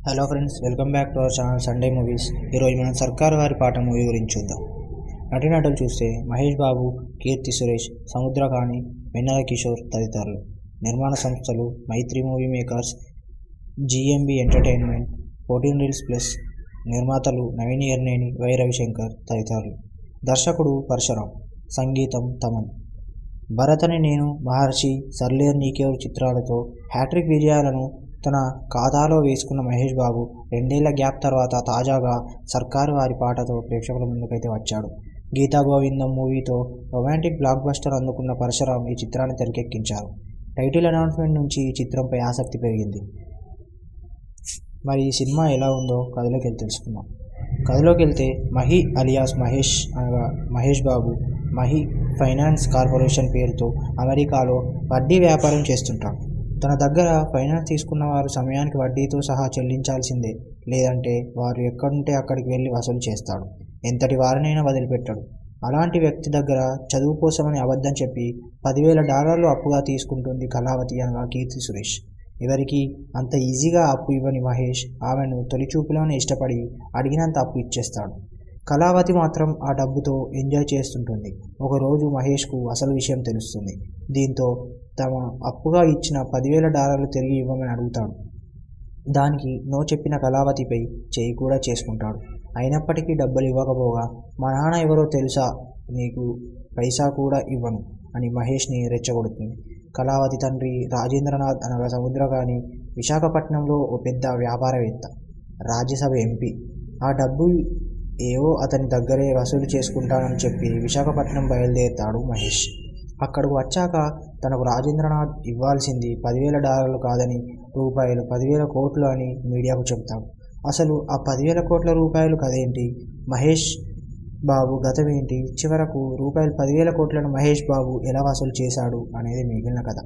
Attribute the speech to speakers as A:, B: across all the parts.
A: hello friends welcome back to our channel Sunday movies ఈరోజు మనం సర్కార్ వారి పాట మూవీ గురించి చూద్దాం నటీనటులు చూస్తే మహేష్ బాబు కీర్తి సురేష్ సముద్రకాణి వెన్నెల కిషోర్ తదితరులు నిర్మాణ సంస్థలు Mythri movie makers GMB entertainment fourteen reels plus నిర్మాతలు నవీన్ ఎర్నేని వై రవిశంకర్ తదితరులు దర్శకుడు పరశురాం సంగీతం తమన్ భరతని నేను మహర్షి సర్లేర్ నీకేవ్ చిత్రాలతో హ్యాట్రిక్ విజయాలను తన ఖాతాలో వేసుకున్న మహేష్ బాబు రెండేళ్ల గ్యాప్ తర్వాత తాజాగా సర్కారు వారి పాటతో ప్రేక్షకుల ముందుకైతే వచ్చాడు గీతా గోవిందం మూవీతో రొమాంటిక్ బ్లాక్ బస్టర్ అందుకున్న పరశురాం ఈ చిత్రాన్ని తెరకెక్కించారు టైటిల్ అనౌన్స్మెంట్ నుంచి ఈ చిత్రంపై ఆసక్తి పెరిగింది మరి ఈ సినిమా ఎలా ఉందో కథలోకి వెళ్ళి తెలుసుకుందాం కథలోకి వెళ్తే మహి అలియాస్ మహేష్ అనగా మహేష్ బాబు మహి ఫైనాన్స్ కార్పొరేషన్ పేరుతో అమెరికాలో వడ్డీ వ్యాపారం చేస్తుంటాడు తన దగ్గర ఫైనాన్స్ తీసుకున్న వారు సమయానికి వడ్డీతో సహా చెల్లించాల్సిందే లేదంటే వారు ఎక్కడుంటే అక్కడికి వెళ్ళి వసూలు చేస్తాడు ఎంతటి వారినైనా వదిలిపెట్టాడు అలాంటి వ్యక్తి దగ్గర చదువు కోసమని అబద్ధం చెప్పి పదివేల డాలర్లు అప్పుగా తీసుకుంటుంది కళావతి అనగా కీర్తి సురేష్ ఎవరికి అంత ఈజీగా అప్పు ఇవ్వని మహేష్ ఆమెను తొలి చూపులోనే ఇష్టపడి అడిగినంత అప్పు ఇచ్చేస్తాడు కళావతి మాత్రం ఆ డబ్బుతో ఎంజాయ్ చేస్తుంటుంది ఒకరోజు మహేష్కు అసలు విషయం తెలుస్తుంది దీంతో తమ అప్పుగా ఇచ్చిన పదివేల డాలర్లు తిరిగి ఇవ్వమని అడుగుతాడు దానికి నో చెప్పిన కళావతిపై చేయి కూడా చేసుకుంటాడు అయినప్పటికీ డబ్బులు ఇవ్వకపోగా మా నాన్న ఎవరో తెలుసా నీకు పైసా కూడా ఇవ్వను అని మహేష్ని రెచ్చగొడుతుంది కళావతి తండ్రి రాజేంద్రనాథ్ అనగా సముద్రగాని విశాఖపట్నంలో ఓ పెద్ద వ్యాపారవేత్త రాజ్యసభ ఎంపీ ఆ డబ్బు ఏవో అతని దగ్గరే వసూలు చేసుకుంటానని చెప్పి విశాఖపట్నం బయలుదేరుతాడు మహేష్ అక్కడికి వచ్చాక తనకు రాజేంద్రనాథ్ ఇవ్వాల్సింది పదివేల డాలర్లు కాదని రూపాయలు పదివేల కోట్లు అని మీడియాకు చెబుతాడు అసలు ఆ పదివేల కోట్ల రూపాయలు కదేంటి మహేష్ బాబు గతం ఏంటి చివరకు రూపాయలు పదివేల కోట్లను మహేష్ బాబు ఎలా వసూలు చేశాడు అనేది మిగిలిన కథ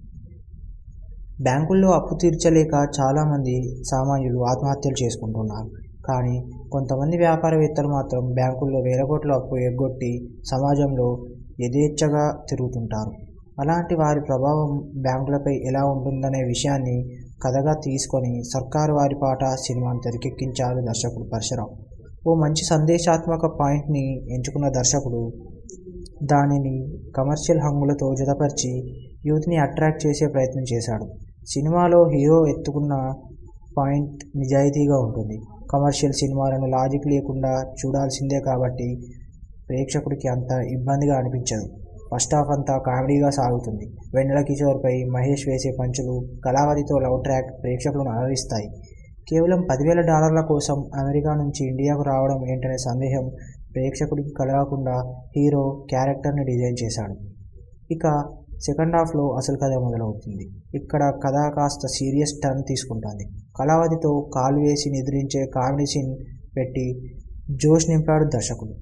A: బ్యాంకుల్లో అప్పు తీర్చలేక చాలామంది సామాన్యులు ఆత్మహత్యలు చేసుకుంటున్నారు కానీ కొంతమంది వ్యాపారవేత్తలు మాత్రం బ్యాంకుల్లో వేల కోట్ల అప్పు ఎగ్గొట్టి సమాజంలో యథేచ్ఛగా తిరుగుతుంటారు అలాంటి వారి ప్రభావం బ్యాంకులపై ఎలా ఉంటుందనే విషయాన్ని కథగా తీసుకొని సర్కారు వారి పాట సినిమాను తెరకెక్కించారు దర్శకుడు పరశురాం ఓ మంచి సందేశాత్మక పాయింట్ని ఎంచుకున్న దర్శకుడు దానిని కమర్షియల్ హంగులతో జతపరిచి యూత్ని అట్రాక్ట్ చేసే ప్రయత్నం చేశాడు సినిమాలో హీరో ఎత్తుకున్న పాయింట్ నిజాయితీగా ఉంటుంది కమర్షియల్ సినిమాలను లాజిక్ లేకుండా చూడాల్సిందే కాబట్టి ప్రేక్షకుడికి అంత ఇబ్బందిగా అనిపించదు ఫస్ట్ హాఫ్ అంతా కామెడీగా సాగుతుంది వెన్నెల కిషోర్పై మహేష్ వేసే పంచులు కళావతితో లవ్ ట్రాక్ ప్రేక్షకులను అలరిస్తాయి కేవలం పదివేల డాలర్ల కోసం అమెరికా నుంచి ఇండియాకు రావడం ఏంటనే సందేహం ప్రేక్షకుడికి కలగకుండా హీరో క్యారెక్టర్ని డిజైన్ చేశాడు ఇక సెకండ్ హాఫ్లో అసలు కథ మొదలవుతుంది ఇక్కడ కథ కాస్త సీరియస్ టర్న్ తీసుకుంటుంది కళావతితో కాలు వేసి నిద్రించే కామెడీ సీన్ పెట్టి జోష్ నింపాడు దర్శకుడు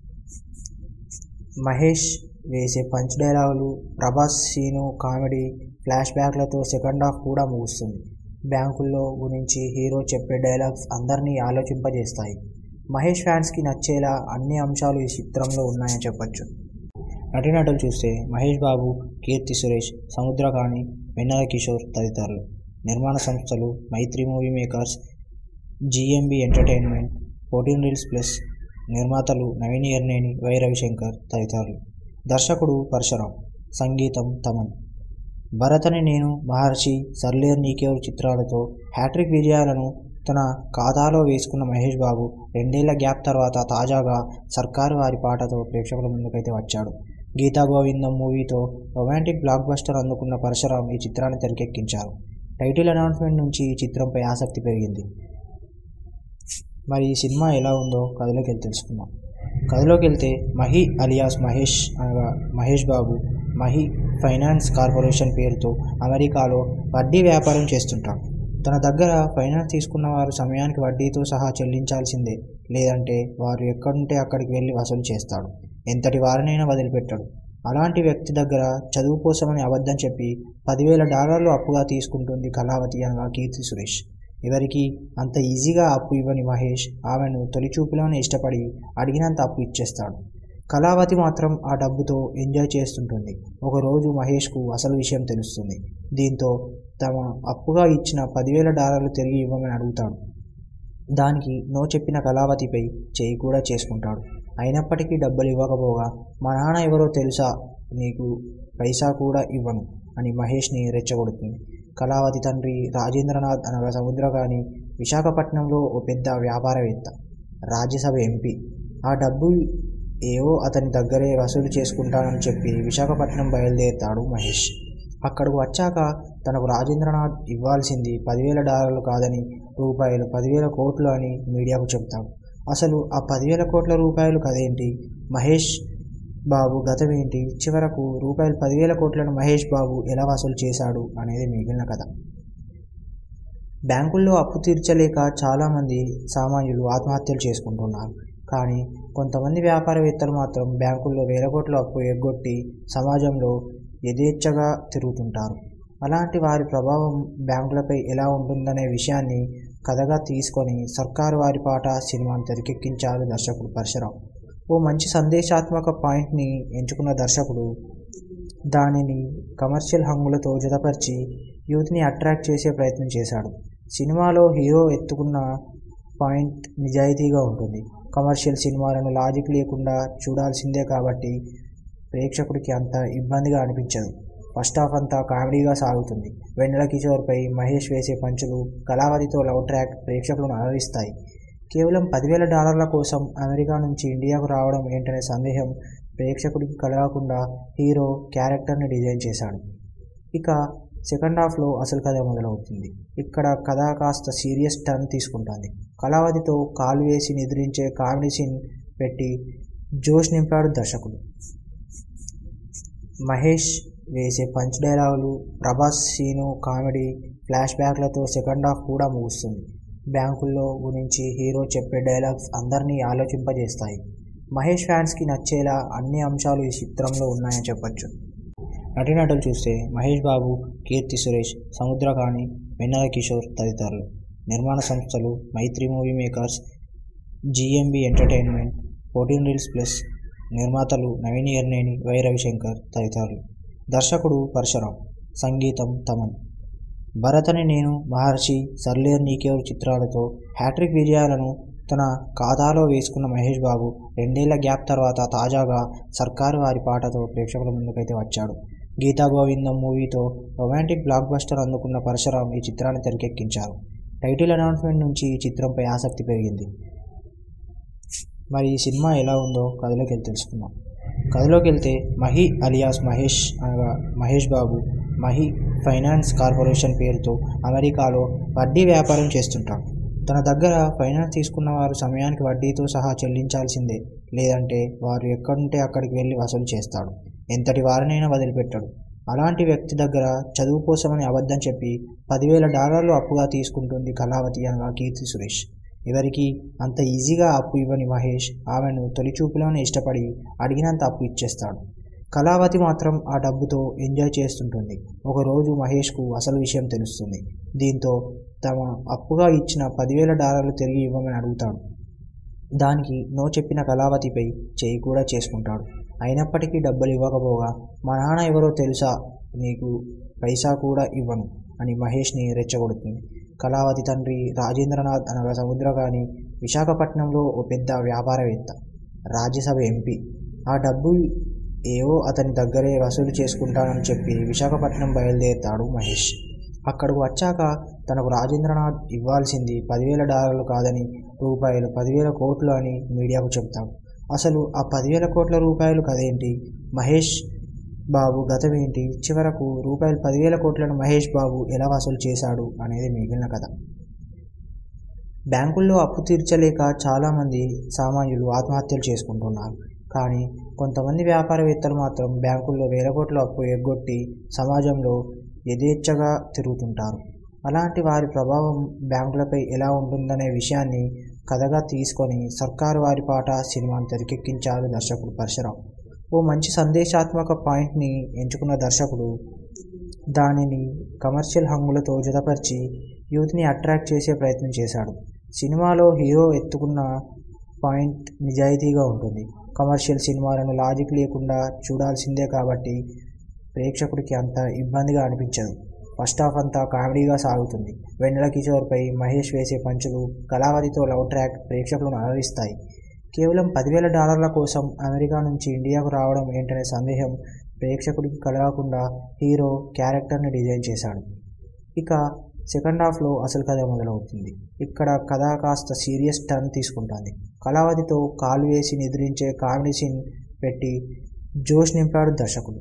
A: మహేష్ వేసే పంచ్ డైలాగులు ప్రభాస్ సీను కామెడీ ఫ్లాష్ బ్యాక్లతో సెకండ్ హాఫ్ కూడా ముగుస్తుంది బ్యాంకుల్లో గురించి హీరో చెప్పే డైలాగ్స్ అందరినీ ఆలోచింపజేస్తాయి మహేష్ ఫ్యాన్స్కి నచ్చేలా అన్ని అంశాలు ఈ చిత్రంలో ఉన్నాయని చెప్పొచ్చు నటీనటులు చూస్తే మహేష్ బాబు కీర్తి సురేష్ సముద్రకాణి వెన్నెల కిషోర్ తదితరులు నిర్మాణ సంస్థలు Mythri movie makers GMB entertainment fourteen reels plus నిర్మాతలు నవీన్ ఎర్నేని వై రవిశంకర్ తదితరులు దర్శకుడు పరశురాం సంగీతం తమన్ భరతని నేను మహర్షి సర్లేర్ నీకేవ్ చిత్రాలతో హ్యాట్రిక్ విజయాలను తన ఖాతాలో వేసుకున్న మహేష్ బాబు రెండేళ్ల గ్యాప్ తర్వాత తాజాగా సర్కారు వారి పాటతో ప్రేక్షకుల ముందుకైతే వచ్చాడు గీతా గోవిందం మూవీతో రొమాంటిక్ బ్లాక్ బస్టర్ అందుకున్న పరశురాం ఈ చిత్రాన్ని తెరకెక్కించారు టైటిల్ అనౌన్స్మెంట్ నుంచి ఈ చిత్రంపై ఆసక్తి పెరిగింది మరి ఈ సినిమా ఎలా ఉందో కథలోకి వెళ్ళి తెలుసుకుందాం కథలోకి వెళ్తే మహి అలియాస్ మహేష్ అనగా మహేష్ బాబు మహి ఫైనాన్స్ కార్పొరేషన్ పేరుతో అమెరికాలో వడ్డీ వ్యాపారం చేస్తుంటాడు తన దగ్గర ఫైనాన్స్ తీసుకున్న వారు సమయానికి వడ్డీతో సహా చెల్లించాల్సిందే లేదంటే వారు ఎక్కడుంటే అక్కడికి వెళ్ళి వసూలు చేస్తాడు ఎంతటి వారినైనా వదిలిపెట్టాడు అలాంటి వ్యక్తి దగ్గర చదువు కోసమని అబద్ధం చెప్పి పదివేల డాలర్లు అప్పుగా తీసుకుంటుంది కళావతి అనగా కీర్తి సురేష్ ఎవరికి అంత ఈజీగా అప్పు ఇవ్వని మహేష్ ఆమెను తొలి చూపులోనే ఇష్టపడి అడిగినంత అప్పు ఇచ్చేస్తాడు కళావతి మాత్రం ఆ డబ్బుతో ఎంజాయ్ చేస్తుంటుంది ఒకరోజు మహేష్కు అసలు విషయం తెలుస్తుంది దీంతో తమ అప్పుగా ఇచ్చిన పదివేల డాలర్లు తిరిగి ఇవ్వమని అడుగుతాడు దానికి నో చెప్పిన కళావతిపై చేయి కూడా చేసుకుంటాడు అయినప్పటికీ డబ్బులు ఇవ్వకపోగా మా నాన్న ఎవరో తెలుసా నీకు పైసా కూడా ఇవ్వను అని మహేష్ని రెచ్చగొడుతుంది కళావతి తండ్రి రాజేంద్రనాథ్ అనగా సముద్రగాని విశాఖపట్నంలో ఓ పెద్ద వ్యాపారవేత్త రాజ్యసభ ఎంపీ ఆ డబ్బు ఏవో అతని దగ్గరే వసూలు చేసుకుంటానని చెప్పి విశాఖపట్నం బయలుదేరుతాడు మహేష్ అక్కడకు వచ్చాక తనకు రాజేంద్రనాథ్ ఇవ్వాల్సింది పదివేల డాలర్లు కాదని రూపాయలు పదివేల కోట్లు అని మీడియాకు చెబుతాడు అసలు ఆ పదివేల కోట్ల రూపాయలు కదేంటి మహేష్ బాబు గతం ఏంటి చివరకు రూపాయలు పదివేల కోట్లను మహేష్ బాబు ఎలా వసూలు చేశాడు అనేది మిగిలిన కథ బ్యాంకుల్లో అప్పు తీర్చలేక చాలామంది సామాన్యులు ఆత్మహత్యలు చేసుకుంటున్నారు కానీ కొంతమంది వ్యాపారవేత్తలు మాత్రం బ్యాంకుల్లో వేల కోట్ల అప్పు ఎగ్గొట్టి సమాజంలో యథేచ్ఛగా తిరుగుతుంటారు అలాంటి వారి ప్రభావం బ్యాంకులపై ఎలా ఉంటుందనే విషయాన్ని కథగా తీసుకొని సర్కారు వారి పాట సినిమాను తెరకెక్కించారు దర్శకుడు పరశురాం ఓ మంచి సందేశాత్మక పాయింట్ని ఎంచుకున్న దర్శకుడు దానిని కమర్షియల్ హంగులతో జతపరిచి యూత్ని అట్రాక్ట్ చేసే ప్రయత్నం చేశాడు సినిమాలో హీరో ఎత్తుకున్న పాయింట్ నిజాయితీగా ఉంటుంది కమర్షియల్ సినిమాలను లాజిక్ లేకుండా చూడాల్సిందే కాబట్టి ప్రేక్షకుడికి అంత ఇబ్బందిగా అనిపించదు ఫస్ట్ హాఫ్ అంతా కామెడీగా సాగుతుంది వెన్నెల కిషోర్పై మహేష్ వేసే పంచులు కళావతితో లవ్ ట్రాక్ ప్రేక్షకులను అలరిస్తాయి కేవలం పదివేల డాలర్ల కోసం అమెరికా నుంచి ఇండియాకు రావడం ఏంటనే సందేహం ప్రేక్షకుడికి కలగకుండా హీరో క్యారెక్టర్ని డిజైన్ చేశాడు ఇక సెకండ్ హాఫ్లో అసలు కథ మొదలవుతుంది ఇక్కడ కథ కాస్త సీరియస్ టర్న్ తీసుకుంటుంది కళావతితో కాలు వేసి నిద్రించే కామెడీ సీన్ పెట్టి జోష్ నింపాడు దర్శకుడు మహేష్ వేసే పంచ్ డైలాగులు ప్రభాస్ సీను కామెడీ ఫ్లాష్ బ్యాక్లతో సెకండ్ హాఫ్ కూడా ముగుస్తుంది బ్యాంకుల్లో గురించి హీరో చెప్పే డైలాగ్స్ అందరినీ ఆలోచింపజేస్తాయి మహేష్ ఫ్యాన్స్కి నచ్చేలా అన్ని అంశాలు ఈ చిత్రంలో ఉన్నాయని చెప్పొచ్చు నటీనటులు చూస్తే మహేష్ బాబు కీర్తి సురేష్ సముద్రకాణి వెన్నెల కిషోర్ తదితరులు నిర్మాణ సంస్థలు Mythri movie makers GMB entertainment fourteen reels plus నిర్మాతలు నవీన్ ఎర్నేని వై రవిశంకర్ తదితరులు దర్శకుడు పరశురాం సంగీతం తమన్ భరతని నేను మహర్షి సర్లేర్ నీకేవరు చిత్రాలతో హ్యాట్రిక్ విజయాలను తన ఖాతాలో వేసుకున్న మహేష్ బాబు రెండేళ్ల గ్యాప్ తర్వాత తాజాగా సర్కారు వారి పాటతో ప్రేక్షకుల ముందుకైతే వచ్చాడు గీతా గోవిందం మూవీతో రొమాంటిక్ బ్లాక్ బస్టర్ అందుకున్న పరశురాం ఈ చిత్రాన్ని తెరకెక్కించారు టైటిల్ అనౌన్స్మెంట్ నుంచి ఈ చిత్రంపై ఆసక్తి పెరిగింది మరి ఈ సినిమా ఎలా ఉందో కథలోకి వెళ్ళి తెలుసుకుందాం కథలోకి వెళ్తే మహి అలియాస్ మహేష్ అనగా మహేష్ బాబు మహి ఫైనాన్స్ కార్పొరేషన్ పేరుతో అమెరికాలో వడ్డీ వ్యాపారం చేస్తుంటాడు తన దగ్గర ఫైనాన్స్ తీసుకున్న వారు సమయానికి వడ్డీతో సహా చెల్లించాల్సిందే లేదంటే వారు ఎక్కడుంటే అక్కడికి వెళ్ళి వసూలు చేస్తాడు ఎంతటి వారినైనా వదిలిపెట్టాడు అలాంటి వ్యక్తి దగ్గర చదువు కోసమని అబద్ధం చెప్పి పదివేల డాలర్లు అప్పుగా తీసుకుంటుంది కళావతి అనగా కీర్తి సురేష్ ఎవరికి అంత ఈజీగా అప్పు ఇవ్వని మహేష్ ఆమెను తొలి చూపులోనే ఇష్టపడి అడిగినంత అప్పు ఇచ్చేస్తాడు కళావతి మాత్రం ఆ డబ్బుతో ఎంజాయ్ చేస్తుంటుంది ఒకరోజు మహేష్కు అసలు విషయం తెలుస్తుంది దీంతో తమ అప్పుగా ఇచ్చిన పదివేల డాలర్లు తిరిగి ఇవ్వమని అడుగుతాడు దానికి నో చెప్పిన కళావతిపై చేయి కూడా చేసుకుంటాడు అయినప్పటికీ డబ్బులు ఇవ్వకపోగా మా నాన్న ఎవరో తెలుసా నీకు పైసా కూడా ఇవ్వను అని మహేష్ని రెచ్చగొడుతుంది కళావతి తండ్రి రాజేంద్రనాథ్ అనగా సముద్రగాని విశాఖపట్నంలో ఓ పెద్ద వ్యాపారవేత్త రాజ్యసభ ఎంపీ ఆ డబ్బు ఏవో అతని దగ్గరే వసూలు చేసుకుంటానని చెప్పి విశాఖపట్నం బయలుదేరుతాడు మహేష్ అక్కడకు వచ్చాక తనకు రాజేంద్రనాథ్ ఇవ్వాల్సింది పదివేల డాలర్లు కాదని రూపాయలు పదివేల కోట్లు అని మీడియాకు చెబుతాడు అసలు ఆ పదివేల కోట్ల రూపాయలు కదేంటి మహేష్ బాబు గతం ఏంటి చివరకు రూపాయలు పదివేల కోట్లను మహేష్ బాబు ఎలా వసూలు చేశాడు అనేది మిగిలిన కథ బ్యాంకుల్లో అప్పు తీర్చలేక చాలామంది సామాన్యులు ఆత్మహత్యలు చేసుకుంటున్నారు కానీ కొంతమంది వ్యాపారవేత్తలు మాత్రం బ్యాంకుల్లో వేల కోట్ల అప్పు ఎగ్గొట్టి సమాజంలో యథేచ్ఛగా తిరుగుతుంటారు అలాంటి వారి ప్రభావం బ్యాంకులపై ఎలా ఉంటుందనే విషయాన్ని కథగా తీసుకొని సర్కారు వారి పాట సినిమాను తెరకెక్కించారు దర్శకుడు పరశురాం ఓ మంచి సందేశాత్మక పాయింట్ని ఎంచుకున్న దర్శకుడు దానిని కమర్షియల్ హంగులతో జతపరిచి యూత్ని అట్రాక్ట్ చేసే ప్రయత్నం చేశాడు సినిమాలో హీరో ఎత్తుకున్న పాయింట్ నిజాయితీగా ఉంటుంది కమర్షియల్ సినిమాలను లాజిక్ లేకుండా చూడాల్సిందే కాబట్టి ప్రేక్షకుడికి అంత ఇబ్బందిగా అనిపించదు ఫస్ట్ హాఫ్ అంతా కామెడీగా సాగుతుంది వెన్నెల కిషోర్పై మహేష్ వేసే పంచులు కళావతితో లవ్ ట్రాక్ ప్రేక్షకులను అలరిస్తాయి కేవలం పదివేల డాలర్ల కోసం అమెరికా నుంచి ఇండియాకు రావడం ఏంటనే సందేహం ప్రేక్షకుడికి కలగకుండా హీరో క్యారెక్టర్ని డిజైన్ చేశాడు ఇక సెకండ్ హాఫ్లో అసలు కథ మొదలవుతుంది ఇక్కడ కథ కాస్త సీరియస్ టర్న్ తీసుకుంటుంది కళావతితో కాలు వేసి నిద్రించే కామెడీ సీన్ పెట్టి జోష్ నింపాడు దర్శకుడు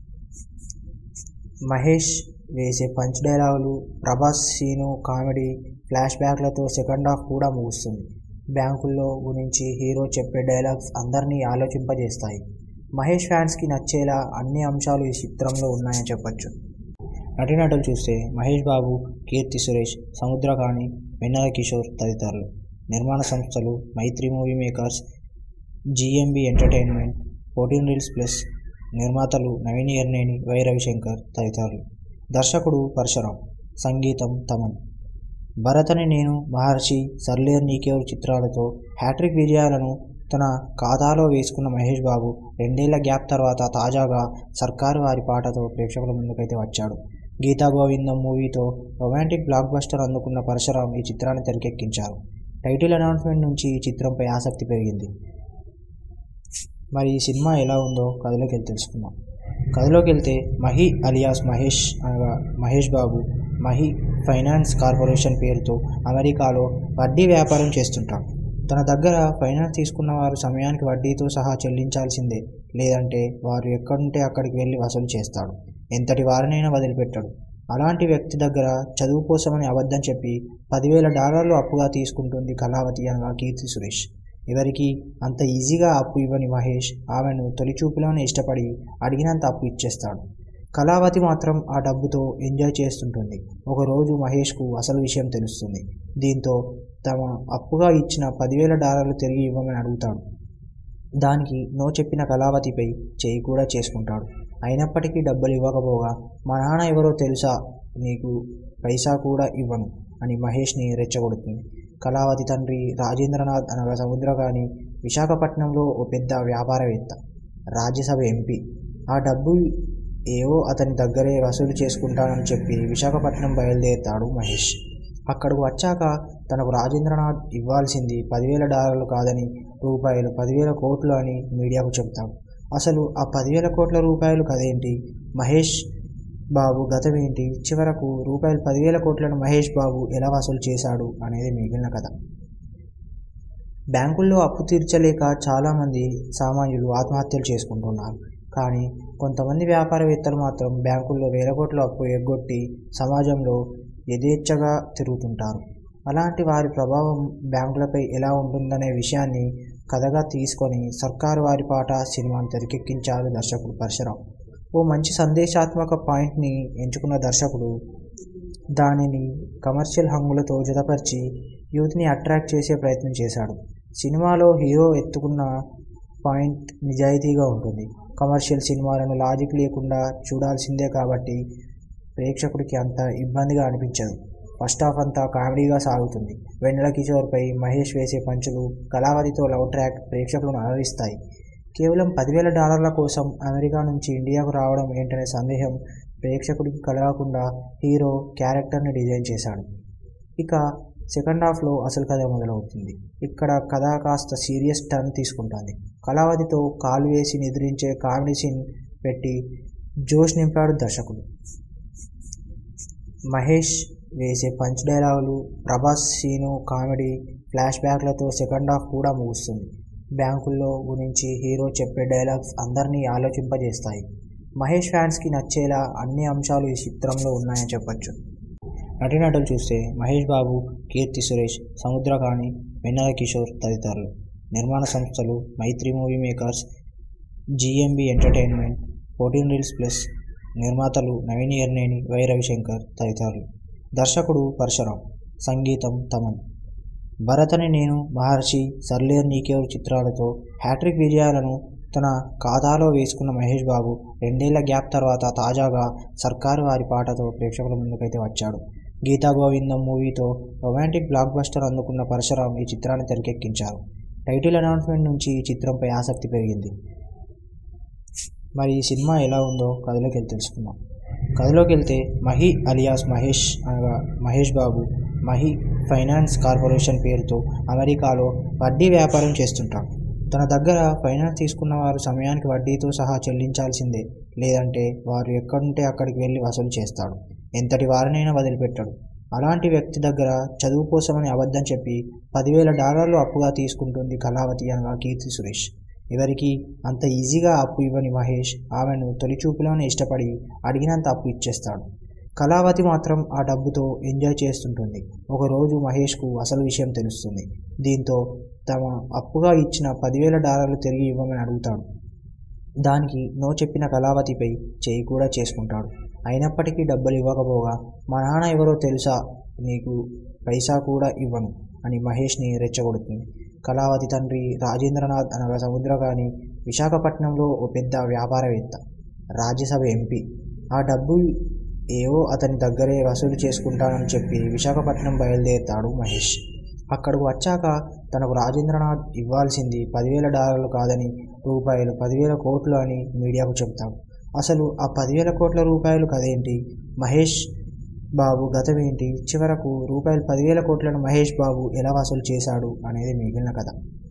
A: మహేష్ వేసే పంచ్ డైలాగులు ప్రభాస్ సీను కామెడీ ఫ్లాష్ బ్యాక్లతో సెకండ్ హాఫ్ కూడా ముగుస్తుంది బ్యాంకుల్లో గురించి హీరో చెప్పే డైలాగ్స్ అందరినీ ఆలోచింపజేస్తాయి మహేష్ ఫ్యాన్స్కి నచ్చేలా అన్ని అంశాలు ఈ చిత్రంలో ఉన్నాయని చెప్పొచ్చు నటీనటులు చూస్తే మహేష్ బాబు కీర్తి సురేష్ సముద్రకాణి వెన్నెల కిషోర్ తదితరులు నిర్మాణ సంస్థలు Mythri movie makers GMB entertainment fourteen reels plus నిర్మాతలు నవీన్ ఎర్నేని వై రవిశంకర్ తదితరులు దర్శకుడు పరశురాం సంగీతం తమన్ భరతని నేను మహర్షి సర్లేర్ నీకేవరు చిత్రాలతో హ్యాట్రిక్ విజయాలను తన ఖాతాలో వేసుకున్న మహేష్ బాబు రెండేళ్ల గ్యాప్ తర్వాత తాజాగా సర్కారు వారి పాటతో ప్రేక్షకుల ముందుకైతే వచ్చాడు గీతా గోవిందం మూవీతో రొమాంటిక్ బ్లాక్ బస్టర్ అందుకున్న పరశురాం ఈ చిత్రాన్ని తెరకెక్కించారు టైటిల్ అనౌన్స్మెంట్ నుంచి ఈ చిత్రంపై ఆసక్తి పెరిగింది మరి ఈ సినిమా ఎలా ఉందో కథలోకి వెళ్ళి తెలుసుకుందాం కథలోకి వెళ్తే మహి అలియాస్ మహేష్ అనగా మహేష్ బాబు మహి ఫైనాన్స్ కార్పొరేషన్ పేరుతో అమెరికాలో వడ్డీ వ్యాపారం చేస్తుంటాడు తన దగ్గర ఫైనాన్స్ తీసుకున్న వారు సమయానికి వడ్డీతో సహా చెల్లించాల్సిందే లేదంటే వారు ఎక్కడుంటే అక్కడికి వెళ్ళి వసూలు చేస్తాడు ఎంతటి వారినైనా వదిలిపెట్టాడు అలాంటి వ్యక్తి దగ్గర చదువు కోసమని అబద్ధం చెప్పి పదివేల డాలర్లు అప్పుగా తీసుకుంటుంది కళావతి అనగా కీర్తి సురేష్ ఎవరికి అంత ఈజీగా అప్పు ఇవ్వని మహేష్ ఆమెను తొలి చూపులోనే ఇష్టపడి అడిగినంత అప్పు ఇచ్చేస్తాడు కళావతి మాత్రం ఆ డబ్బుతో ఎంజాయ్ చేస్తుంటుంది ఒకరోజు మహేష్కు అసలు విషయం తెలుస్తుంది దీంతో తమ అప్పుగా ఇచ్చిన పదివేల డాలర్లు తిరిగి ఇవ్వమని అడుగుతాడు దానికి నో చెప్పిన కళావతిపై చేయి కూడా చేసుకుంటాడు అయినప్పటికీ డబ్బులు ఇవ్వకపోగా మా నాన్న ఎవరో తెలుసా నీకు పైసా కూడా ఇవ్వను అని మహేష్ని రెచ్చగొడుతుంది కళావతి తండ్రి రాజేంద్రనాథ్ అనగా సముద్రగాని విశాఖపట్నంలో ఓ పెద్ద వ్యాపారవేత్త రాజ్యసభ ఎంపీ ఆ డబ్బు ఏవో అతని దగ్గరే వసూలు చేసుకుంటానని చెప్పి విశాఖపట్నం బయలుదేరుతాడు మహేష్ అక్కడికి వచ్చాక తనకు రాజేంద్రనాథ్ ఇవ్వాల్సింది పదివేల డాలర్లు కాదని రూపాయలు పదివేల కోట్లు అని మీడియాకు చెప్తాడు అసలు ఆ పదివేల కోట్ల రూపాయలు కదేంటి మహేష్ బాబు గతం ఏంటి చివరకు రూపాయలు పదివేల కోట్లను మహేష్ బాబు ఎలా వసూలు చేశాడు అనేది మిగిలిన కథ బ్యాంకుల్లో అప్పు తీర్చలేక చాలామంది సామాన్యులు ఆత్మహత్యలు చేసుకుంటున్నారు కానీ కొంతమంది వ్యాపారవేత్తలు మాత్రం బ్యాంకుల్లో వేల కోట్ల అప్పు ఎగ్గొట్టి సమాజంలో యథేచ్ఛగా తిరుగుతుంటారు అలాంటి వారి ప్రభావం బ్యాంకులపై ఎలా ఉంటుందనే విషయాన్ని కథగా తీసుకొని సర్కారు వారి పాట సినిమాను తెరకెక్కించారు దర్శకుడు పరశురాం ఓ మంచి సందేశాత్మక పాయింట్ని ఎంచుకున్న దర్శకుడు దానిని కమర్షియల్ హంగులతో జతపరిచి యూత్ని అట్రాక్ట్ చేసే ప్రయత్నం చేశాడు సినిమాలో హీరో ఎత్తుకున్న పాయింట్ నిజాయితీగా ఉంటుంది కమర్షియల్ సినిమాలను లాజిక్ లేకుండా చూడాల్సిందే కాబట్టి ప్రేక్షకుడికి అంత ఇబ్బందిగా అనిపించదు ఫస్ట్ హాఫ్ అంతా కామెడీగా సాగుతుంది వెన్నెల కిషోర్పై మహేష్ వేసే పంచులు కళావతితో లవ్ ట్రాక్ ప్రేక్షకులను అలరిస్తాయి కేవలం పదివేల డాలర్ల కోసం అమెరికా నుంచి ఇండియాకు రావడం ఏంటనే సందేహం ప్రేక్షకుడికి కలగకుండా హీరో క్యారెక్టర్ని డిజైన్ చేశాడు ఇక సెకండ్ హాఫ్లో అసలు కథ మొదలవుతుంది ఇక్కడ కథ కాస్త సీరియస్ టర్న్ తీసుకుంటుంది కళావతితో కాలు వేసి నిద్రించే కామెడీ సీన్ పెట్టి జోష్ నింపాడు దర్శకుడు మహేష్ వేసే పంచ్ డైలాగులు ప్రభాస్ సీను కామెడీ ఫ్లాష్ బ్యాక్లతో సెకండ్ హాఫ్ కూడా ముగుస్తుంది బ్యాంకుల్లో గురించి హీరో చెప్పే డైలాగ్స్ అందరినీ ఆలోచింపజేస్తాయి మహేష్ ఫ్యాన్స్కి నచ్చేలా అన్ని అంశాలు ఈ చిత్రంలో ఉన్నాయని చెప్పొచ్చు నటీనటులు చూస్తే మహేష్ బాబు కీర్తి సురేష్ సముద్రకాణి వెన్నెల కిషోర్ తదితరులు నిర్మాణ సంస్థలు Mythri movie makers GMB entertainment fourteen reels plus నిర్మాతలు నవీన్ ఎర్నేని వై రవిశంకర్ తదితరులు దర్శకుడు పరశురాం సంగీతం తమన్ భరతని నేను మహర్షి సర్లేర్ నీకేవరు చిత్రాలతో హ్యాట్రిక్ విజయాలను తన ఖాతాలో వేసుకున్న మహేష్ బాబు రెండేళ్ల గ్యాప్ తర్వాత తాజాగా సర్కారు వారి పాటతో ప్రేక్షకుల ముందుకైతే వచ్చాడు గీతా గోవిందం మూవీతో రొమాంటిక్ బ్లాక్ బస్టర్ అందుకున్న పరశురాం ఈ చిత్రాన్ని తెరకెక్కించారు టైటిల్ అనౌన్స్మెంట్ నుంచి ఈ చిత్రంపై ఆసక్తి పెరిగింది మరి ఈ సినిమా ఎలా ఉందో కథలోకి వెళ్ళి తెలుసుకుందాం కథలోకి వెళ్తే మహి అలియాస్ మహేష్ అనగా మహేష్ బాబు మహి ఫైనాన్స్ కార్పొరేషన్ పేరుతో అమెరికాలో వడ్డీ వ్యాపారం చేస్తుంటాడు తన దగ్గర ఫైనాన్స్ తీసుకున్న వారు సమయానికి వడ్డీతో సహా చెల్లించాల్సిందే లేదంటే వారు ఎక్కడుంటే అక్కడికి వెళ్ళి వసూలు చేస్తాడు ఎంతటి వారినైనా వదిలిపెట్టాడు అలాంటి వ్యక్తి దగ్గర చదువు కోసమని అబద్ధం చెప్పి పదివేల డాలర్లు అప్పుగా తీసుకుంటుంది కళావతి అనగా కీర్తి సురేష్ ఎవరికి అంత ఈజీగా అప్పు ఇవ్వని మహేష్ ఆమెను తొలి చూపులోనే ఇష్టపడి అడిగినంత అప్పు ఇచ్చేస్తాడు కళావతి మాత్రం ఆ డబ్బుతో ఎంజాయ్ చేస్తుంటుంది ఒకరోజు మహేష్కు అసలు విషయం తెలుస్తుంది దీంతో తమ అప్పుగా ఇచ్చిన పదివేల డాలర్లు తిరిగి ఇవ్వమని అడుగుతాడు దానికి నో చెప్పిన కళావతిపై చేయి కూడా చేసుకుంటాడు అయినప్పటికీ డబ్బులు ఇవ్వకపోగా మా నాన్న ఎవరో తెలుసా నీకు పైసా కూడా ఇవ్వను అని మహేష్ని రెచ్చగొడుతుంది కళావతి తండ్రి రాజేంద్రనాథ్ అనగా సముద్రగాని విశాఖపట్నంలో ఓ పెద్ద వ్యాపారవేత్త రాజ్యసభ ఎంపీ ఆ డబ్బు ఏవో అతని దగ్గరే వసూలు చేసుకుంటానని చెప్పి విశాఖపట్నం బయలుదేరుతాడు మహేష్ అక్కడికి వచ్చాక తనకు రాజేంద్రనాథ్ ఇవ్వాల్సింది పదివేల డాలర్లు కాదని రూపాయలు పదివేల కోట్లు అని మీడియాకు చెప్తాడు అసలు ఆ పదివేల కోట్ల రూపాయలు కదేంటి మహేష్ బాబు గతం ఏంటి చివరకు రూపాయలు పదివేల కోట్లను మహేష్ బాబు ఎలా వసూలు చేశాడు అనేది మిగిలిన కథ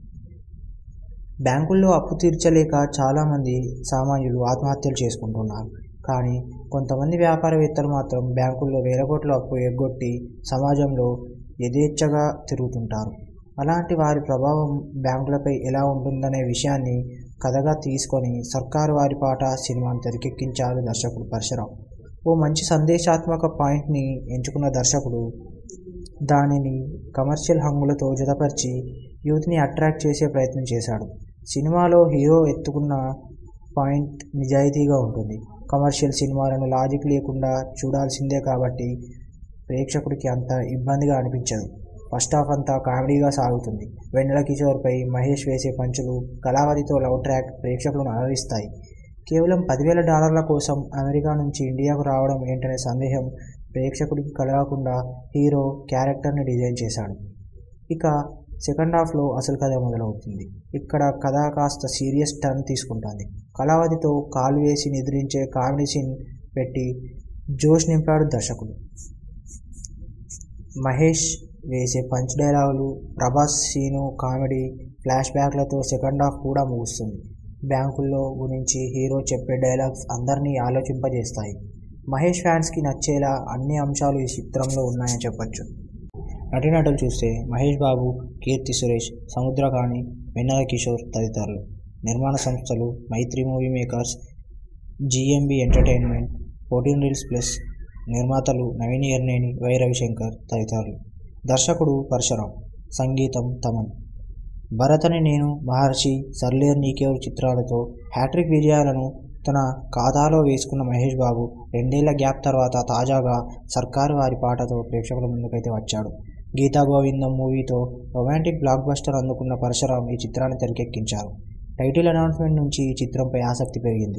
A: బ్యాంకుల్లో అప్పు తీర్చలేక చాలామంది సామాన్యులు ఆత్మహత్యలు చేసుకుంటున్నారు కానీ కొంతమంది వ్యాపారవేత్తలు మాత్రం బ్యాంకుల్లో వేల కోట్ల అప్పు ఎగ్గొట్టి సమాజంలో యథేచ్ఛగా తిరుగుతుంటారు అలాంటి వారి ప్రభావం బ్యాంకులపై ఎలా ఉంటుందనే విషయాన్ని కథగా తీసుకొని సర్కారు వారి పాట సినిమాను తెరకెక్కించారు దర్శకుడు పరశురాం ఓ మంచి సందేశాత్మక పాయింట్ని ఎంచుకున్న దర్శకుడు దానిని కమర్షియల్ హంగులతో జతపరిచి యూత్ని అట్రాక్ట్ చేసే ప్రయత్నం చేశాడు సినిమాలో హీరో ఎత్తుకున్న పాయింట్ నిజాయితీగా ఉంటుంది కమర్షియల్ సినిమాలను లాజిక్ లేకుండా చూడాల్సిందే కాబట్టి ప్రేక్షకుడికి అంత ఇబ్బందిగా అనిపించదు ఫస్ట్ హాఫ్ అంతా కామెడీగా సాగుతుంది వెన్నెల కిషోర్పై మహేష్ వేసే పంచులు కళావతితో లవ్ ట్రాక్ ప్రేక్షకులను అలరిస్తాయి కేవలం పదివేల డాలర్ల కోసం అమెరికా నుంచి ఇండియాకు రావడం ఏంటనే సందేహం ప్రేక్షకుడికి కలగకుండా హీరో క్యారెక్టర్ని డిజైన్ చేశాడు ఇక సెకండ్ హాఫ్లో అసలు కథ మొదలవుతుంది ఇక్కడ కథ కాస్త సీరియస్ టర్న్ తీసుకుంటుంది కళావతితో కాలు వేసి నిద్రించే కామెడీ సీన్ పెట్టి జోష్ నింపాడు దర్శకుడు మహేష్ వేసే పంచ్ డైలాగులు ప్రభాస్ సీను కామెడీ ఫ్లాష్ బ్యాక్లతో సెకండ్ హాఫ్ కూడా ముగుస్తుంది బ్యాంకుల్లో గురించి హీరో చెప్పే డైలాగ్స్ అందరినీ ఆలోచింపజేస్తాయి మహేష్ ఫ్యాన్స్కి నచ్చేలా అన్ని అంశాలు ఈ చిత్రంలో ఉన్నాయని చెప్పొచ్చు నటీనటులు చూస్తే మహేష్ బాబు కీర్తి సురేష్ సముద్రకాణి వెన్నెల కిషోర్ తదితరులు నిర్మాణ సంస్థలు Mythri movie makers GMB entertainment fourteen reels plus నిర్మాతలు నవీన్ ఎర్నేని వై రవిశంకర్ తదితరులు దర్శకుడు పరశురాం సంగీతం తమన్ భరతని నేను మహర్షి సర్లేర్ నీకేవరు చిత్రాలతో హ్యాట్రిక్ విజయాలను తన ఖాతాలో వేసుకున్న మహేష్ బాబు రెండేళ్ల గ్యాప్ తర్వాత తాజాగా సర్కారు వారి పాటతో ప్రేక్షకుల ముందుకైతే వచ్చాడు గీతా గోవిందం మూవీతో రొమాంటిక్ బ్లాక్ బస్టర్ అందుకున్న పరశురాం ఈ చిత్రాన్ని తెరకెక్కించారు టైటిల్ అనౌన్స్మెంట్ నుంచి ఈ చిత్రంపై ఆసక్తి పెరిగింది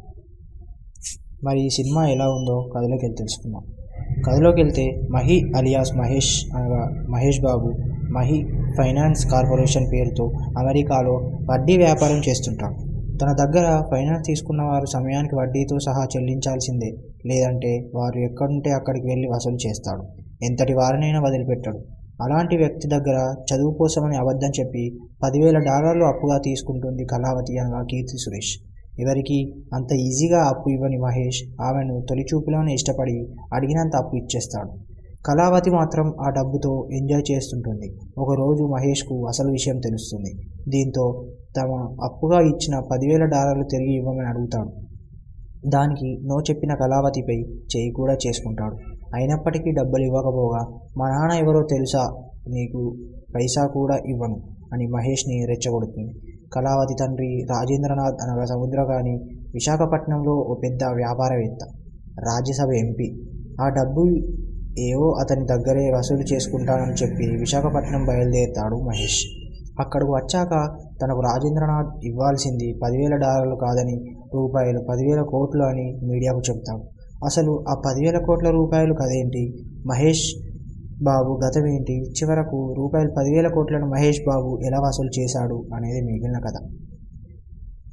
A: మరి ఈ సినిమా ఎలా ఉందో కథలోకి వెళ్ళి తెలుసుకుందాం కథలోకి వెళ్తే మహి అలియాస్ మహేష్ అనగా మహేష్ బాబు మహి ఫైనాన్స్ కార్పొరేషన్ పేరుతో అమెరికాలో వడ్డీ వ్యాపారం చేస్తుంటాడు తన దగ్గర ఫైనాన్స్ తీసుకున్న వారు సమయానికి వడ్డీతో సహా చెల్లించాల్సిందే లేదంటే వారు ఎక్కడుంటే అక్కడికి వెళ్ళి వసూలు చేస్తాడు ఎంతటి వారినైనా వదిలిపెట్టాడు అలాంటి వ్యక్తి దగ్గర చదువు కోసమని అబద్ధం చెప్పి పదివేల డాలర్లు అప్పుగా తీసుకుంటుంది కళావతి అనగా కీర్తి సురేష్ ఎవరికి అంత ఈజీగా అప్పు ఇవ్వని మహేష్ ఆమెను తొలి చూపులోనే ఇష్టపడి అడిగినంత అప్పు ఇచ్చేస్తాడు కళావతి మాత్రం ఆ డబ్బుతో ఎంజాయ్ చేస్తుంటుంది ఒకరోజు మహేష్కు అసలు విషయం తెలుస్తుంది దీంతో తమ అప్పుగా ఇచ్చిన పదివేల డాలర్లు తిరిగి ఇవ్వమని అడుగుతాడు దానికి నో చెప్పిన కళావతిపై చేయి కూడా చేసుకుంటాడు అయినప్పటికీ డబ్బులు ఇవ్వకపోగా మా నాన్న ఎవరో తెలుసా నీకు పైసా కూడా ఇవ్వను అని మహేష్ని రెచ్చగొడుతుంది కళావతి తండ్రి రాజేంద్రనాథ్ అనగా సముద్రగాని విశాఖపట్నంలో ఓ పెద్ద వ్యాపారవేత్త రాజ్యసభ ఎంపీ ఆ డబ్బు ఏవో అతని దగ్గరే వసూలు చేసుకుంటానని చెప్పి విశాఖపట్నం బయలుదేరుతాడు మహేష్ అక్కడికి వచ్చాక తనకు రాజేంద్రనాథ్ ఇవ్వాల్సింది పదివేల డాలర్లు కాదని రూపాయలు పదివేల కోట్లు అని మీడియాకు చెప్తాడు అసలు ఆ పదివేల కోట్ల రూపాయలు కదేంటి మహేష్ బాబు గతం ఏంటి చివరకు రూపాయలు పదివేల కోట్లను మహేష్ బాబు ఎలా వసూలు చేశాడు అనేది మిగిలిన కథ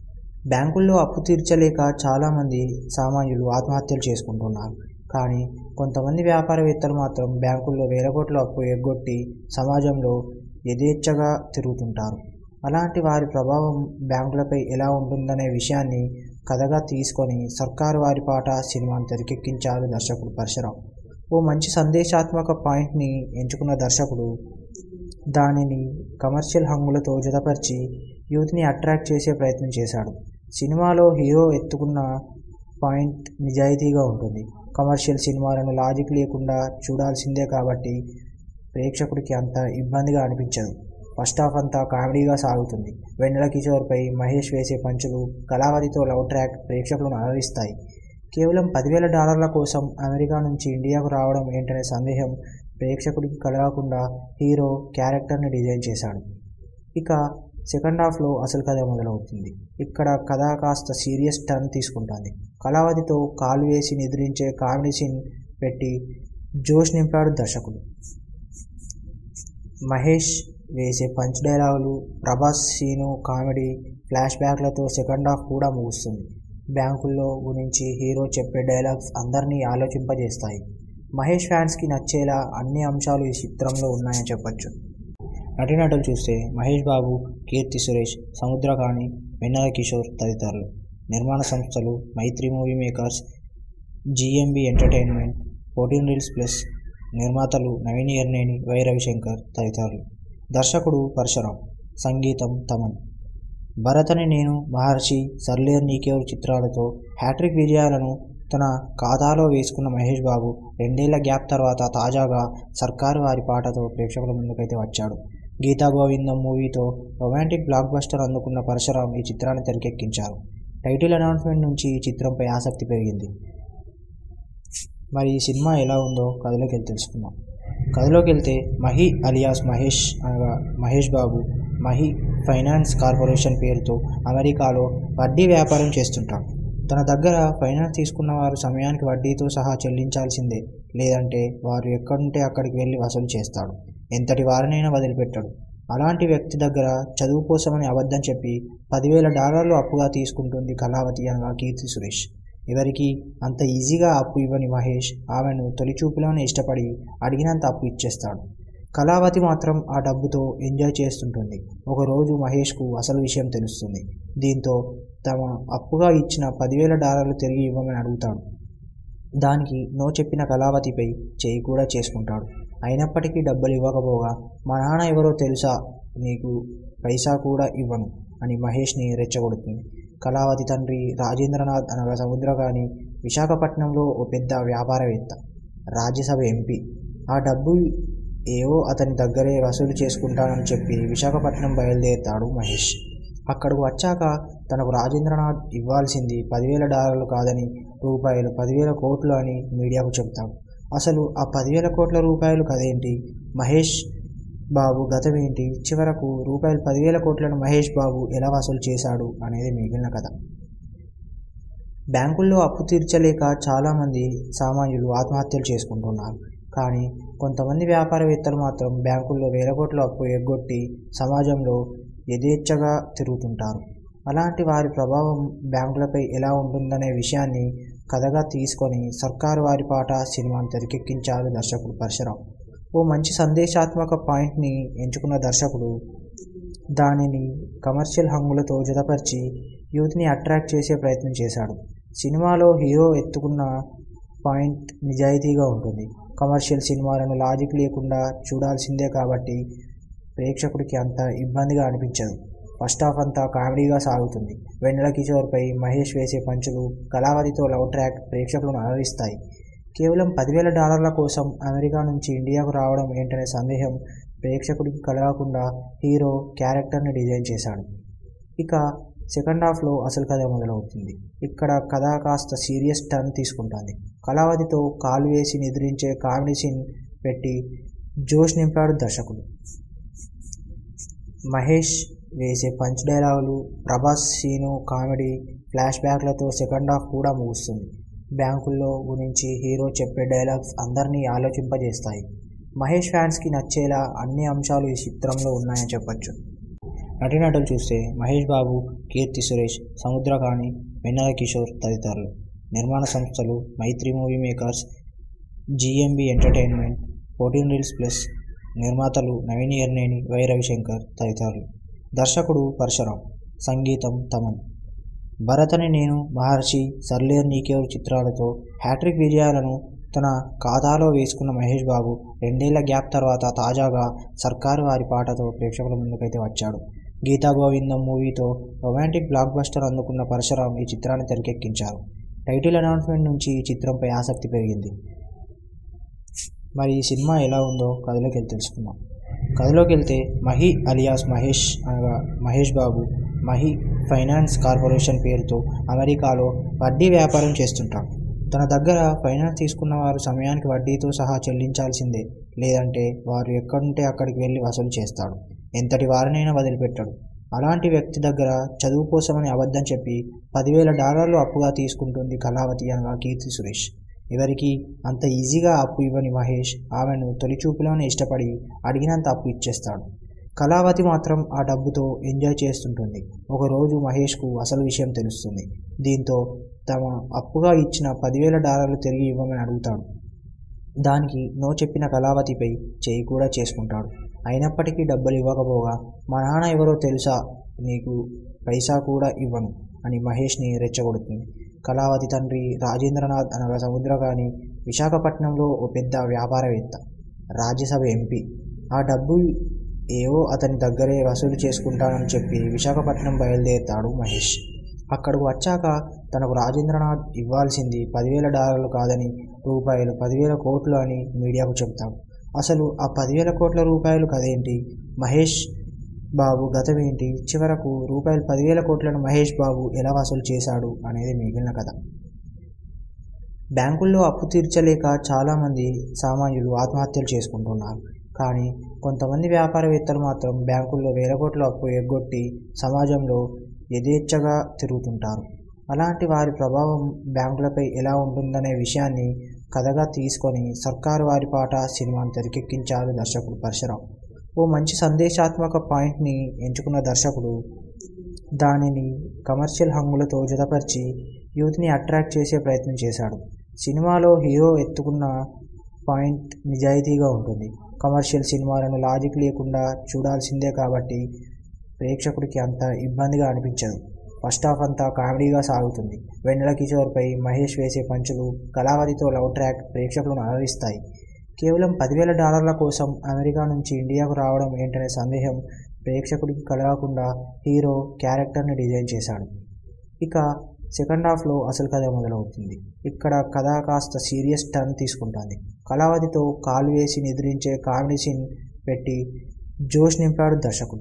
A: బ్యాంకుల్లో అప్పు తీర్చలేక చాలామంది సామాన్యులు ఆత్మహత్యలు చేసుకుంటున్నారు కానీ కొంతమంది వ్యాపారవేత్తలు మాత్రం బ్యాంకుల్లో వేల కోట్ల అప్పు ఎగ్గొట్టి సమాజంలో యథేచ్ఛగా తిరుగుతుంటారు అలాంటి వారి ప్రభావం బ్యాంకులపై ఎలా ఉంటుందనే విషయాన్ని కథగా తీసుకొని సర్కారు వారి పాట సినిమాను తెరకెక్కించారు దర్శకుడు పరశురాం ఓ మంచి సందేశాత్మక పాయింట్ని ఎంచుకున్న దర్శకుడు దానిని కమర్షియల్ హంగులతో జతపరిచి యూత్ని అట్రాక్ట్ చేసే ప్రయత్నం చేశాడు సినిమాలో హీరో ఎత్తుకున్న పాయింట్ నిజాయితీగా ఉంటుంది కమర్షియల్ సినిమాలను లాజిక్ లేకుండా చూడాల్సిందే కాబట్టి ప్రేక్షకుడికి అంత ఇబ్బందిగా అనిపించదు ఫస్ట్ హాఫ్ అంతా కామెడీగా సాగుతుంది వెన్నెల కిషోర్పై మహేష్ వేసే పంచులు కళావతితో లవ్ ట్రాక్ ప్రేక్షకులను అలరిస్తాయి కేవలం పదివేల డాలర్ల కోసం అమెరికా నుంచి ఇండియాకు రావడం ఏంటనే సందేహం ప్రేక్షకుడికి కలగకుండా హీరో క్యారెక్టర్ని డిజైన్ చేశాడు ఇక సెకండ్ హాఫ్లో అసలు కథ మొదలవుతుంది ఇక్కడ కథ కాస్త సీరియస్ టర్న్ తీసుకుంటుంది కళావతితో కాలు వేసి నిద్రించే కామెడీ సీన్ పెట్టి జోష్ నింపాడు దర్శకుడు మహేష్ వేసే పంచ్ డైలాగులు ప్రభాస్ సీను కామెడీ ఫ్లాష్ బ్యాక్లతో సెకండ్ హాఫ్ కూడా ముగుస్తుంది బ్యాంకుల్లో గురించి హీరో చెప్పే డైలాగ్స్ అందరినీ ఆలోచింపజేస్తాయి మహేష్ ఫ్యాన్స్కి నచ్చేలా అన్ని అంశాలు ఈ చిత్రంలో ఉన్నాయని చెప్పొచ్చు నటీనటులు చూస్తే మహేష్ బాబు కీర్తి సురేష్ సముద్రకాణి వెన్నెల కిషోర్ తదితరులు నిర్మాణ సంస్థలు Mythri movie makers GMB entertainment fourteen reels plus నిర్మాతలు నవీన్ ఎర్నేని వై రవిశంకర్ తదితరులు దర్శకుడు పరశురాం సంగీతం తమన్ భరతని నేను మహర్షి సర్లేర్ నీకేరు చిత్రాలతో హ్యాట్రిక్ విజయాలను తన ఖాతాలో వేసుకున్న మహేష్ బాబు రెండేళ్ల గ్యాప్ తర్వాత తాజాగా సర్కారు వారి పాటతో ప్రేక్షకుల ముందుకైతే వచ్చాడు గీతా గోవిందం మూవీతో రొమాంటిక్ బ్లాక్ బస్టర్ అందుకున్న పరశురాం ఈ చిత్రాన్ని తెరకెక్కించారు టైటిల్ అనౌన్స్మెంట్ నుంచి ఈ చిత్రంపై ఆసక్తి పెరిగింది మరి ఈ సినిమా ఎలా ఉందో కథలోకి వెళ్ళి తెలుసుకుందాం కథలోకి వెళ్తే మహి అలియాస్ మహేష్ అనగా మహేష్ బాబు మహి ఫైనాన్స్ కార్పొరేషన్ పేరుతో అమెరికాలో వడ్డీ వ్యాపారం చేస్తుంటాడు తన దగ్గర ఫైనాన్స్ తీసుకున్న వారు సమయానికి వడ్డీతో సహా చెల్లించాల్సిందే లేదంటే వారు ఎక్కడుంటే అక్కడికి వెళ్ళి వసూలు చేస్తాడు ఎంతటి వారినైనా వదిలిపెట్టాడు అలాంటి వ్యక్తి దగ్గర చదువు కోసమని అబద్ధం చెప్పి పదివేల డాలర్లు అప్పుగా తీసుకుంటుంది కళావతి అనగా కీర్తి సురేష్ ఎవరికి అంత ఈజీగా అప్పు ఇవ్వని మహేష్ ఆమెను తొలి చూపులోనే ఇష్టపడి అడిగినంత అప్పు ఇచ్చేస్తాడు కళావతి మాత్రం ఆ డబ్బుతో ఎంజాయ్ చేస్తుంటుంది ఒకరోజు మహేష్కు అసలు విషయం తెలుస్తుంది దీంతో తమ అప్పుగా ఇచ్చిన పదివేల డాలర్లు తిరిగి ఇవ్వమని అడుగుతాడు దానికి నో చెప్పిన కళావతిపై చేయి కూడా చేసుకుంటాడు అయినప్పటికీ డబ్బులు ఇవ్వకపోగా మా నాన్న ఎవరో తెలుసా నీకు పైసా కూడా ఇవ్వను అని మహేష్ని రెచ్చగొడుతుంది కళావతి తండ్రి రాజేంద్రనాథ్ అనగా సముద్రగాని విశాఖపట్నంలో ఓ పెద్ద వ్యాపారవేత్త రాజ్యసభ ఎంపీ ఆ డబ్బు ఏవో అతని దగ్గరే వసూలు చేసుకుంటానని చెప్పి విశాఖపట్నం బయలుదేరుతాడు మహేష్ అక్కడికి వచ్చాక తనకు రాజేంద్రనాథ్ ఇవ్వాల్సింది పదివేల డాలర్లు కాదని రూపాయలు పదివేల కోట్లు అని మీడియాకు చెబుతాడు అసలు ఆ పదివేల కోట్ల రూపాయలు కదేంటి మహేష్ బాబు గతమేంటి చివరకు రూపాయలు పదివేల కోట్లను మహేష్ బాబు ఎలా వసూలు చేశాడు అనేది మిగిలిన కథ బ్యాంకుల్లో అప్పు తీర్చలేక చాలామంది సామాన్యులు ఆత్మహత్యలు చేసుకుంటున్నారు కానీ కొంతమంది వ్యాపారవేత్తలు మాత్రం బ్యాంకుల్లో వేల కోట్ల అప్పు ఎగ్గొట్టి సమాజంలో యథేచ్ఛగా తిరుగుతుంటారు అలాంటి వారి ప్రభావం బ్యాంకులపై ఎలా ఉంటుందనే విషయాన్ని కథగా తీసుకొని సర్కారు వారి పాట సినిమాను తెరకెక్కించారు దర్శకుడు పరశురాం ఓ మంచి సందేశాత్మక పాయింట్ని ఎంచుకున్న దర్శకుడు దానిని కమర్షియల్ హంగులతో జతపరిచి యూత్ని అట్రాక్ట్ చేసే ప్రయత్నం చేశాడు సినిమాలో హీరో ఎత్తుకున్న పాయింట్ నిజాయితీగా ఉంటుంది కమర్షియల్ సినిమాలను లాజిక్ లేకుండా చూడాల్సిందే కాబట్టి ప్రేక్షకుడికి అంత ఇబ్బందిగా అనిపించదు ఫస్ట్ హాఫ్ అంతా కామెడీగా సాగుతుంది వెన్నెల కిషోర్పై మహేష్ వేసే పంచులు కళావతితో లవ్ ట్రాక్ ప్రేక్షకులను అలరిస్తాయి కేవలం పదివేల డాలర్ల కోసం అమెరికా నుంచి ఇండియాకు రావడం ఏంటనే సందేహం ప్రేక్షకుడికి కలగకుండా హీరో క్యారెక్టర్ని డిజైన్ చేశాడు ఇక సెకండ్ హాఫ్లో అసలు కథ మొదలవుతుంది ఇక్కడ కథ కాస్త సీరియస్ టర్న్ తీసుకుంటుంది కళావతితో కాలు వేసి నిద్రించే కామెడీ సీన్ పెట్టి జోష్ నింపాడు దర్శకుడు మహేష్ వేసే పంచ్ డైలాగులు ప్రభాస్ సీను కామెడీ ఫ్లాష్ బ్యాక్లతో సెకండ్ హాఫ్ కూడా ముగుస్తుంది బ్యాంకుల్లో గురించి హీరో చెప్పే డైలాగ్స్ అందరినీ ఆలోచింపజేస్తాయి మహేష్ ఫ్యాన్స్కి నచ్చేలా అన్ని అంశాలు ఈ చిత్రంలో ఉన్నాయని చెప్పొచ్చు నటీనటులు చూస్తే మహేష్ బాబు కీర్తి సురేష్ సముద్రకాని వెన్నెల కిషోర్ తదితరులు నిర్మాణ సంస్థలు Mythri movie makers GMB entertainment fourteen reels plus నిర్మాతలు నవీన్ ఎర్నేని వై రవిశంకర్ తదితరులు దర్శకుడు పరశురాం సంగీతం తమన్ భరతని నేను మహర్షి సర్లేర్ నీకేవరు చిత్రాలతో హ్యాట్రిక్ విజయాలను తన ఖాతాలో వేసుకున్న మహేష్ బాబు రెండేళ్ల గ్యాప్ తర్వాత తాజాగా సర్కారు వారి పాటతో ప్రేక్షకుల ముందుకైతే వచ్చాడు గీతా గోవిందం మూవీతో రొమాంటిక్ బ్లాక్ బస్టర్ అందుకున్న పరశురాం ఈ చిత్రాన్ని తెరకెక్కించారు టైటిల్ అనౌన్స్మెంట్ నుంచి ఈ చిత్రంపై ఆసక్తి పెరిగింది మరి ఈ సినిమా ఎలా ఉందో కథలోకి వెళ్ళి తెలుసుకుందాం కథలోకి వెళ్తే మహి అలియాస్ మహేష్ అనగా మహేష్ బాబు మహి ఫైనాన్స్ కార్పొరేషన్ పేరుతో అమెరికాలో వడ్డీ వ్యాపారం చేస్తుంటాడు తన దగ్గర ఫైనాన్స్ తీసుకున్న వారు సమయానికి వడ్డీతో సహా చెల్లించాల్సిందే లేదంటే వారు ఎక్కడుంటే అక్కడికి వెళ్ళి వసూలు చేస్తాడు ఎంతటి వారినైనా వదిలిపెట్టాడు అలాంటి వ్యక్తి దగ్గర చదువు కోసమని అబద్ధం చెప్పి పదివేల డాలర్లు అప్పుగా తీసుకుంటుంది కళావతి అనగా కీర్తి సురేష్ ఎవరికి అంత ఈజీగా అప్పు ఇవ్వని మహేష్ ఆమెను తొలి చూపులోనే ఇష్టపడి అడిగినంత అప్పు ఇచ్చేస్తాడు కళావతి మాత్రం ఆ డబ్బుతో ఎంజాయ్ చేస్తుంటుంది ఒకరోజు మహేష్కు అసలు విషయం తెలుస్తుంది దీంతో తమ అప్పుగా ఇచ్చిన పదివేల డాలర్లు తిరిగి ఇవ్వమని అడుగుతాడు దానికి నో చెప్పిన కళావతిపై చేయి కూడా చేసుకుంటాడు అయినప్పటికీ డబ్బులు ఇవ్వకపోగా మా నాన్న ఎవరో తెలుసా నీకు పైసా కూడా ఇవ్వను అని మహేష్ని రెచ్చగొడుతుంది కళావతి తండ్రి రాజేంద్రనాథ్ అనగా సముద్రగాని విశాఖపట్నంలో ఓ పెద్ద వ్యాపారవేత్త రాజ్యసభ ఎంపీ ఆ డబ్బు ఏవో అతని దగ్గరే వసూలు చేసుకుంటానని చెప్పి విశాఖపట్నం బయలుదేరుతాడు మహేష్ అక్కడికి వచ్చాక తనకు రాజేంద్రనాథ్ ఇవ్వాల్సింది పదివేల డాలర్లు కాదని రూపాయలు పదివేల కోట్లు అని మీడియాకు చెప్తాడు అసలు ఆ పదివేల కోట్ల రూపాయలు కదేంటి మహేష్ బాబు గతం ఏంటి చివరకు రూపాయలు పదివేల కోట్లను మహేష్ బాబు ఎలా వసూలు చేశాడు అనేది మిగిలిన కథ బ్యాంకుల్లో అప్పు తీర్చలేక చాలామంది సామాన్యులు ఆత్మహత్యలు చేసుకుంటున్నారు కానీ కొంతమంది వ్యాపారవేత్తలు మాత్రం బ్యాంకుల్లో వేల కోట్ల అప్పు ఎగ్గొట్టి సమాజంలో యథేచ్ఛగా తిరుగుతుంటారు అలాంటి వారి ప్రభావం బ్యాంకులపై ఎలా ఉంటుందనే విషయాన్ని కథగా తీసుకొని సర్కారు వారి పాట సినిమాను తెరకెక్కించారు దర్శకుడు పరశురాం ఓ మంచి సందేశాత్మక పాయింట్ని ఎంచుకున్న దర్శకుడు దానిని కమర్షియల్ హంగులతో జతపరిచి యూత్ని అట్రాక్ట్ చేసే ప్రయత్నం చేశాడు సినిమాలో హీరో ఎత్తుకున్న పాయింట్ నిజాయితీగా ఉంటుంది కమర్షియల్ సినిమాలను లాజిక్ లేకుండా చూడాల్సిందే కాబట్టి ప్రేక్షకుడికి అంత ఇబ్బందిగా అనిపించదు ఫస్ట్ హాఫ్ అంతా కామెడీగా సాగుతుంది వెన్నెల కిషోర్పై మహేష్ వేసే పంచులు కళావతితో లవ్ ట్రాక్ ప్రేక్షకులను అలరిస్తాయి కేవలం పదివేల డాలర్ల కోసం అమెరికా నుంచి ఇండియాకు రావడం ఏంటనే సందేహం ప్రేక్షకుడికి కలగకుండా హీరో క్యారెక్టర్ని డిజైన్ చేశాడు ఇక సెకండ్ హాఫ్లో అసలు కథ మొదలవుతుంది ఇక్కడ కథ కాస్త సీరియస్ టర్న్ తీసుకుంటుంది కళావతితో కాలు వేసి నిద్రించే కామెడీ సీన్ పెట్టి జోష్ నింపాడు దర్శకుడు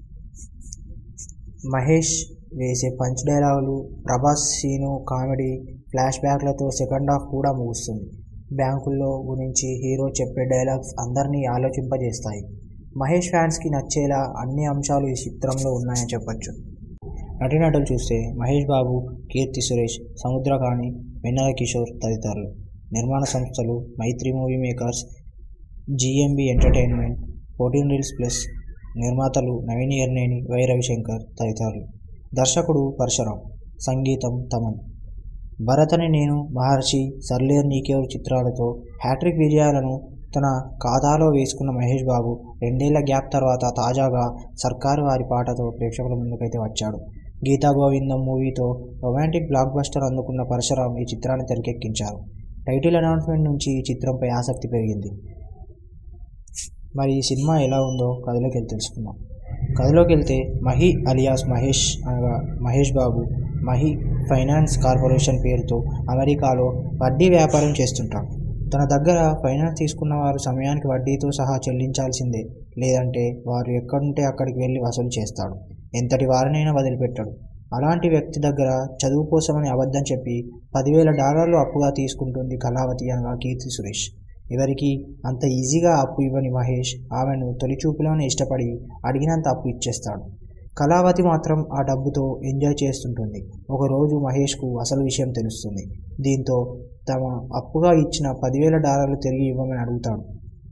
A: మహేష్ వేసే పంచ్ డైలాగులు ప్రభాస్ సీను కామెడీ ఫ్లాష్ బ్యాక్లతో సెకండ్ హాఫ్ కూడా ముగుస్తుంది బ్యాంకుల్లో గురించి హీరో చెప్పే డైలాగ్స్ అందరినీ ఆలోచింపజేస్తాయి మహేష్ ఫ్యాన్స్కి నచ్చేలా అన్ని అంశాలు ఈ చిత్రంలో ఉన్నాయని చెప్పొచ్చు నటీనటులు చూస్తే మహేష్ బాబు కీర్తి సురేష్ సముద్రకాని వెన్నెల కిషోర్ తదితరులు నిర్మాణ సంస్థలు Mythri movie makers GMB entertainment fourteen reels plus నిర్మాతలు నవీన్ ఎర్నేని వై రవిశంకర్ తదితరులు దర్శకుడు పరశురాం సంగీతం తమన్ భరతని నేను మహర్షి సర్లేర్ నీకేవరు చిత్రాలతో హ్యాట్రిక్ విజయాలను తన ఖాతాలో వేసుకున్న మహేష్ బాబు రెండేళ్ల గ్యాప్ తర్వాత తాజాగా సర్కారు వారి పాటతో ప్రేక్షకుల ముందుకైతే వచ్చాడు గీతా గోవిందం మూవీతో రొమాంటిక్ బ్లాక్ బస్టర్ అందుకున్న పరశురాం ఈ చిత్రాన్ని తెరకెక్కించారు టైటిల్ అనౌన్స్మెంట్ నుంచి ఈ చిత్రంపై ఆసక్తి పెరిగింది మరి ఈ సినిమా ఎలా ఉందో కథలోకి వెళ్ళి తెలుసుకుందాం కథలోకి వెళ్తే మహి అలియాస్ మహేష్ అనగా మహేష్ బాబు మహి ఫైనాన్స్ కార్పొరేషన్ పేరుతో అమెరికాలో వడ్డీ వ్యాపారం చేస్తుంటాడు తన దగ్గర ఫైనాన్స్ తీసుకున్న వారు సమయానికి వడ్డీతో సహా చెల్లించాల్సిందే లేదంటే వారు ఎక్కడుంటే అక్కడికి వెళ్ళి వసూలు చేస్తాడు ఎంతటి వారినైనా వదిలిపెట్టాడు అలాంటి వ్యక్తి దగ్గర చదువు కోసమని అబద్ధం చెప్పి పదివేల డాలర్లు అప్పుగా తీసుకుంటుంది కళావతి అనగా కీర్తి సురేష్ ఎవరికి అంత ఈజీగా అప్పు ఇవ్వని మహేష్ ఆమెను తొలి చూపులోనే ఇష్టపడి అడిగినంత అప్పు ఇచ్చేస్తాడు కళావతి మాత్రం ఆ డబ్బుతో ఎంజాయ్ చేస్తుంటుంది ఒకరోజు మహేష్కు అసలు విషయం తెలుస్తుంది దీంతో తమ అప్పుగా ఇచ్చిన పదివేల డాలర్లు తిరిగి ఇవ్వమని అడుగుతాడు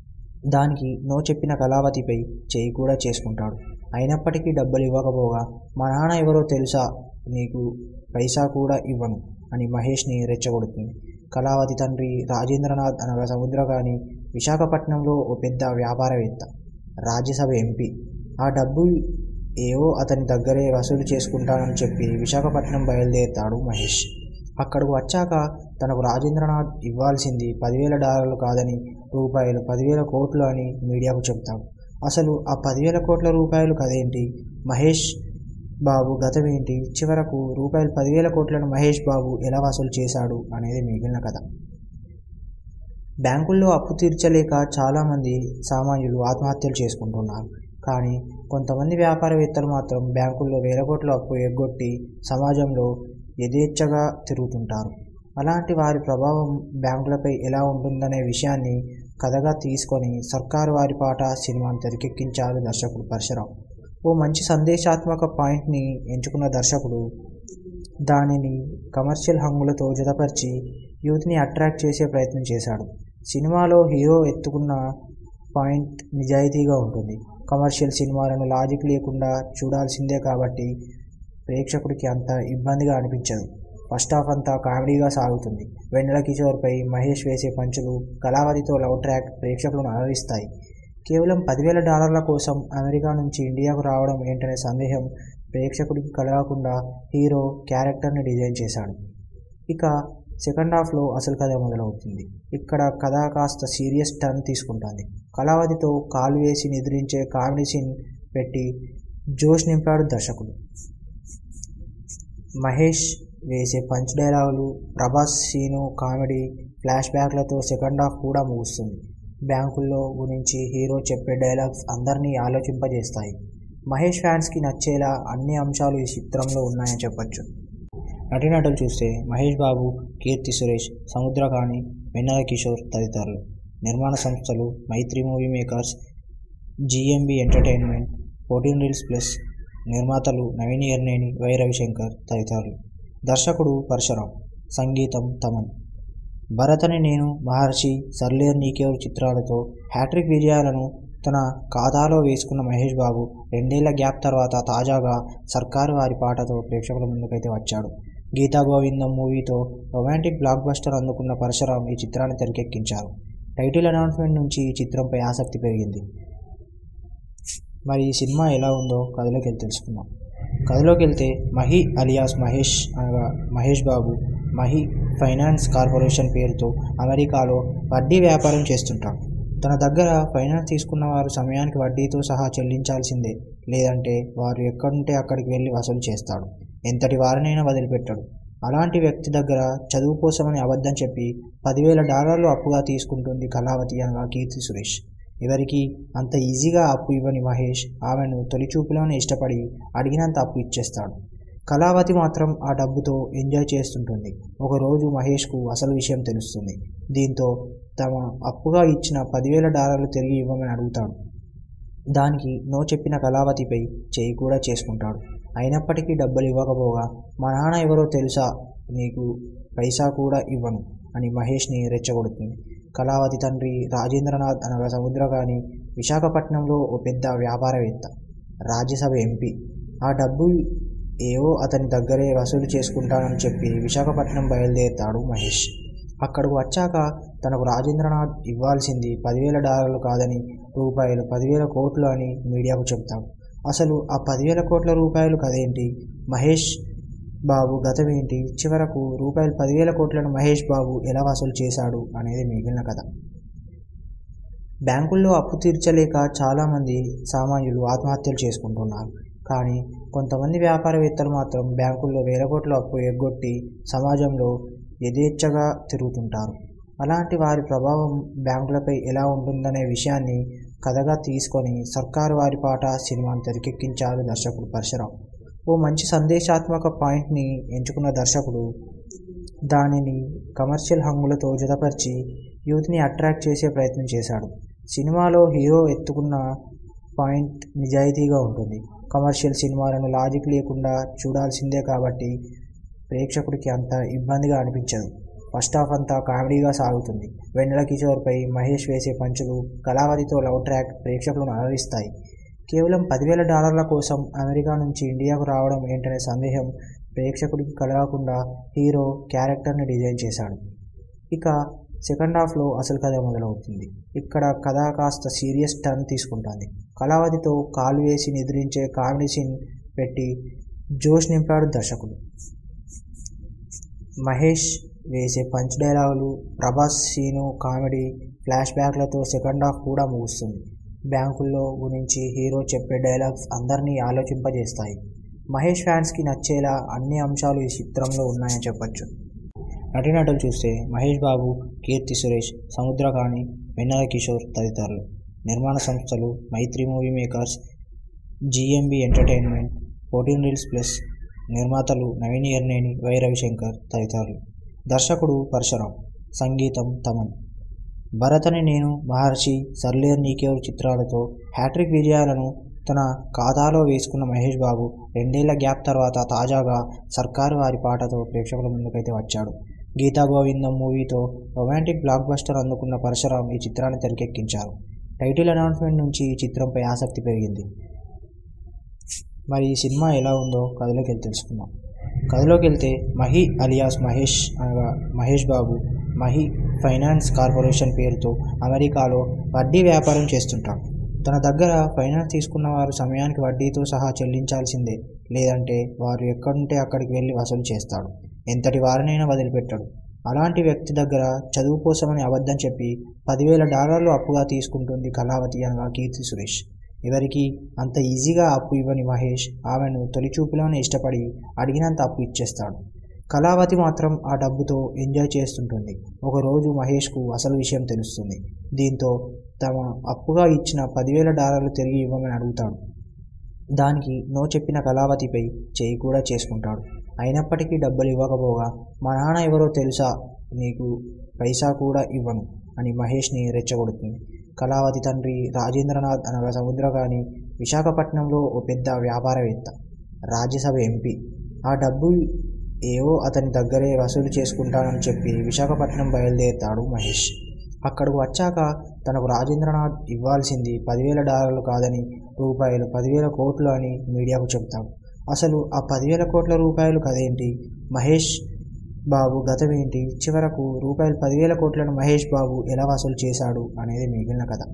A: దానికి నో చెప్పిన కళావతిపై చేయి కూడా చేసుకుంటాడు అయినప్పటికీ డబ్బులు ఇవ్వకపోగా మా నాన్న ఎవరో తెలుసా నీకు పైసా కూడా ఇవ్వను అని మహేష్ని రెచ్చగొడుతుంది కళావతి తండ్రి రాజేంద్రనాథ్ అనగా సముద్రగాని విశాఖపట్నంలో ఓ పెద్ద వ్యాపారవేత్త రాజ్యసభ ఎంపీ ఆ డబ్బు ఏవో అతని దగ్గరే వసూలు చేసుకుంటానని చెప్పి విశాఖపట్నం బయలుదేరుతాడు మహేష్ అక్కడకు వచ్చాక తనకు రాజేంద్రనాథ్ ఇవ్వాల్సింది పదివేల డాలర్లు కాదని రూపాయలు పదివేల కోట్లు అని మీడియాకు చెప్తాడు అసలు ఆ పదివేల కోట్ల రూపాయలు కదేంటి మహేష్ బాబు గతం ఏంటి చివరకు రూపాయలు పదివేల కోట్లను మహేష్ బాబు ఎలా వసూలు చేశాడు అనేది మిగిలిన కథ బ్యాంకుల్లో అప్పు తీర్చలేక చాలామంది సామాన్యులు ఆత్మహత్యలు చేసుకుంటున్నారు కానీ కొంతమంది వ్యాపారవేత్తలు మాత్రం బ్యాంకుల్లో వేల కోట్ల అప్పు ఎగ్గొట్టి సమాజంలో యథేచ్ఛగా తిరుగుతుంటారు అలాంటి వారి ప్రభావం బ్యాంకులపై ఎలా ఉంటుందనే విషయాన్ని కథగా తీసుకొని సర్కారు వారి పాట సినిమాను తెరకెక్కించారు దర్శకుడు పరశురాం ఓ మంచి సందేశాత్మక పాయింట్ని ఎంచుకున్న దర్శకుడు దానిని కమర్షియల్ హంగులతో జతపరిచి యూత్ని అట్రాక్ట్ చేసే ప్రయత్నం చేశాడు సినిమాలో హీరో ఎత్తుకున్న పాయింట్ నిజాయితీగా ఉంటుంది కమర్షియల్ సినిమాలను లాజిక్ లేకుండా చూడాల్సిందే కాబట్టి ప్రేక్షకుడికి అంత ఇబ్బందిగా అనిపించదు ఫస్ట్ హాఫ్ అంతా కామెడీగా సాగుతుంది వెన్నెల కిషోర్పై మహేష్ వేసే పంచులు కళావతితో లవ్ ట్రాక్ ప్రేక్షకులను అలరిస్తాయి కేవలం పదివేల డాలర్ల కోసం అమెరికా నుంచి ఇండియాకు రావడం ఏంటనే సందేహం ప్రేక్షకుడికి కలగకుండా హీరో క్యారెక్టర్ని డిజైన్ చేశాడు ఇక సెకండ్ హాఫ్లో అసలు కథ మొదలవుతుంది ఇక్కడ కథ కాస్త సీరియస్ టర్న్ తీసుకుంటుంది కళావతితో కాలు వేసి నిద్రించే కామెడీ సీన్ పెట్టి జోష్ నింపాడు దర్శకుడు మహేష్ వేసే పంచ్ డైలాగులు ప్రభాస్ సీను కామెడీ ఫ్లాష్ బ్యాక్లతో సెకండ్ హాఫ్ కూడా ముగుస్తుంది బ్యాంకుల్లో గురించి హీరో చెప్పే డైలాగ్స్ అందరినీ ఆలోచింపజేస్తాయి మహేష్ ఫ్యాన్స్కి నచ్చేలా అన్ని అంశాలు ఈ చిత్రంలో ఉన్నాయని చెప్పొచ్చు నటీనటులు చూస్తే మహేష్ బాబు కీర్తి సురేష్ సముద్రకాణి వెన్నెల కిషోర్ తదితరులు నిర్మాణ సంస్థలు Mythri movie makers GMB entertainment fourteen reels plus నిర్మాతలు నవీన్ ఎర్నేని వై రవిశంకర్ తదితరులు దర్శకుడు పరశురాం సంగీతం తమన్ భరతని నేను మహర్షి సర్లేర్ నీకేవరు చిత్రాలతో హ్యాట్రిక్ విజయాలను తన ఖాతాలో వేసుకున్న మహేష్ బాబు రెండేళ్ల గ్యాప్ తర్వాత తాజాగా సర్కారు వారి పాటతో ప్రేక్షకుల ముందుకైతే వచ్చాడు గీతా గోవిందం మూవీతో రొమాంటిక్ బ్లాక్ బస్టర్ అందుకున్న పరశురాం ఈ చిత్రాన్ని తెరకెక్కించారు టైటిల్ అనౌన్స్మెంట్ నుంచి ఈ చిత్రంపై ఆసక్తి పెరిగింది మరి ఈ సినిమా ఎలా ఉందో కథలోకి వెళ్ళి తెలుసుకుందాం కథలోకి వెళ్తే మహి అలియాస్ మహేష్ అనగా మహేష్ బాబు మహి ఫైనాన్స్ కార్పొరేషన్ పేరుతో అమెరికాలో వడ్డీ వ్యాపారం చేస్తుంటాడు తన దగ్గర ఫైనాన్స్ తీసుకున్న వారు సమయానికి వడ్డీతో సహా చెల్లించాల్సిందే లేదంటే వారు ఎక్కడుంటే అక్కడికి వెళ్ళి వసూలు చేస్తాడు ఎంతటి వారినైనా వదిలిపెట్టాడు అలాంటి వ్యక్తి దగ్గర చదువు కోసమని అబద్ధం చెప్పి పదివేల డాలర్లు అప్పుగా తీసుకుంటుంది కళావతి అనగా కీర్తి సురేష్ ఎవరికి అంత ఈజీగా అప్పు ఇవ్వని మహేష్ ఆమెను తొలి చూపులోనే ఇష్టపడి అడిగినంత అప్పు ఇచ్చేస్తాడు కళావతి మాత్రం ఆ డబ్బుతో ఎంజాయ్ చేస్తుంటుంది ఒకరోజు మహేష్కు అసలు విషయం తెలుస్తుంది దీంతో తమ అప్పుగా ఇచ్చిన పదివేల డాలర్లు తిరిగి ఇవ్వమని అడుగుతాడు దానికి నో చెప్పిన కళావతిపై చేయి కూడా చేసుకుంటాడు అయినప్పటికీ డబ్బులు ఇవ్వకపోగా మా నాన్న ఎవరో తెలుసా నీకు పైసా కూడా ఇవ్వను అని మహేష్ని రెచ్చగొడుతుంది కళావతి తండ్రి రాజేంద్రనాథ్ అనగా సముద్రగాని విశాఖపట్నంలో ఓ పెద్ద వ్యాపారవేత్త రాజ్యసభ ఎంపీ ఆ డబ్బు ఏవో అతని దగ్గరే వసూలు చేసుకుంటానని చెప్పి విశాఖపట్నం బయలుదేరుతాడు మహేష్ అక్కడకు వచ్చాక తనకు రాజేంద్రనాథ్ ఇవ్వాల్సింది పదివేల డాలర్లు కాదని రూపాయలు పదివేల కోట్లు అని మీడియాకు చెప్తాడు అసలు ఆ పదివేల కోట్ల రూపాయలు కదేంటి మహేష్ బాబు గతం ఏంటి చివరకు రూపాయలు పదివేల కోట్లను మహేష్ బాబు ఎలా వసూలు చేశాడు అనేది మిగిలిన కథ బ్యాంకుల్లో అప్పు తీర్చలేక చాలామంది సామాన్యులు ఆత్మహత్యలు చేసుకుంటున్నారు కానీ కొంతమంది వ్యాపారవేత్తలు మాత్రం బ్యాంకుల్లో వేల కోట్ల అప్పు ఎగ్గొట్టి సమాజంలో యథేచ్ఛగా తిరుగుతుంటారు అలాంటి వారి ప్రభావం బ్యాంకులపై ఎలా ఉంటుందనే విషయాన్ని కథగా తీసుకొని సర్కారు వారి పాట సినిమాను తెరకెక్కించారు దర్శకుడు పరశురాం ఓ మంచి సందేశాత్మక పాయింట్ని ఎంచుకున్న దర్శకుడు దానిని కమర్షియల్ హంగులతో జతపరిచి యూత్ని అట్రాక్ట్ చేసే ప్రయత్నం చేశాడు సినిమాలో హీరో ఎత్తుకున్న పాయింట్ నిజాయితీగా ఉంటుంది కమర్షియల్ సినిమాలను లాజిక్ లేకుండా చూడాల్సిందే కాబట్టి ప్రేక్షకుడికి అంత ఇబ్బందిగా అనిపించదు ఫస్ట్ హాఫ్ అంతా కామెడీగా సాగుతుంది వెన్నెల కిషోర్పై మహేష్ వేసే పంచులు కళావతితో లవ్ ట్రాక్ ప్రేక్షకులను అలరిస్తాయి కేవలం పదివేల డాలర్ల కోసం అమెరికా నుంచి ఇండియాకు రావడం ఏంటనే సందేహం ప్రేక్షకుడికి కలగకుండా హీరో క్యారెక్టర్ని డిజైన్ చేశాడు ఇక సెకండ్ హాఫ్లో అసలు కథ మొదలవుతుంది ఇక్కడ కథ కాస్త సీరియస్ టర్న్ తీసుకుంటుంది కళావతితో కాలు వేసి నిద్రించే కామెడీ సీన్ పెట్టి జోష్ నింపాడు దర్శకుడు మహేష్ వేసే పంచ్ డైలాగులు ప్రభాస్ సీను కామెడీ ఫ్లాష్ బ్యాక్లతో సెకండ్ హాఫ్ కూడా ముగుస్తుంది బ్యాంకుల్లో గురించి హీరో చెప్పే డైలాగ్స్ అందరినీ ఆలోచింపజేస్తాయి మహేష్ ఫ్యాన్స్కి నచ్చేలా అన్ని అంశాలు ఈ చిత్రంలో ఉన్నాయని చెప్పొచ్చు నటీనటులు చూస్తే మహేష్ బాబు కీర్తి సురేష్ సముద్రకాణి వెన్నెల కిషోర్ తదితరులు నిర్మాణ సంస్థలు Mythri movie makers GMB entertainment fourteen reels plus నిర్మాతలు నవీన్ ఎర్నేని వై రవిశంకర్ తదితరులు దర్శకుడు పరశురాం సంగీతం తమన్ భరతని నేను మహర్షి సర్లేర్ నీకేవర్ చిత్రాలతో హ్యాట్రిక్ విజయాలను తన ఖాతాలో వేసుకున్న మహేష్ బాబు రెండేళ్ల గ్యాప్ తర్వాత తాజాగా సర్కారు వారి పాటతో ప్రేక్షకుల ముందుకైతే వచ్చాడు గీతా గోవిందం మూవీతో రొమాంటిక్ బ్లాక్ బస్టర్ అందుకున్న పరశురాం ఈ చిత్రాన్ని తెరకెక్కించారు టైటిల్ అనౌన్స్మెంట్ నుంచి ఈ చిత్రంపై ఆసక్తి పెరిగింది మరి ఈ సినిమా ఎలా ఉందో కథలోకి వెళ్ళి తెలుసుకుందాం కథలోకి వెళ్తే మహి అలియాస్ మహేష్ అనగా మహేష్ బాబు మహి ఫైనాన్స్ కార్పొరేషన్ పేరుతో అమెరికాలో వడ్డీ వ్యాపారం చేస్తుంటాడు తన దగ్గర ఫైనాన్స్ తీసుకున్న వారు సమయానికి వడ్డీతో సహా చెల్లించాల్సిందే లేదంటే వారు ఎక్కడుంటే అక్కడికి వెళ్ళి వసూలు చేస్తాడు ఎంతటి వారినైనా వదిలిపెట్టాడు అలాంటి వ్యక్తి దగ్గర చదువు కోసమని అబద్ధం చెప్పి పదివేల డాలర్లు అప్పుగా తీసుకుంటుంది కళావతి అనగా కీర్తి సురేష్ ఎవరికి అంత ఈజీగా అప్పు ఇవ్వని మహేష్ ఆమెను తొలి చూపులోనే ఇష్టపడి అడిగినంత అప్పు ఇచ్చేస్తాడు కళావతి మాత్రం ఆ డబ్బుతో ఎంజాయ్ చేస్తుంటుంది ఒకరోజు మహేష్కు అసలు విషయం తెలుస్తుంది దీంతో తమ అప్పుగా ఇచ్చిన పదివేల డాలర్లు తిరిగి ఇవ్వమని అడుగుతాడు దానికి నో చెప్పిన కళావతిపై చేయి కూడా చేసుకుంటాడు అయినప్పటికీ డబ్బులు ఇవ్వకపోగా మా నాన్న ఎవరో తెలుసా నీకు పైసా కూడా ఇవ్వను అని మహేష్ని రెచ్చగొడుతుంది కళావతి తండ్రి రాజేంద్రనాథ్ అనగా సముద్రగాని విశాఖపట్నంలో ఓ పెద్ద వ్యాపారవేత్త రాజ్యసభ ఎంపీ ఆ డబ్బు ఏవో అతని దగ్గరే వసూలు చేసుకుంటానని చెప్పి విశాఖపట్నం బయలుదేరుతాడు మహేష్ అక్కడికి వచ్చాక తనకు రాజేంద్రనాథ్ ఇవ్వాల్సింది పదివేల డాలర్లు కాదని రూపాయలు పదివేల కోట్లు అని మీడియాకు చెబుతాడు అసలు ఆ పదివేల కోట్ల రూపాయలు కదేంటి మహేష్ బాబు గతమేంటి చివరకు రూపాయలు పదివేల కోట్లను మహేష్ బాబు ఎలా వసూలు చేశాడు అనేది మిగిలిన కథ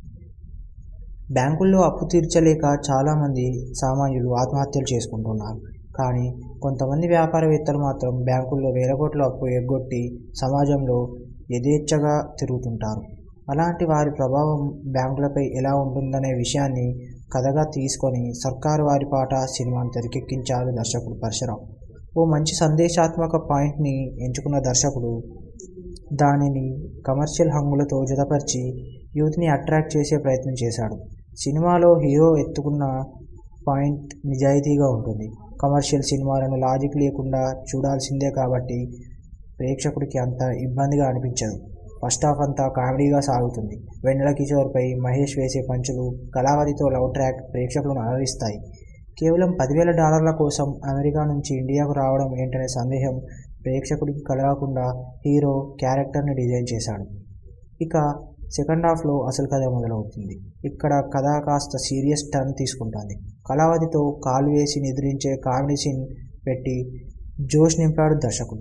A: బ్యాంకుల్లో అప్పు తీర్చలేక చాలామంది సామాన్యులు ఆత్మహత్యలు చేసుకుంటున్నారు కానీ కొంతమంది వ్యాపారవేత్తలు మాత్రం బ్యాంకుల్లో వేల కోట్ల అప్పు ఎగ్గొట్టి సమాజంలో యథేచ్ఛగా తిరుగుతుంటారు అలాంటి వారి ప్రభావం బ్యాంకులపై ఎలా ఉంటుందనే విషయాన్ని కథగా తీసుకొని సర్కారు వారి పాట సినిమాను తెరకెక్కించారు దర్శకుడు పరశురాం ఓ మంచి సందేశాత్మక పాయింట్ని ఎంచుకున్న దర్శకుడు దానిని కమర్షియల్ హంగులతో జతపరిచి యూత్ని అట్రాక్ట్ చేసే ప్రయత్నం చేశాడు సినిమాలో హీరో ఎత్తుకున్న పాయింట్ నిజాయితీగా ఉంటుంది కమర్షియల్ సినిమాలను లాజిక్ లేకుండా చూడాల్సిందే కాబట్టి ప్రేక్షకుడికి అంత ఇబ్బందిగా అనిపించదు ఫస్ట్ హాఫ్ అంతా కామెడీగా సాగుతుంది వెన్నెల కిషోర్పై మహేష్ వేసే పంచులు కళావతితో లవ్ ట్రాక్ ప్రేక్షకులను అలరిస్తాయి కేవలం పదివేల డాలర్ల కోసం అమెరికా నుంచి ఇండియాకు రావడం ఏంటనే సందేహం ప్రేక్షకుడికి కలగకుండా హీరో క్యారెక్టర్ని డిజైన్ చేశాడు ఇక సెకండ్ హాఫ్లో అసలు కథ మొదలవుతుంది ఇక్కడ కథ కాస్త సీరియస్ టర్న్ తీసుకుంటుంది కళావతితో కాలు వేసి నిద్రించే కామెడీ సీన్ పెట్టి జోష్ నింపాడు దర్శకుడు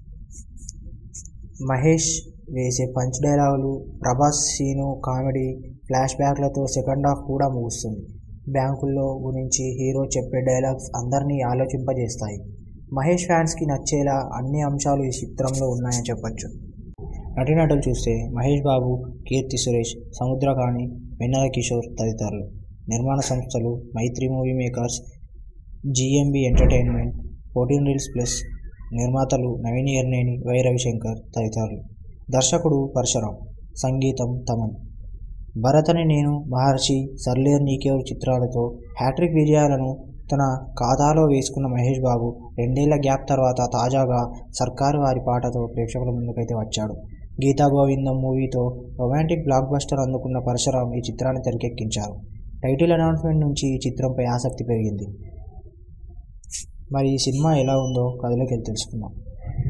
A: మహేష్ వేసే పంచ్ డైలాగులు ప్రభాస్ సీను కామెడీ ఫ్లాష్ బ్యాక్లతో సెకండ్ హాఫ్ కూడా ముగుస్తుంది బ్యాంకుల్లో గురించి హీరో చెప్పే డైలాగ్స్ అందరినీ ఆలోచింపజేస్తాయి మహేష్ ఫ్యాన్స్కి నచ్చేలా అన్ని అంశాలు ఈ చిత్రంలో ఉన్నాయని చెప్పొచ్చు నటీనటులు చూస్తే మహేష్ బాబు కీర్తి సురేష్ సముద్రకాణి వెన్నెల కిషోర్ తదితరులు నిర్మాణ సంస్థలు Mythri movie makers GMB entertainment fourteen reels plus నిర్మాతలు నవీన్ ఎర్నేని వై రవిశంకర్ తదితరులు దర్శకుడు పరశురాం సంగీతం తమన్ భరతని నేను మహర్షి సర్లేర్ నీకేవర్ చిత్రాలతో హ్యాట్రిక్ విజయాలను తన ఖాతాలో వేసుకున్న మహేష్ బాబు రెండేళ్ల గ్యాప్ తర్వాత తాజాగా సర్కారు వారి పాటతో ప్రేక్షకుల ముందుకైతే వచ్చాడు గీతా గోవిందం మూవీతో రొమాంటిక్ బ్లాక్ బస్టర్ అందుకున్న పరశురాం ఈ చిత్రాన్ని తెరకెక్కించారు టైటిల్ అనౌన్స్మెంట్ నుంచి ఈ చిత్రంపై ఆసక్తి పెరిగింది మరి ఈ సినిమా ఎలా ఉందో కథలోకి వెళ్ళి తెలుసుకుందాం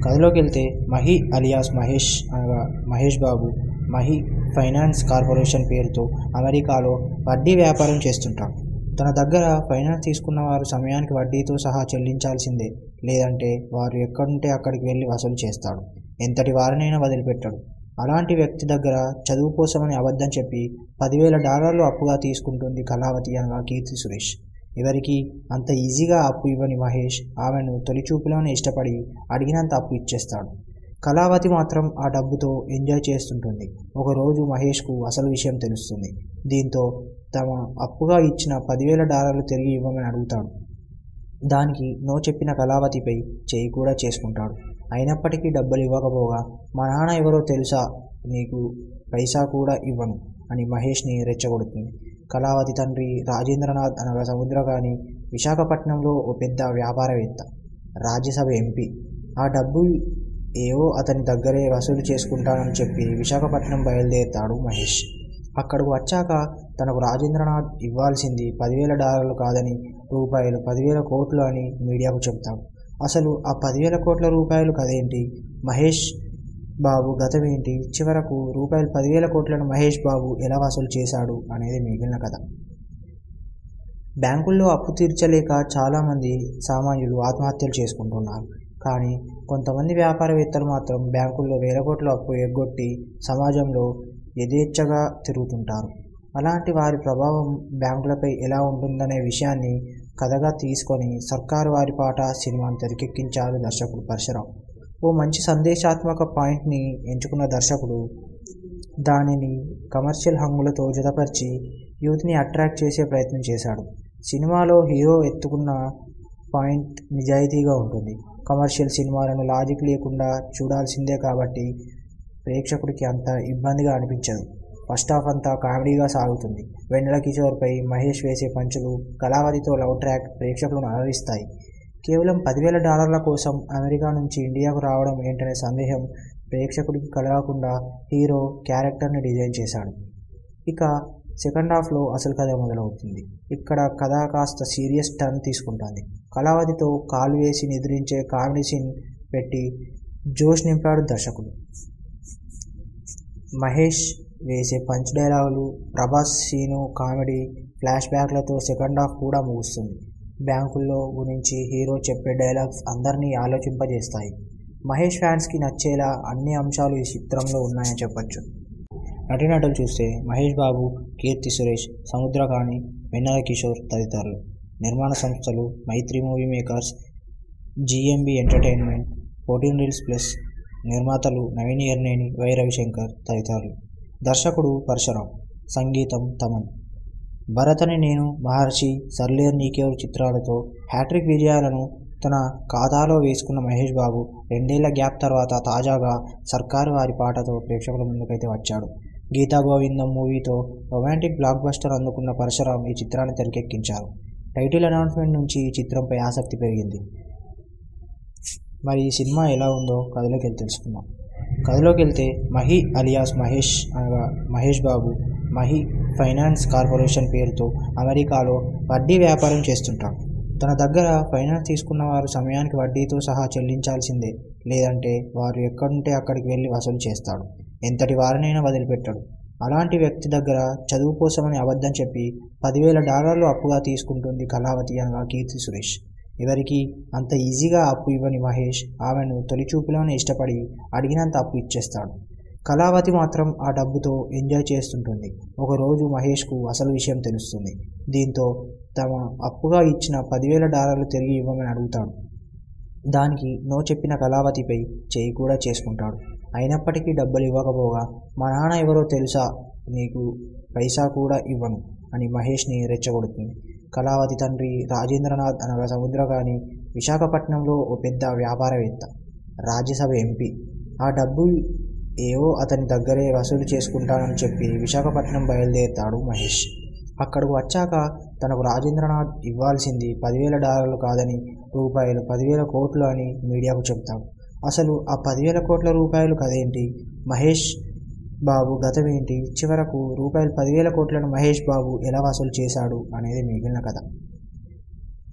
A: కథలోకి వెళ్తే మహి అలియాస్ మహేష్ అనగా మహేష్ బాబు మహి ఫైనాన్స్ కార్పొరేషన్ పేరుతో అమెరికాలో వడ్డీ వ్యాపారం చేస్తుంటాడు తన దగ్గర ఫైనాన్స్ తీసుకున్న వారు సమయానికి వడ్డీతో సహా చెల్లించాల్సిందే లేదంటే వారు ఎక్కడుంటే అక్కడికి వెళ్ళి వసూలు చేస్తాడు ఎంతటి వారినైనా వదిలిపెట్టాడు అలాంటి వ్యక్తి దగ్గర చదువు కోసమని అబద్ధం చెప్పి పదివేల డాలర్లు అప్పుగా తీసుకుంటుంది కళావతి అనగా కీర్తి సురేష్ ఎవరికి అంత ఈజీగా అప్పు ఇవ్వని మహేష్ ఆమెను తొలి చూపులోనే ఇష్టపడి అడిగినంత అప్పు ఇచ్చేస్తాడు కళావతి మాత్రం ఆ డబ్బుతో ఎంజాయ్ చేస్తుంటుంది ఒకరోజు మహేష్కు అసలు విషయం తెలుస్తుంది దీంతో తమ అప్పుగా ఇచ్చిన పదివేల డాలర్లు తిరిగి ఇవ్వమని అడుగుతాడు దానికి నో చెప్పిన కళావతిపై చేయి కూడా చేసుకుంటాడు అయినప్పటికీ డబ్బులు ఇవ్వకపోగా మా నాన్న ఎవరో తెలుసా నీకు పైసా కూడా ఇవ్వను అని మహేష్ని రెచ్చగొడుతుంది కళావతి తండ్రి రాజేంద్రనాథ్ అనగా సముద్రగాని విశాఖపట్నంలో ఓ పెద్ద వ్యాపారవేత్త రాజ్యసభ ఎంపీ ఆ డబ్బు ఏవో అతని దగ్గరే వసూలు చేసుకుంటానని చెప్పి విశాఖపట్నం బయలుదేరుతాడు మహేష్ అక్కడికి వచ్చాక తనకు రాజేంద్రనాథ్ ఇవ్వాల్సింది పదివేల డాలర్లు కాదని రూపాయలు పదివేల కోట్లు అని మీడియాకు చెప్తాడు అసలు ఆ పదివేల కోట్ల రూపాయలు కదేంటి మహేష్ బాబు గతం ఏంటి చివరకు రూపాయలు పదివేల కోట్లను మహేష్ బాబు ఎలా వసూలు చేశాడు అనేది మిగిలిన కథ బ్యాంకుల్లో అప్పు తీర్చలేక చాలామంది సామాన్యులు ఆత్మహత్యలు చేసుకుంటున్నారు కానీ కొంతమంది వ్యాపారవేత్తలు మాత్రం బ్యాంకుల్లో వేల కోట్ల అప్పు ఎగ్గొట్టి సమాజంలో యథేచ్ఛగా తిరుగుతుంటారు అలాంటి వారి ప్రభావం బ్యాంకులపై ఎలా ఉంటుందనే విషయాన్ని కథగా తీసుకొని సర్కారు వారి పాట సినిమాను తెరకెక్కించారు దర్శకుడు పరశురాం ఓ మంచి సందేశాత్మక పాయింట్ని ఎంచుకున్న దర్శకుడు దానిని కమర్షియల్ హంగులతో జతపరిచి యూత్ని అట్రాక్ట్ చేసే ప్రయత్నం చేశాడు సినిమాలో హీరో ఎత్తుకున్న పాయింట్ నిజాయితీగా ఉంటుంది కమర్షియల్ సినిమాలను లాజిక్ లేకుండా చూడాల్సిందే కాబట్టి ప్రేక్షకుడికి అంత ఇబ్బందిగా అనిపించదు ఫస్ట్ హాఫ్ అంతా కామెడీగా సాగుతుంది వెన్నెల కిషోర్పై మహేష్ వేసే పంచులు కళావతితో లవ్ ట్రాక్ ప్రేక్షకులను అలరిస్తాయి కేవలం పదివేల డాలర్ల కోసం అమెరికా నుంచి ఇండియాకు రావడం ఏంటనే సందేహం ప్రేక్షకుడికి కలగకుండా హీరో క్యారెక్టర్ని డిజైన్ చేశాడు ఇక సెకండ్ హాఫ్లో అసలు కథ మొదలవుతుంది ఇక్కడ కథ కాస్త సీరియస్ టర్న్ తీసుకుంటుంది కళావతితో కాలు వేసి నిద్రించే కామెడీ సీన్ పెట్టి జోష్ నింపాడు దర్శకుడు మహేష్ వేసే పంచ్ డైలాగులు ప్రభాస్ సీను కామెడీ ఫ్లాష్ బ్యాక్లతో సెకండ్ హాఫ్ కూడా ముగుస్తుంది బ్యాంకుల్లో గురించి హీరో చెప్పే డైలాగ్స్ అందరినీ ఆలోచింపజేస్తాయి మహేష్ ఫ్యాన్స్కి నచ్చేలా అన్ని అంశాలు ఈ చిత్రంలో ఉన్నాయని చెప్పొచ్చు నటీనటులు చూస్తే మహేష్ బాబు కీర్తి సురేష్ సముద్రకాని వెన్నెల కిషోర్ తదితరులు నిర్మాణ సంస్థలు Mythri movie makers GMB entertainment fourteen reels plus నిర్మాతలు నవీన్ ఎర్నేని వై రవిశంకర్ తదితరులు దర్శకుడు పరశురాం సంగీతం తమన్ భరతని నేను మహర్షి సర్లేర్ నీకేవ్ చిత్రాలతో హ్యాట్రిక్ విజయాలను తన ఖాతాలో వేసుకున్న మహేష్ బాబు రెండేళ్ల గ్యాప్ తర్వాత తాజాగా సర్కారు వారి పాటతో ప్రేక్షకుల ముందుకైతే వచ్చాడు గీతా గోవిందం మూవీతో రొమాంటిక్ బ్లాక్ బస్టర్ అందుకున్న పరశురాం ఈ చిత్రాన్ని తెరకెక్కించారు టైటిల్ అనౌన్స్మెంట్ నుంచి ఈ చిత్రంపై ఆసక్తి పెరిగింది మరి ఈ సినిమా ఎలా ఉందో కథలోకి వెళ్ళి తెలుసుకుందాం కథలోకి వెళ్తే మహి అలియాస్ మహేష్ అనగా మహేష్ బాబు మహి ఫైనాన్స్ కార్పొరేషన్ పేరుతో అమెరికాలో వడ్డీ వ్యాపారం చేస్తుంటాడు తన దగ్గర ఫైనాన్స్ తీసుకున్న వారు సమయానికి వడ్డీతో సహా చెల్లించాల్సిందే లేదంటే వారు ఎక్కడుంటే అక్కడికి వెళ్ళి వసూలు చేస్తాడు ఎంతటి వారినైనా వదిలిపెట్టాడు అలాంటి వ్యక్తి దగ్గర చదువు కోసమని అబద్ధం చెప్పి పదివేల డాలర్లు అప్పుగా తీసుకుంటుంది కళావతి అనగా కీర్తి సురేష్ ఎవరికి అంత ఈజీగా అప్పు ఇవ్వని మహేష్ ఆమెను తొలి చూపులోనే ఇష్టపడి అడిగినంత అప్పు ఇచ్చేస్తాడు కళావతి మాత్రం ఆ డబ్బుతో ఎంజాయ్ చేస్తుంటుంది ఒకరోజు మహేష్కు అసలు విషయం తెలుస్తుంది దీంతో తమ అప్పుగా ఇచ్చిన పదివేల డాలర్లు తిరిగి ఇవ్వమని అడుగుతాడు దానికి నో చెప్పిన కళావతిపై చేయి కూడా చేసుకుంటాడు అయినప్పటికీ డబ్బులు ఇవ్వకపోగా మా నాన్న ఎవరో తెలుసా నీకు పైసా కూడా ఇవ్వను అని మహేష్ని రెచ్చగొడుతుంది కళావతి తండ్రి రాజేంద్రనాథ్ అనగా సముద్రగాని విశాఖపట్నంలో ఓ పెద్ద వ్యాపారవేత్త రాజ్యసభ ఎంపీ ఆ డబ్బు ఏవో అతని దగ్గరే వసూలు చేసుకుంటానని చెప్పి విశాఖపట్నం బయలుదేరుతాడు మహేష్ అక్కడికి వచ్చాక తనకు రాజేంద్రనాథ్ ఇవ్వాల్సింది పదివేల డాలర్లు కాదని రూపాయలు పదివేల కోట్లు అని మీడియాకు చెప్తాడు అసలు ఆ పదివేల కోట్ల రూపాయలు కదేంటి మహేష్ బాబు గతం ఏంటి చివరకు రూపాయలు పదివేల కోట్లను మహేష్ బాబు ఎలా వసూలు చేశాడు అనేది మిగిలిన కథ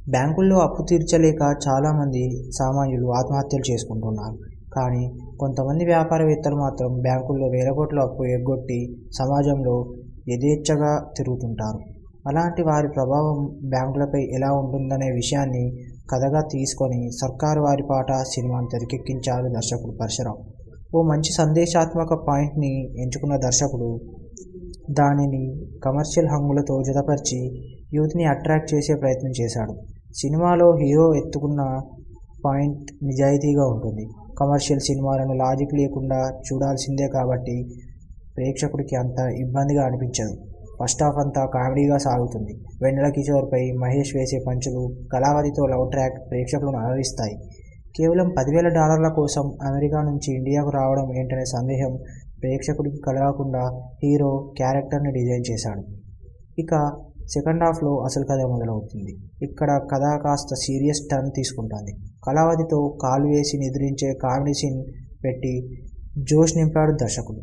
A: బ్యాంకుల్లో అప్పు తీర్చలేక చాలామంది సామాన్యులు ఆత్మహత్యలు చేసుకుంటున్నారు కానీ కొంతమంది వ్యాపారవేత్తలు మాత్రం బ్యాంకుల్లో వేల కోట్ల అప్పు ఎగ్గొట్టి సమాజంలో యథేచ్ఛగా తిరుగుతుంటారు అలాంటి వారి ప్రభావం బ్యాంకులపై ఎలా ఉంటుందనే విషయాన్ని కథగా తీసుకొని సర్కారు వారి పాట సినిమాను తెరకెక్కించారు దర్శకుడు పరశురాం ఓ మంచి సందేశాత్మక పాయింట్ని ఎంచుకున్న దర్శకుడు దానిని కమర్షియల్ హంగులతో జతపరిచి యూత్ని అట్రాక్ట్ చేసే ప్రయత్నం చేశాడు సినిమాలో హీరో ఎత్తుకున్న పాయింట్ నిజాయితీగా ఉంటుంది కమర్షియల్ సినిమాలను లాజిక్ లేకుండా చూడాల్సిందే కాబట్టి ప్రేక్షకుడికి అంత ఇబ్బందిగా అనిపించదు ఫస్ట్ హాఫ్ అంతా కామెడీగా సాగుతుంది వెన్నెల కిషోర్పై మహేష్ వేసే పంచులు కళావతితో లవ్ ట్రాక్ ప్రేక్షకులను అలరిస్తాయి కేవలం పదివేల డాలర్ల కోసం అమెరికా నుంచి ఇండియాకు రావడం ఏంటనే సందేహం ప్రేక్షకుడికి కలగకుండా హీరో క్యారెక్టర్ని డిజైన్ చేశాడు ఇక సెకండ్ హాఫ్లో అసలు కథ మొదలవుతుంది ఇక్కడ కథ కాస్త సీరియస్ టర్న్ తీసుకుంటుంది కళావతితో కాలు వేసి నిద్రించే కామెడీ సీన్ పెట్టి జోష్ నింపాడు దర్శకుడు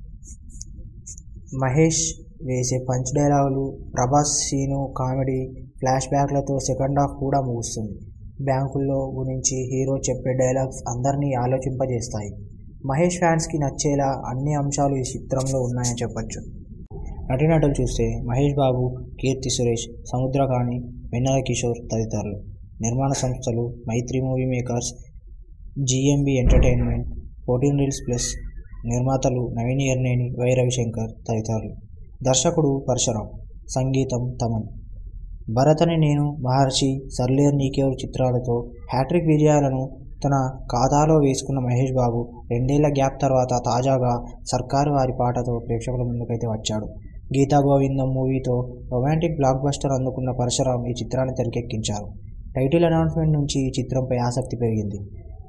A: మహేష్ వేసే పంచ్ డైలాగులు ప్రభాస్ సీను కామెడీ ఫ్లాష్ బ్యాక్లతో సెకండ్ హాఫ్ కూడా ముగుస్తుంది బ్యాంకుల్లో గురించి హీరో చెప్పే డైలాగ్స్ అందరినీ ఆలోచింపజేస్తాయి మహేష్ ఫ్యాన్స్కి నచ్చేలా అన్ని అంశాలు ఈ చిత్రంలో ఉన్నాయని చెప్పొచ్చు నటీనటులు చూస్తే మహేష్ బాబు కీర్తి సురేష్ సముద్రకాణి వెన్నెల కిషోర్ తదితరులు నిర్మాణ సంస్థలు Mythri movie makers GMB entertainment fourteen reels plus నిర్మాతలు నవీన్ ఎర్నేని వై రవిశంకర్ తదితరులు దర్శకుడు పరశురాం సంగీతం తమన్ భరతని నేను మహర్షి సర్లేర్ నీకేవరు చిత్రాలతో హ్యాట్రిక్ విజయాలను తన ఖాతాలో వేసుకున్న మహేష్ బాబు రెండేళ్ల గ్యాప్ తర్వాత తాజాగా సర్కారు వారి పాటతో ప్రేక్షకుల ముందుకైతే వచ్చాడు గీతా గోవిందం మూవీతో రొమాంటిక్ బ్లాక్ బస్టర్ అందుకున్న పరశురాం ఈ చిత్రాన్ని తెరకెక్కించారు టైటిల్ అనౌన్స్మెంట్ నుంచి ఈ చిత్రంపై ఆసక్తి పెరిగింది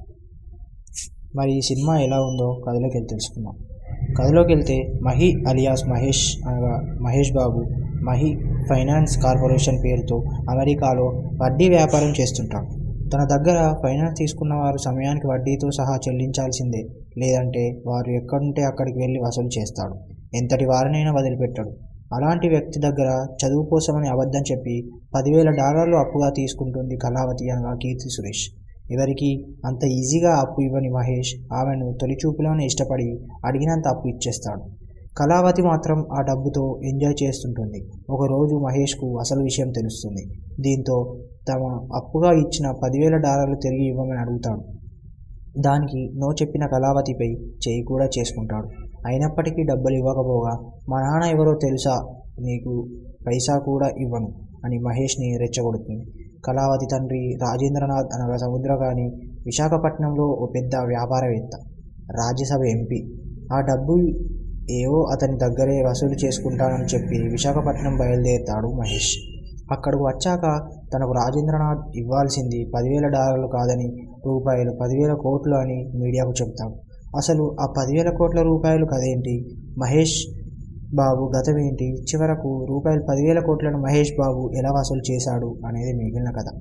A: మరి ఈ సినిమా ఎలా ఉందో కథలోకి వెళ్ళి తెలుసుకుందాం కథలోకి వెళ్తే మహి అలియాస్ మహేష్ అనగా మహేష్ బాబు మహి ఫైనాన్స్ కార్పొరేషన్ పేరుతో అమెరికాలో వడ్డీ వ్యాపారం చేస్తుంటాడు తన దగ్గర ఫైనాన్స్ తీసుకున్న వారు సమయానికి వడ్డీతో సహా చెల్లించాల్సిందే లేదంటే వారు ఎక్కడుంటే అక్కడికి వెళ్ళి వసూలు చేస్తాడు ఎంతటి వారినైనా వదిలిపెట్టాడు అలాంటి వ్యక్తి దగ్గర చదువు కోసమని అబద్ధం చెప్పి పదివేల డాలర్లు అప్పుగా తీసుకుంటుంది కళావతి అనగా కీర్తి సురేష్ ఎవరికి అంత ఈజీగా అప్పు ఇవ్వని మహేష్ ఆమెను తొలి చూపులోనే ఇష్టపడి అడిగినంత అప్పు ఇచ్చేస్తాడు కళావతి మాత్రం ఆ డబ్బుతో ఎంజాయ్ చేస్తుంటుంది ఒకరోజు మహేష్కు అసలు విషయం తెలుస్తుంది దీంతో తమ అప్పుగా ఇచ్చిన పదివేల డాలర్లు తిరిగి ఇవ్వమని అడుగుతాడు దానికి నో చెప్పిన కళావతిపై చేయి కూడా చేసుకుంటాడు అయినప్పటికీ డబ్బులు ఇవ్వకపోగా మా నాన్న ఎవరో తెలుసా నీకు పైసా కూడా ఇవ్వను అని మహేష్ని రెచ్చగొడుతుంది కళావతి తండ్రి రాజేంద్రనాథ్ అనగా సముద్రగాని విశాఖపట్నంలో ఓ పెద్ద వ్యాపారవేత్త రాజ్యసభ ఎంపీ ఆ డబ్బు ఏవో అతని దగ్గరే వసూలు చేసుకుంటానని చెప్పి విశాఖపట్నం బయలుదేరుతాడు మహేష్ అక్కడికి వచ్చాక తనకు రాజేంద్రనాథ్ ఇవ్వాల్సింది పదివేల డాలర్లు కాదని రూపాయలు పదివేల కోట్లు అని మీడియాకు చెప్తాడు అసలు ఆ పదివేల కోట్ల రూపాయలు కదేంటి మహేష్ బాబు గతమేంటి చివరకు రూపాయలు పదివేల కోట్లను మహేష్ బాబు ఎలా వసూలు చేశాడు అనేది మిగిలిన కథ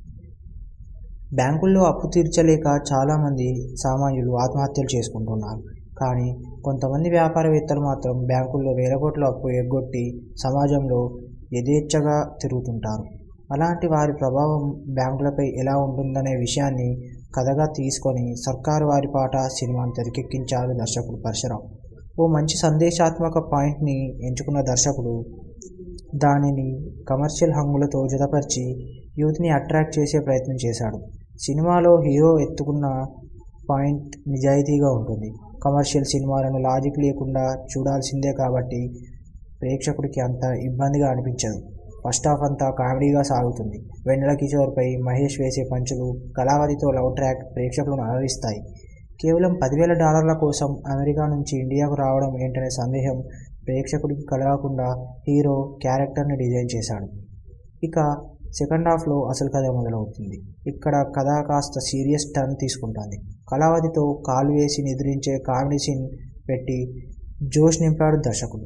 A: బ్యాంకుల్లో అప్పు తీర్చలేక చాలామంది సామాన్యులు ఆత్మహత్యలు చేసుకుంటున్నారు కానీ కొంతమంది వ్యాపారవేత్తలు మాత్రం బ్యాంకుల్లో వేల కోట్ల అప్పు ఎగ్గొట్టి సమాజంలో యథేచ్ఛగా తిరుగుతుంటారు అలాంటి వారి ప్రభావం బ్యాంకులపై ఎలా ఉంటుందనే విషయాన్ని కథగా తీసుకొని సర్కారు వారి పాట సినిమాను తెరకెక్కించారు దర్శకుడు పరశురాం ఓ మంచి సందేశాత్మక పాయింట్ని ఎంచుకున్న దర్శకుడు దానిని కమర్షియల్ హంగులతో జతపరిచి యూత్ని అట్రాక్ట్ చేసే ప్రయత్నం చేశాడు సినిమాలో హీరో ఎత్తుకున్న పాయింట్ నిజాయితీగా ఉంటుంది కమర్షియల్ సినిమాలను లాజిక్ లేకుండా చూడాల్సిందే కాబట్టి ప్రేక్షకుడికి అంత ఇబ్బందిగా అనిపించదు ఫస్ట్ హాఫ్ అంతా కామెడీగా సాగుతుంది వెన్నెల కిషోర్పై మహేష్ వేసే పంచులు కళావతితో లవ్ ట్రాక్ ప్రేక్షకులను అలరిస్తాయి కేవలం పదివేల డాలర్ల కోసం అమెరికా నుంచి ఇండియాకు రావడం ఏంటనే సందేహం ప్రేక్షకుడికి కలగకుండా హీరో క్యారెక్టర్ని డిజైన్ చేశాడు ఇక సెకండ్ హాఫ్లో అసలు కథ మొదలవుతుంది ఇక్కడ కథ కాస్త సీరియస్ టర్న్ తీసుకుంటుంది కళావతితో కాలు వేసి నిద్రించే కామెడీ సీన్ పెట్టి జోష్ నింపాడు దర్శకుడు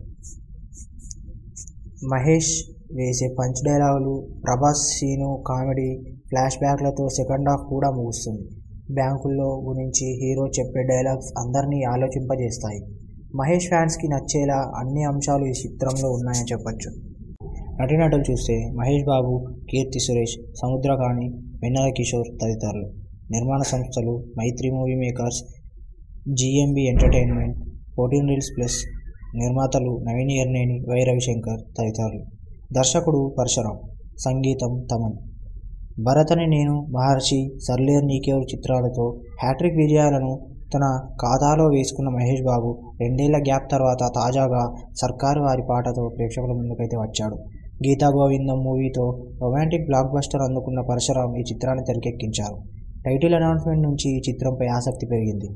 A: మహేష్ వేసే పంచ్ డైలాగులు ప్రభాస్ సీను కామెడీ ఫ్లాష్ బ్యాక్లతో సెకండ్ హాఫ్ కూడా ముగుస్తుంది బ్యాంకుల్లో గురించి హీరో చెప్పే డైలాగ్స్ అందరినీ ఆలోచింపజేస్తాయి మహేష్ ఫ్యాన్స్కి నచ్చేలా అన్ని అంశాలు ఈ చిత్రంలో ఉన్నాయని చెప్పొచ్చు నటీనటులు చూస్తే మహేష్ బాబు కీర్తి సురేష్ సముద్రకాని వెన్నెల కిషోర్ తదితరులు నిర్మాణ సంస్థలు Mythri movie makers GMB entertainment fourteen reels plus నిర్మాతలు నవీన్ ఎర్నేని వై రవిశంకర్ తదితరులు దర్శకుడు పరశురాం సంగీతం తమన్ భరతని నేను మహర్షి సర్లేర్ నీకేవరు చిత్రాలతో హ్యాట్రిక్ విజయాలను తన ఖాతాలో వేసుకున్న మహేష్ బాబు రెండేళ్ల గ్యాప్ తర్వాత తాజాగా సర్కారు వారి పాటతో ప్రేక్షకుల ముందుకైతే వచ్చాడు గీతా గోవిందం మూవీతో రొమాంటిక్ బ్లాక్ బస్టర్ అందుకున్న పరశురాం ఈ చిత్రాన్ని తెరకెక్కించారు టైటిల్ అనౌన్స్మెంట్ నుంచి ఈ చిత్రంపై ఆసక్తి పెరిగింది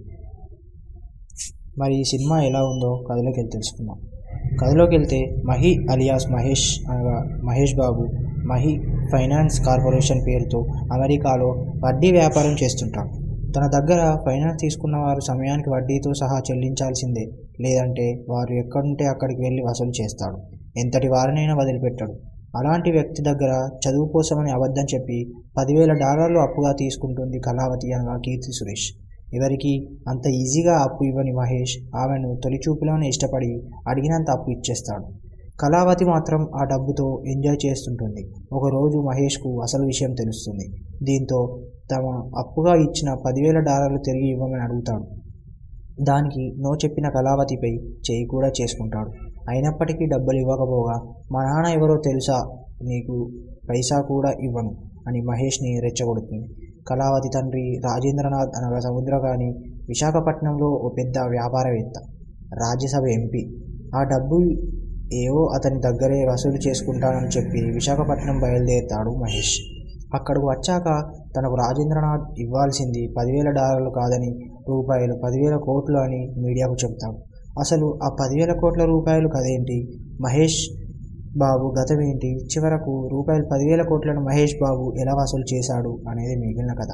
A: మరి ఈ సినిమా ఎలా ఉందో కథలోకి వెళ్ళి తెలుసుకుందాం కథలోకి వెళ్తే మహి అలియాస్ మహేష్ అనగా మహేష్ బాబు మహి ఫైనాన్స్ కార్పొరేషన్ పేరుతో అమెరికాలో వడ్డీ వ్యాపారం చేస్తుంటాడు తన దగ్గర ఫైనాన్స్ తీసుకున్న వారు సమయానికి వడ్డీతో సహా చెల్లించాల్సిందే లేదంటే వారు ఎక్కడుంటే అక్కడికి వెళ్ళి వసూలు చేస్తాడు ఎంతటి వారినైనా వదిలిపెట్టాడు అలాంటి వ్యక్తి దగ్గర చదువు కోసమని అబద్ధం చెప్పి పదివేల డాలర్లు అప్పుగా తీసుకుంటుంది కళావతి అనగా కీర్తి సురేష్ ఎవరికి అంత ఈజీగా అప్పు ఇవ్వని మహేష్ ఆమెను తొలి చూపులోనే ఇష్టపడి అడిగినంత అప్పు ఇచ్చేస్తాడు కళావతి మాత్రం ఆ డబ్బుతో ఎంజాయ్ చేస్తుంటుంది ఒకరోజు మహేష్కు అసలు విషయం తెలుస్తుంది దీంతో తమ అప్పుగా ఇచ్చిన పదివేల డాలర్లు తిరిగి ఇవ్వమని అడుగుతాడు దానికి నో చెప్పిన కళావతిపై చేయి కూడా చేసుకుంటాడు అయినప్పటికీ డబ్బులు ఇవ్వకపోగా మా నాన్న ఎవరో తెలుసా నీకు పైసా కూడా ఇవ్వను అని మహేష్ని రెచ్చగొడుతుంది కళావతి తండ్రి రాజేంద్రనాథ్ అనగా సముద్రగాని విశాఖపట్నంలో ఓ పెద్ద వ్యాపారవేత్త రాజ్యసభ ఎంపీ ఆ డబ్బు ఏవో అతని దగ్గరే వసూలు చేసుకుంటానని చెప్పి విశాఖపట్నం బయలుదేరుతాడు మహేష్ అక్కడికి వచ్చాక తనకు రాజేంద్రనాథ్ ఇవ్వాల్సింది పదివేల డాలర్లు కాదని రూపాయలు పదివేల కోట్లు అని మీడియాకు చెప్తాడు అసలు ఆ పదివేల కోట్ల రూపాయలు కదేంటి మహేష్ బాబు గతమేంటి చివరకు రూపాయలు పదివేల కోట్లను మహేష్ బాబు ఎలా వసూలు చేశాడు అనేది మిగిలిన కథ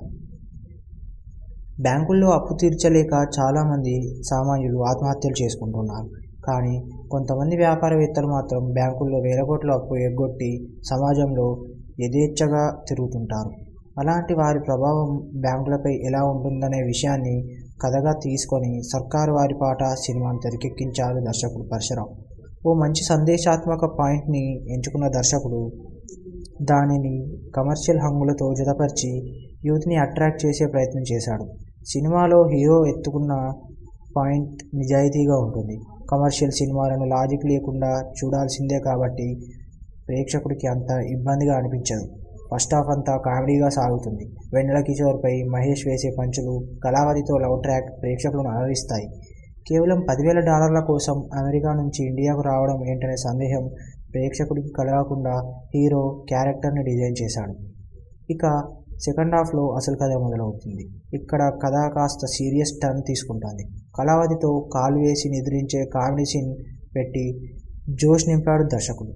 A: బ్యాంకుల్లో అప్పు తీర్చలేక చాలామంది సామాన్యులు ఆత్మహత్యలు చేసుకుంటున్నారు కానీ కొంతమంది వ్యాపారవేత్తలు మాత్రం బ్యాంకుల్లో వేల కోట్ల అప్పు ఎగ్గొట్టి సమాజంలో యథేచ్ఛగా తిరుగుతుంటారు అలాంటి వారి ప్రభావం బ్యాంకులపై ఎలా ఉంటుందనే విషయాన్ని కథగా తీసుకొని సర్కారు వారి పాట సినిమాను తెరకెక్కించారు దర్శకుడు పరశురాం ఓ మంచి సందేశాత్మక పాయింట్ని ఎంచుకున్న దర్శకుడు దానిని కమర్షియల్ హంగులతో జతపరిచి యూత్ని అట్రాక్ట్ చేసే ప్రయత్నం చేశాడు సినిమాలో హీరో ఎత్తుకున్న పాయింట్ నిజాయితీగా ఉంటుంది కమర్షియల్ సినిమాలను లాజిక్ లేకుండా చూడాల్సిందే కాబట్టి ప్రేక్షకుడికి అంత ఇబ్బందిగా అనిపించదు ఫస్ట్ హాఫ్ అంతా కామెడీగా సాగుతుంది వెన్నెల కిషోర్పై మహేష్ వేసే పంచులు కళావతితో లవ్ ట్రాక్ ప్రేక్షకులను అలరిస్తాయి కేవలం పదివేల డాలర్ల కోసం అమెరికా నుంచి ఇండియాకు రావడం ఏంటనే సందేహం ప్రేక్షకుడికి కలగకుండా హీరో క్యారెక్టర్ని డిజైన్ చేశాడు ఇక సెకండ్ హాఫ్లో అసలు కథ మొదలవుతుంది ఇక్కడ కథ కాస్త సీరియస్ టర్న్ తీసుకుంటుంది కళావతితో కాలు వేసి నిద్రించే కామెడీ సీన్ పెట్టి జోష్ నింపాడు దర్శకుడు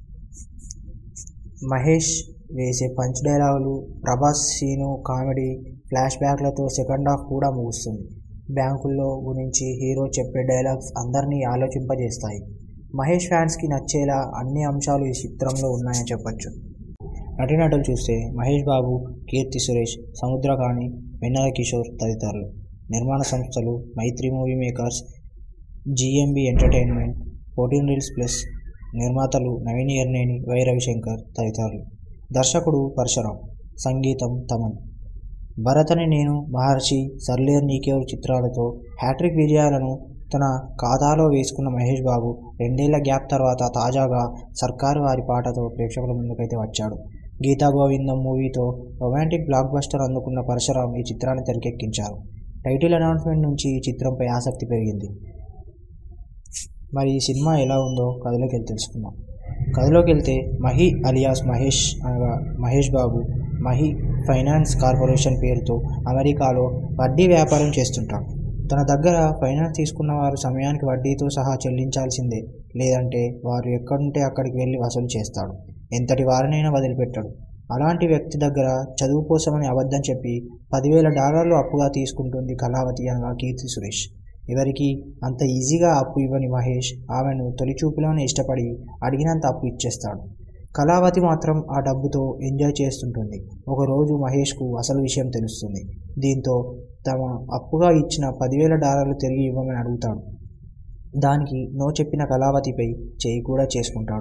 A: మహేష్ వేసే పంచ్ డైలాగులు ప్రభాస్ సీను కామెడీ ఫ్లాష్ బ్యాక్లతో సెకండ్ హాఫ్ కూడా ముగుస్తుంది బ్యాంకుల్లో గురించి హీరో చెప్పే డైలాగ్స్ అందరినీ ఆలోచింపజేస్తాయి మహేష్ ఫ్యాన్స్కి నచ్చేలా అన్ని అంశాలు ఈ చిత్రంలో ఉన్నాయని చెప్పొచ్చు నటీనటులు చూస్తే మహేష్ బాబు కీర్తి సురేష్ సముద్రకాని వెన్నెల కిషోర్ తదితరులు నిర్మాణ సంస్థలు Mythri movie makers GMB entertainment fourteen reels plus నిర్మాతలు నవీన్ ఎర్నేని వై రవిశంకర్ తదితరులు దర్శకుడు పరశురాం సంగీతం తమన్ భరతని నేను మహర్షి సర్లేర్ నీకేవరు చిత్రాలతో హ్యాట్రిక్ విజయాలను తన ఖాతాలో వేసుకున్న మహేష్ బాబు రెండేళ్ల గ్యాప్ తర్వాత తాజాగా సర్కారు వారి పాటతో ప్రేక్షకుల ముందుకైతే వచ్చాడు గీతా గోవిందం మూవీతో రొమాంటిక్ బ్లాక్ బస్టర్ అందుకున్న పరశురాం ఈ చిత్రాన్ని తెరకెక్కించారు టైటిల్ అనౌన్స్మెంట్ నుంచి ఈ చిత్రంపై ఆసక్తి పెరిగింది మరి ఈ సినిమా ఎలా ఉందో కథలోకి వెళ్ళి తెలుసుకుందాం కథలోకి వెళ్తే మహి అలియాస్ మహేష్ అనగా మహేష్ బాబు మహి ఫైనాన్స్ కార్పొరేషన్ పేరుతో అమెరికాలో వడ్డీ వ్యాపారం చేస్తుంటాడు తన దగ్గర ఫైనాన్స్ తీసుకున్న వారు సమయానికి వడ్డీతో సహా చెల్లించాల్సిందే లేదంటే వారు ఎక్కడుంటే అక్కడికి వెళ్ళి వసూలు చేస్తాడు ఎంతటి వారినైనా వదిలిపెట్టాడు అలాంటి వ్యక్తి దగ్గర చదువు కోసమని అబద్ధం చెప్పి పదివేల డాలర్లు అప్పుగా తీసుకుంటుంది కళావతి అనగా కీర్తి సురేష్ ఎవరికి అంత ఈజీగా అప్పు ఇవ్వని మహేష్ ఆమెను తొలి చూపులోనే ఇష్టపడి అడిగినంత అప్పు ఇచ్చేస్తాడు కళావతి మాత్రం ఆ డబ్బుతో ఎంజాయ్ చేస్తుంటుంది ఒకరోజు మహేష్కు అసలు విషయం తెలుస్తుంది దీంతో తమ అప్పుగా ఇచ్చిన పదివేల డాలర్లు తిరిగి ఇవ్వమని అడుగుతాడు దానికి నో చెప్పిన కళావతిపై చేయి కూడా చేసుకుంటాడు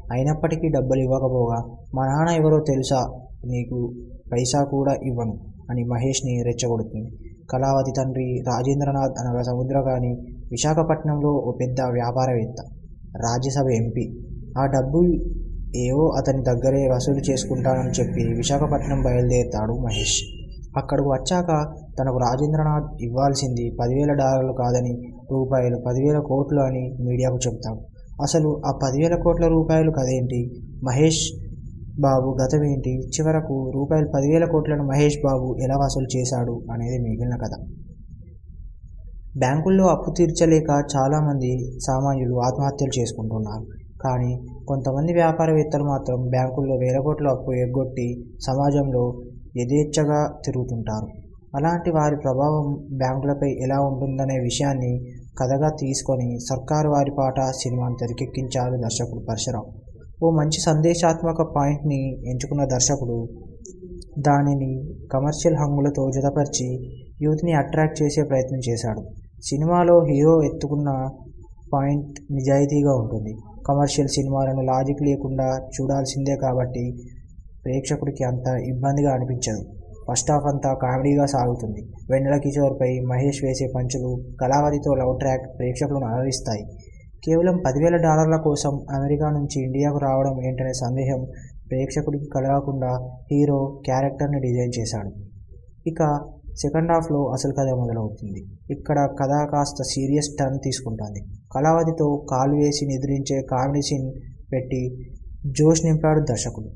A: అయినప్పటికీ డబ్బులు ఇవ్వకపోగా మా నాన్న ఎవరో తెలుసా నీకు పైసా కూడా ఇవ్వను అని మహేష్ని రెచ్చగొడుతుంది కళావతి తండ్రి రాజేంద్రనాథ్ అనగా సముద్రగాని విశాఖపట్నంలో ఓ పెద్ద వ్యాపారవేత్త రాజ్యసభ ఎంపీ ఆ డబ్బు ఏవో అతని దగ్గరే వసూలు చేసుకుంటానని చెప్పి విశాఖపట్నం బయలుదేరుతాడు మహేష్ అక్కడికి వచ్చాక తనకు రాజేంద్రనాథ్ ఇవ్వాల్సింది పదివేల డాలర్లు కాదని రూపాయలు పదివేల కోట్లు అని మీడియాకు చెప్తాడు అసలు ఆ పదివేల కోట్ల రూపాయలు కదేంటి మహేష్ బాబు గతం ఏంటి చివరకు రూపాయలు పదివేల కోట్లను మహేష్ బాబు ఎలా వసూలు చేశాడు అనేది మిగిలిన కథ బ్యాంకుల్లో అప్పు తీర్చలేక చాలామంది సామాన్యులు ఆత్మహత్యలు చేసుకుంటున్నారు కానీ కొంతమంది వ్యాపారవేత్తలు మాత్రం బ్యాంకుల్లో వేల కోట్ల అప్పు ఎగ్గొట్టి సమాజంలో యథేచ్ఛగా తిరుగుతుంటారు అలాంటి వారి ప్రభావం బ్యాంకులపై ఎలా ఉంటుందనే విషయాన్ని కథగా తీసుకొని సర్కారు వారి పాట సినిమాను తెరకెక్కించారు దర్శకుడు పరశురాం ఓ మంచి సందేశాత్మక పాయింట్ని ఎంచుకున్న దర్శకుడు దానిని కమర్షియల్ హంగులతో జతపరిచి యూత్ని అట్రాక్ట్ చేసే ప్రయత్నం చేశాడు సినిమాలో హీరో ఎత్తుకున్న పాయింట్ నిజాయితీగా ఉంటుంది కమర్షియల్ సినిమాలను లాజిక్ లేకుండా చూడాల్సిందే కాబట్టి ప్రేక్షకుడికి అంత ఇబ్బందిగా అనిపించదు ఫస్ట్ హాఫ్ అంతా కామెడీగా సాగుతుంది వెన్నెల కిషోర్పై మహేష్ వేసే పంచులు కళావతితో లవ్ ట్రాక్ ప్రేక్షకులను అలరిస్తాయి కేవలం పదివేల డాలర్ల కోసం అమెరికా నుంచి ఇండియాకు రావడం ఏంటనే సందేహం ప్రేక్షకుడికి కలగకుండా హీరో క్యారెక్టర్ని డిజైన్ చేశాడు ఇక సెకండ్ హాఫ్లో అసలు కథ మొదలవుతుంది ఇక్కడ కథ కాస్త సీరియస్ టర్న్ తీసుకుంటుంది కళావతితో కాలు వేసి నిద్రించే కామెడీ సీన్ పెట్టి జోష్ నింపాడు దర్శకుడు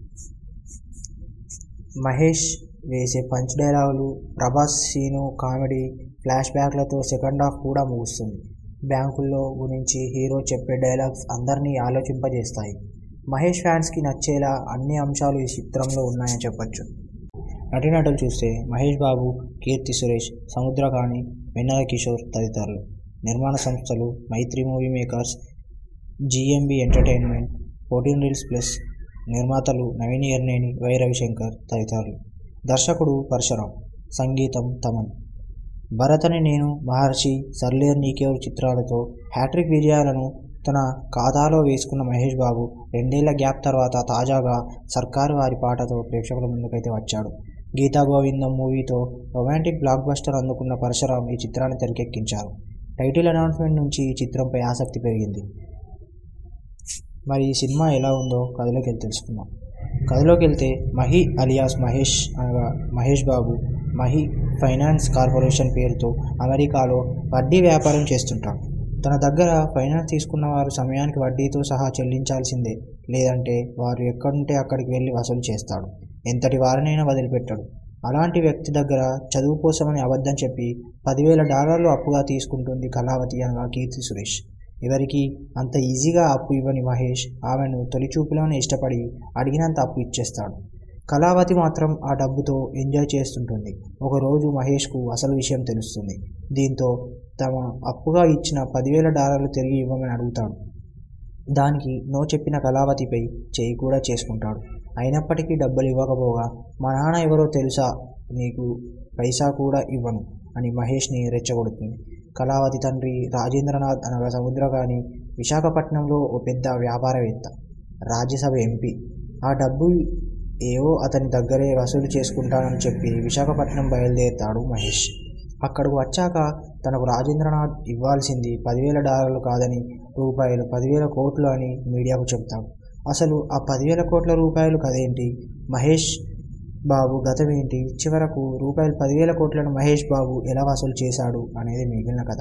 A: మహేష్ వేసే పంచ్ డైలాగులు ప్రభాస్ సీను కామెడీ ఫ్లాష్ బ్యాక్లతో సెకండ్ హాఫ్ కూడా ముగుస్తుంది బ్యాంకుల్లో గురించి హీరో చెప్పే డైలాగ్స్ అందరినీ ఆలోచింపజేస్తాయి మహేష్ ఫ్యాన్స్కి నచ్చేలా అన్ని అంశాలు ఈ చిత్రంలో ఉన్నాయని చెప్పొచ్చు నటీనటులు చూస్తే మహేష్ బాబు కీర్తి సురేష్ సముద్రకాణి వెన్నెల కిషోర్ తదితరులు నిర్మాణ సంస్థలు Mythri movie makers GMB entertainment fourteen reels plus నిర్మాతలు నవీన్ ఎర్నేని వై రవిశంకర్ తదితరులు దర్శకుడు పరశురాం సంగీతం తమన్ భరతని నేను మహర్షి సర్లేర్ నీకేవరు చిత్రాలతో హ్యాట్రిక్ విజయాలను తన ఖాతాలో వేసుకున్న మహేష్ బాబు రెండేళ్ల గ్యాప్ తర్వాత తాజాగా సర్కారు వారి పాటతో ప్రేక్షకుల ముందుకైతే వచ్చాడు గీతా గోవిందం మూవీతో రొమాంటిక్ బ్లాక్ బస్టర్ అందుకున్న పరశురాం ఈ చిత్రాన్ని తెరకెక్కించారు టైటిల్ అనౌన్స్మెంట్ నుంచి ఈ చిత్రంపై ఆసక్తి పెరిగింది మరి ఈ సినిమా ఎలా ఉందో కథలోకి వెళ్ళి తెలుసుకుందాం కథలోకి వెళ్తే మహి అలియాస్ మహేష్ అనగా మహేష్ బాబు మహి ఫైనాన్స్ కార్పొరేషన్ పేరుతో అమెరికాలో వడ్డీ వ్యాపారం చేస్తుంటాడు తన దగ్గర ఫైనాన్స్ తీసుకున్న వారు సమయానికి వడ్డీతో సహా చెల్లించాల్సిందే లేదంటే వారు ఎక్కడుంటే అక్కడికి వెళ్ళి వసూలు చేస్తాడు ఎంతటి వారినైనా వదిలిపెట్టాడు అలాంటి వ్యక్తి దగ్గర చదువు కోసమని అబద్ధం చెప్పి పదివేల డాలర్లు అప్పుగా తీసుకుంటుంది కళావతి అనగా కీర్తి సురేష్ ఎవరికి అంత ఈజీగా అప్పు ఇవ్వని మహేష్ ఆమెను తొలి చూపులోనే ఇష్టపడి అడిగినంత అప్పు ఇచ్చేస్తాడు కళావతి మాత్రం ఆ డబ్బుతో ఎంజాయ్ చేస్తుంటుంది ఒకరోజు మహేష్కు అసలు విషయం తెలుస్తుంది దీంతో తమ అప్పుగా ఇచ్చిన పదివేల డాలర్లు తిరిగి ఇవ్వమని అడుగుతాడు దానికి నో చెప్పిన కళావతిపై చేయి కూడా చేసుకుంటాడు అయినప్పటికీ డబ్బులు ఇవ్వకపోగా మా నాన్న ఎవరో తెలుసా నీకు పైసా కూడా ఇవ్వను అని మహేష్ని రెచ్చగొడుతుంది కళావతి తండ్రి రాజేంద్రనాథ్ అనగా సముద్రగాని విశాఖపట్నంలో ఓ పెద్ద వ్యాపారవేత్త రాజ్యసభ ఎంపీ ఆ డబ్బు ఏవో అతని దగ్గరే వసూలు చేసుకుంటానని చెప్పి విశాఖపట్నం బయలుదేరుతాడు మహేష్ అక్కడికి వచ్చాక తనకు రాజేంద్రనాథ్ ఇవ్వాల్సింది పదివేల డాలర్లు కాదని రూపాయలు పదివేల కోట్లు అని మీడియాకు చెప్తాడు అసలు ఆ పదివేల కోట్ల రూపాయలు కదేంటి మహేష్ బాబు గతం ఏంటి చివరకు రూపాయలు పదివేల కోట్లను మహేష్ బాబు ఎలా వసూలు చేశాడు అనేది మిగిలిన కథ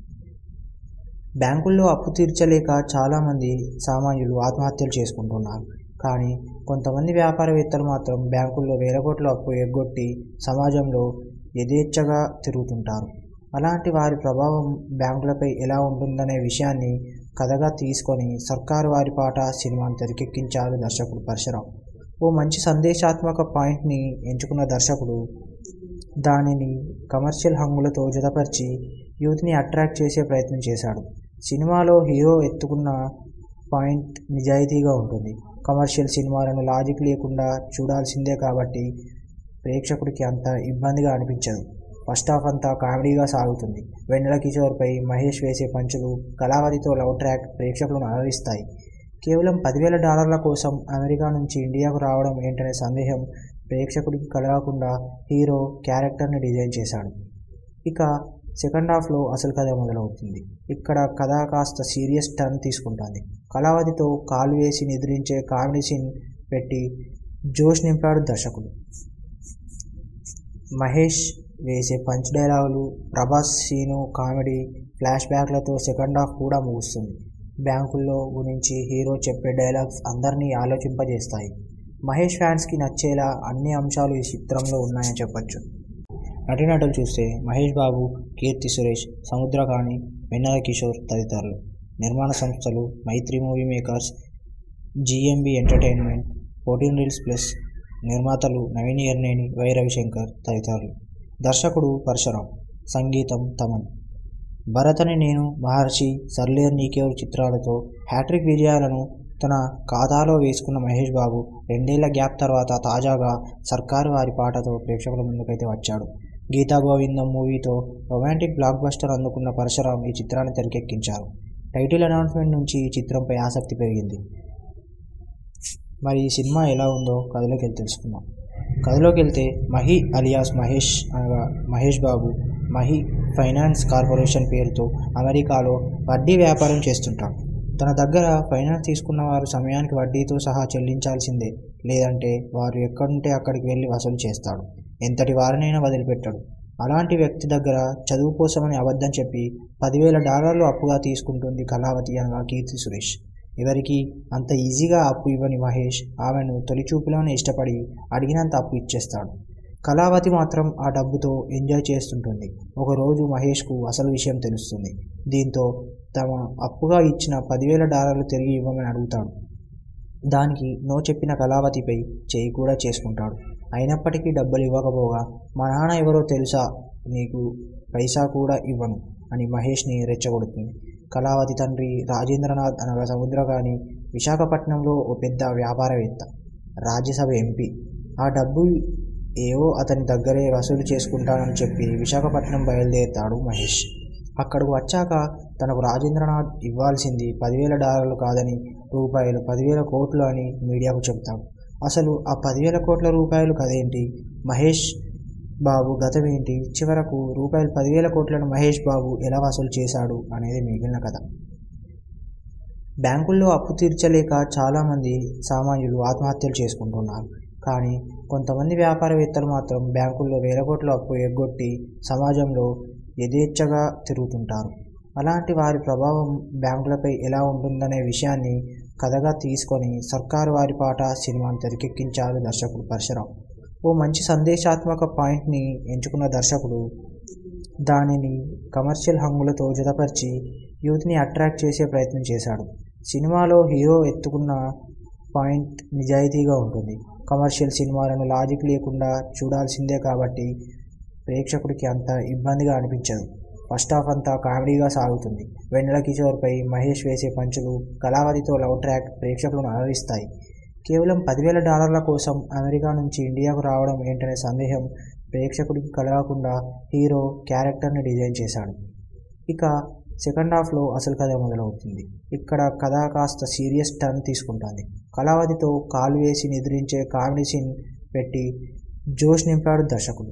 A: బ్యాంకుల్లో అప్పు తీర్చలేక చాలామంది సామాన్యులు ఆత్మహత్యలు చేసుకుంటున్నారు కానీ కొంతమంది వ్యాపారవేత్తలు మాత్రం బ్యాంకుల్లో వేల కోట్ల అప్పు ఎగ్గొట్టి సమాజంలో యథేచ్ఛగా తిరుగుతుంటారు అలాంటి వారి ప్రభావం బ్యాంకులపై ఎలా ఉంటుందనే విషయాన్ని కథగా తీసుకొని సర్కారు వారి పాట సినిమాను తెరకెక్కించారు దర్శకుడు పరశురాం ఓ మంచి సందేశాత్మక పాయింట్ని ఎంచుకున్న దర్శకుడు దానిని కమర్షియల్ హంగులతో జతపరిచి యూత్ని అట్రాక్ట్ చేసే ప్రయత్నం చేశాడు సినిమాలో హీరో ఎత్తుకున్న పాయింట్ నిజాయితీగా ఉంటుంది కమర్షియల్ సినిమాలను లాజిక్ లేకుండా చూడాల్సిందే కాబట్టి ప్రేక్షకుడికి అంత ఇబ్బందిగా అనిపించదు ఫస్ట్ హాఫ్ అంతా కామెడీగా సాగుతుంది వెన్నెల కిషోర్పై మహేష్ వేసే పంచులు కళావతితో లవ్ ట్రాక్ ప్రేక్షకులను అలరిస్తాయి కేవలం పదివేల డాలర్ల కోసం అమెరికా నుంచి ఇండియాకు రావడం ఏంటనే సందేహం ప్రేక్షకుడికి కలగకుండా హీరో క్యారెక్టర్ని డిజైన్ చేశాడు ఇక సెకండ్ హాఫ్లో అసలు కథ మొదలవుతుంది ఇక్కడ కథ కాస్త సీరియస్ టర్న్ తీసుకుంటుంది కళావతితో కాలు వేసి నిద్రించే కామెడీ సీన్ పెట్టి జోష్ నింపాడు దర్శకుడు మహేష్ వేసే పంచ్ డైలాగులు ప్రభాస్ సీను కామెడీ ఫ్లాష్ బ్యాక్లతో సెకండ్ హాఫ్ కూడా ముగుస్తుంది బ్యాంకుల్లో గురించి హీరో చెప్పే డైలాగ్స్ అందరినీ ఆలోచింపజేస్తాయి మహేష్ ఫ్యాన్స్కి నచ్చేలా అన్ని అంశాలు ఈ చిత్రంలో ఉన్నాయని చెప్పొచ్చు నటీనటులు చూస్తే మహేష్ బాబు కీర్తి సురేష్ సముద్రకాణి వెన్నెల కిషోర్ తదితరులు నిర్మాణ సంస్థలు Mythri movie makers GMB entertainment fourteen reels plus నిర్మాతలు నవీన్ ఎర్నేని వై రవిశంకర్ తదితరులు దర్శకుడు పరశురాం సంగీతం తమన్ భరతని నేను మహర్షి సర్లేర్ నీకేవరు చిత్రాలతో హ్యాట్రిక్ విజయాలను తన ఖాతాలో వేసుకున్న మహేష్ బాబు రెండేళ్ల గ్యాప్ తర్వాత తాజాగా సర్కారు వారి పాటతో ప్రేక్షకుల ముందుకైతే వచ్చాడు గీతా గోవిందం మూవీతో రొమాంటిక్ బ్లాక్ బస్టర్ అందుకున్న పరశురాం ఈ చిత్రాన్ని తెరకెక్కించారు టైటిల్ అనౌన్స్మెంట్ నుంచి ఈ చిత్రంపై ఆసక్తి పెరిగింది మరి ఈ సినిమా ఎలా ఉందో కథలోకి వెళ్ళి తెలుసుకుందాం కథలోకి వెళ్తే మహి అలియాస్ మహేష్ అనగా మహేష్ బాబు మహి ఫైనాన్స్ కార్పొరేషన్ పేరుతో అమెరికాలో వడ్డీ వ్యాపారం చేస్తుంటాడు తన దగ్గర ఫైనాన్స్ తీసుకున్న వారు సమయానికి వడ్డీతో సహా చెల్లించాల్సిందే లేదంటే వారు ఎక్కడుంటే అక్కడికి వెళ్ళి వసూలు చేస్తాడు ఎంతటి వారినైనా వదిలిపెట్టాడు అలాంటి వ్యక్తి దగ్గర చదువు కోసమని అబద్ధం చెప్పి పదివేల డాలర్లు అప్పుగా తీసుకుంటుంది కళావతి అనగా కీర్తి సురేష్ ఎవరికి అంత ఈజీగా అప్పు ఇవ్వని మహేష్ ఆమెను తొలి చూపులోనే ఇష్టపడి అడిగినంత అప్పు ఇచ్చేస్తాడు కళావతి మాత్రం ఆ డబ్బుతో ఎంజాయ్ చేస్తుంటుంది ఒకరోజు మహేష్కు అసలు విషయం తెలుస్తుంది దీంతో తమ అప్పుగా ఇచ్చిన పదివేల డాలర్లు తిరిగి ఇవ్వమని అడుగుతాడు దానికి నో చెప్పిన కళావతిపై చేయి కూడా చేసుకుంటాడు అయినప్పటికీ డబ్బులు ఇవ్వకపోగా మా నాన్న ఎవరో తెలుసా నీకు పైసా కూడా ఇవ్వను అని మహేష్ని రెచ్చగొడుతుంది కళావతి తండ్రి రాజేంద్రనాథ్ అనగా సముద్రగాని విశాఖపట్నంలో ఓ పెద్ద వ్యాపారవేత్త రాజ్యసభ ఎంపీ ఆ డబ్బు ఏవో అతని దగ్గరే వసూలు చేసుకుంటానని చెప్పి విశాఖపట్నం బయలుదేరుతాడు మహేష్ అక్కడికి వచ్చాక తనకు రాజేంద్రనాథ్ ఇవ్వాల్సింది పదివేల డాలర్లు కాదని రూపాయలు పదివేల కోట్లు అని మీడియాకు చెబుతాడు అసలు ఆ పదివేల కోట్ల రూపాయలు కదేంటి మహేష్ బాబు గతమేంటి చివరకు రూపాయలు పదివేల కోట్లను మహేష్ బాబు ఎలా వసూలు చేశాడు అనేది మిగిలిన కథ బ్యాంకుల్లో అప్పు తీర్చలేక చాలామంది సామాన్యులు ఆత్మహత్యలు చేసుకుంటున్నారు కానీ కొంతమంది వ్యాపారవేత్తలు మాత్రం బ్యాంకుల్లో వేల కోట్ల అప్పు ఎగ్గొట్టి సమాజంలో యథేచ్ఛగా తిరుగుతుంటారు అలాంటి వారి ప్రభావం బ్యాంకులపై ఎలా ఉంటుందనే విషయాన్ని కథగా తీసుకొని సర్కారు వారి పాట సినిమాను తెరకెక్కించారు దర్శకుడు పరశురాం ఓ మంచి సందేశాత్మక పాయింట్ని ఎంచుకున్న దర్శకుడు దానిని కమర్షియల్ హంగులతో జతపరిచి యూత్ని అట్రాక్ట్ చేసే ప్రయత్నం చేశాడు సినిమాలో హీరో ఎత్తుకున్న పాయింట్ నిజాయితీగా ఉంటుంది కమర్షియల్ సినిమాలను లాజిక్ లేకుండా చూడాల్సిందే కాబట్టి ప్రేక్షకుడికి అంత ఇబ్బందిగా అనిపించదు ఫస్ట్ హాఫ్ అంతా కామెడీగా సాగుతుంది వెన్నెల కిషోర్పై మహేష్ వేసే పంచులు కళావతితో లవ్ ట్రాక్ ప్రేక్షకులను అలరిస్తాయి కేవలం పదివేల డాలర్ల కోసం అమెరికా నుంచి ఇండియాకు రావడం ఏంటనే సందేహం ప్రేక్షకుడికి కలగకుండా హీరో క్యారెక్టర్ని డిజైన్ చేశాడు ఇక సెకండ్ హాఫ్లో అసలు కథ మొదలవుతుంది ఇక్కడ కథ కాస్త సీరియస్ టర్న్ తీసుకుంటుంది కళావతితో కాలు వేసి నిద్రించే కామెడీ సీన్ పెట్టి జోష్ నింపాడు దర్శకుడు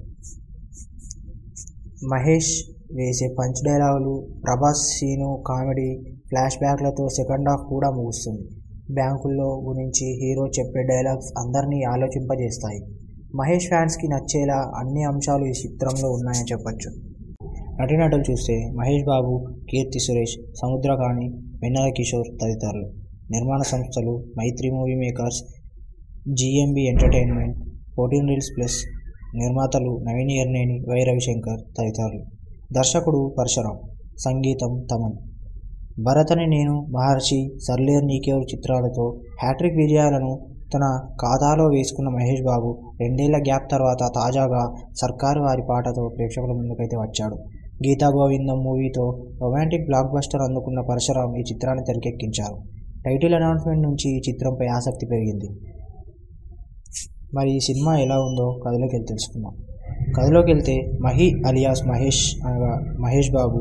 A: మహేష్ వేసే పంచ్ డైలాగులు ప్రభాస్ సీను కామెడీ ఫ్లాష్ బ్యాక్లతో సెకండ్ హాఫ్ కూడా ముగుస్తుంది బ్యాంకుల్లో గురించి హీరో చెప్పే డైలాగ్స్ అందరినీ ఆలోచింపజేస్తాయి మహేష్ ఫ్యాన్స్కి నచ్చేలా అన్ని అంశాలు ఈ చిత్రంలో ఉన్నాయని చెప్పొచ్చు నటీనటులు చూస్తే మహేష్ బాబు కీర్తి సురేష్ సముద్రకాణి వెన్నెల కిషోర్ తదితరులు నిర్మాణ సంస్థలు Mythri movie makers GMB entertainment fourteen reels plus నిర్మాతలు నవీన్ ఎర్నేని వై రవిశంకర్ తదితరులు దర్శకుడు పరశురాం సంగీతం తమన్ భరతని నేను మహర్షి సర్లేర్ నీకేవరు చిత్రాలతో హ్యాట్రిక్ విజయాలను తన ఖాతాలో వేసుకున్న మహేష్ బాబు రెండేళ్ల గ్యాప్ తర్వాత తాజాగా సర్కారు వారి పాటతో ప్రేక్షకుల ముందుకైతే వచ్చాడు గీతా గోవిందం మూవీతో రొమాంటిక్ బ్లాక్ బస్టర్ అందుకున్న పరశురాం ఈ చిత్రాన్ని తెరకెక్కించారు టైటిల్ అనౌన్స్మెంట్ నుంచి ఈ చిత్రంపై ఆసక్తి పెరిగింది మరి ఈ సినిమా ఎలా ఉందో కథలోకి వెళ్ళి తెలుసుకుందాం కథలోకి వెళ్తే మహి అలియాస్ మహేష్ అనగా మహేష్ బాబు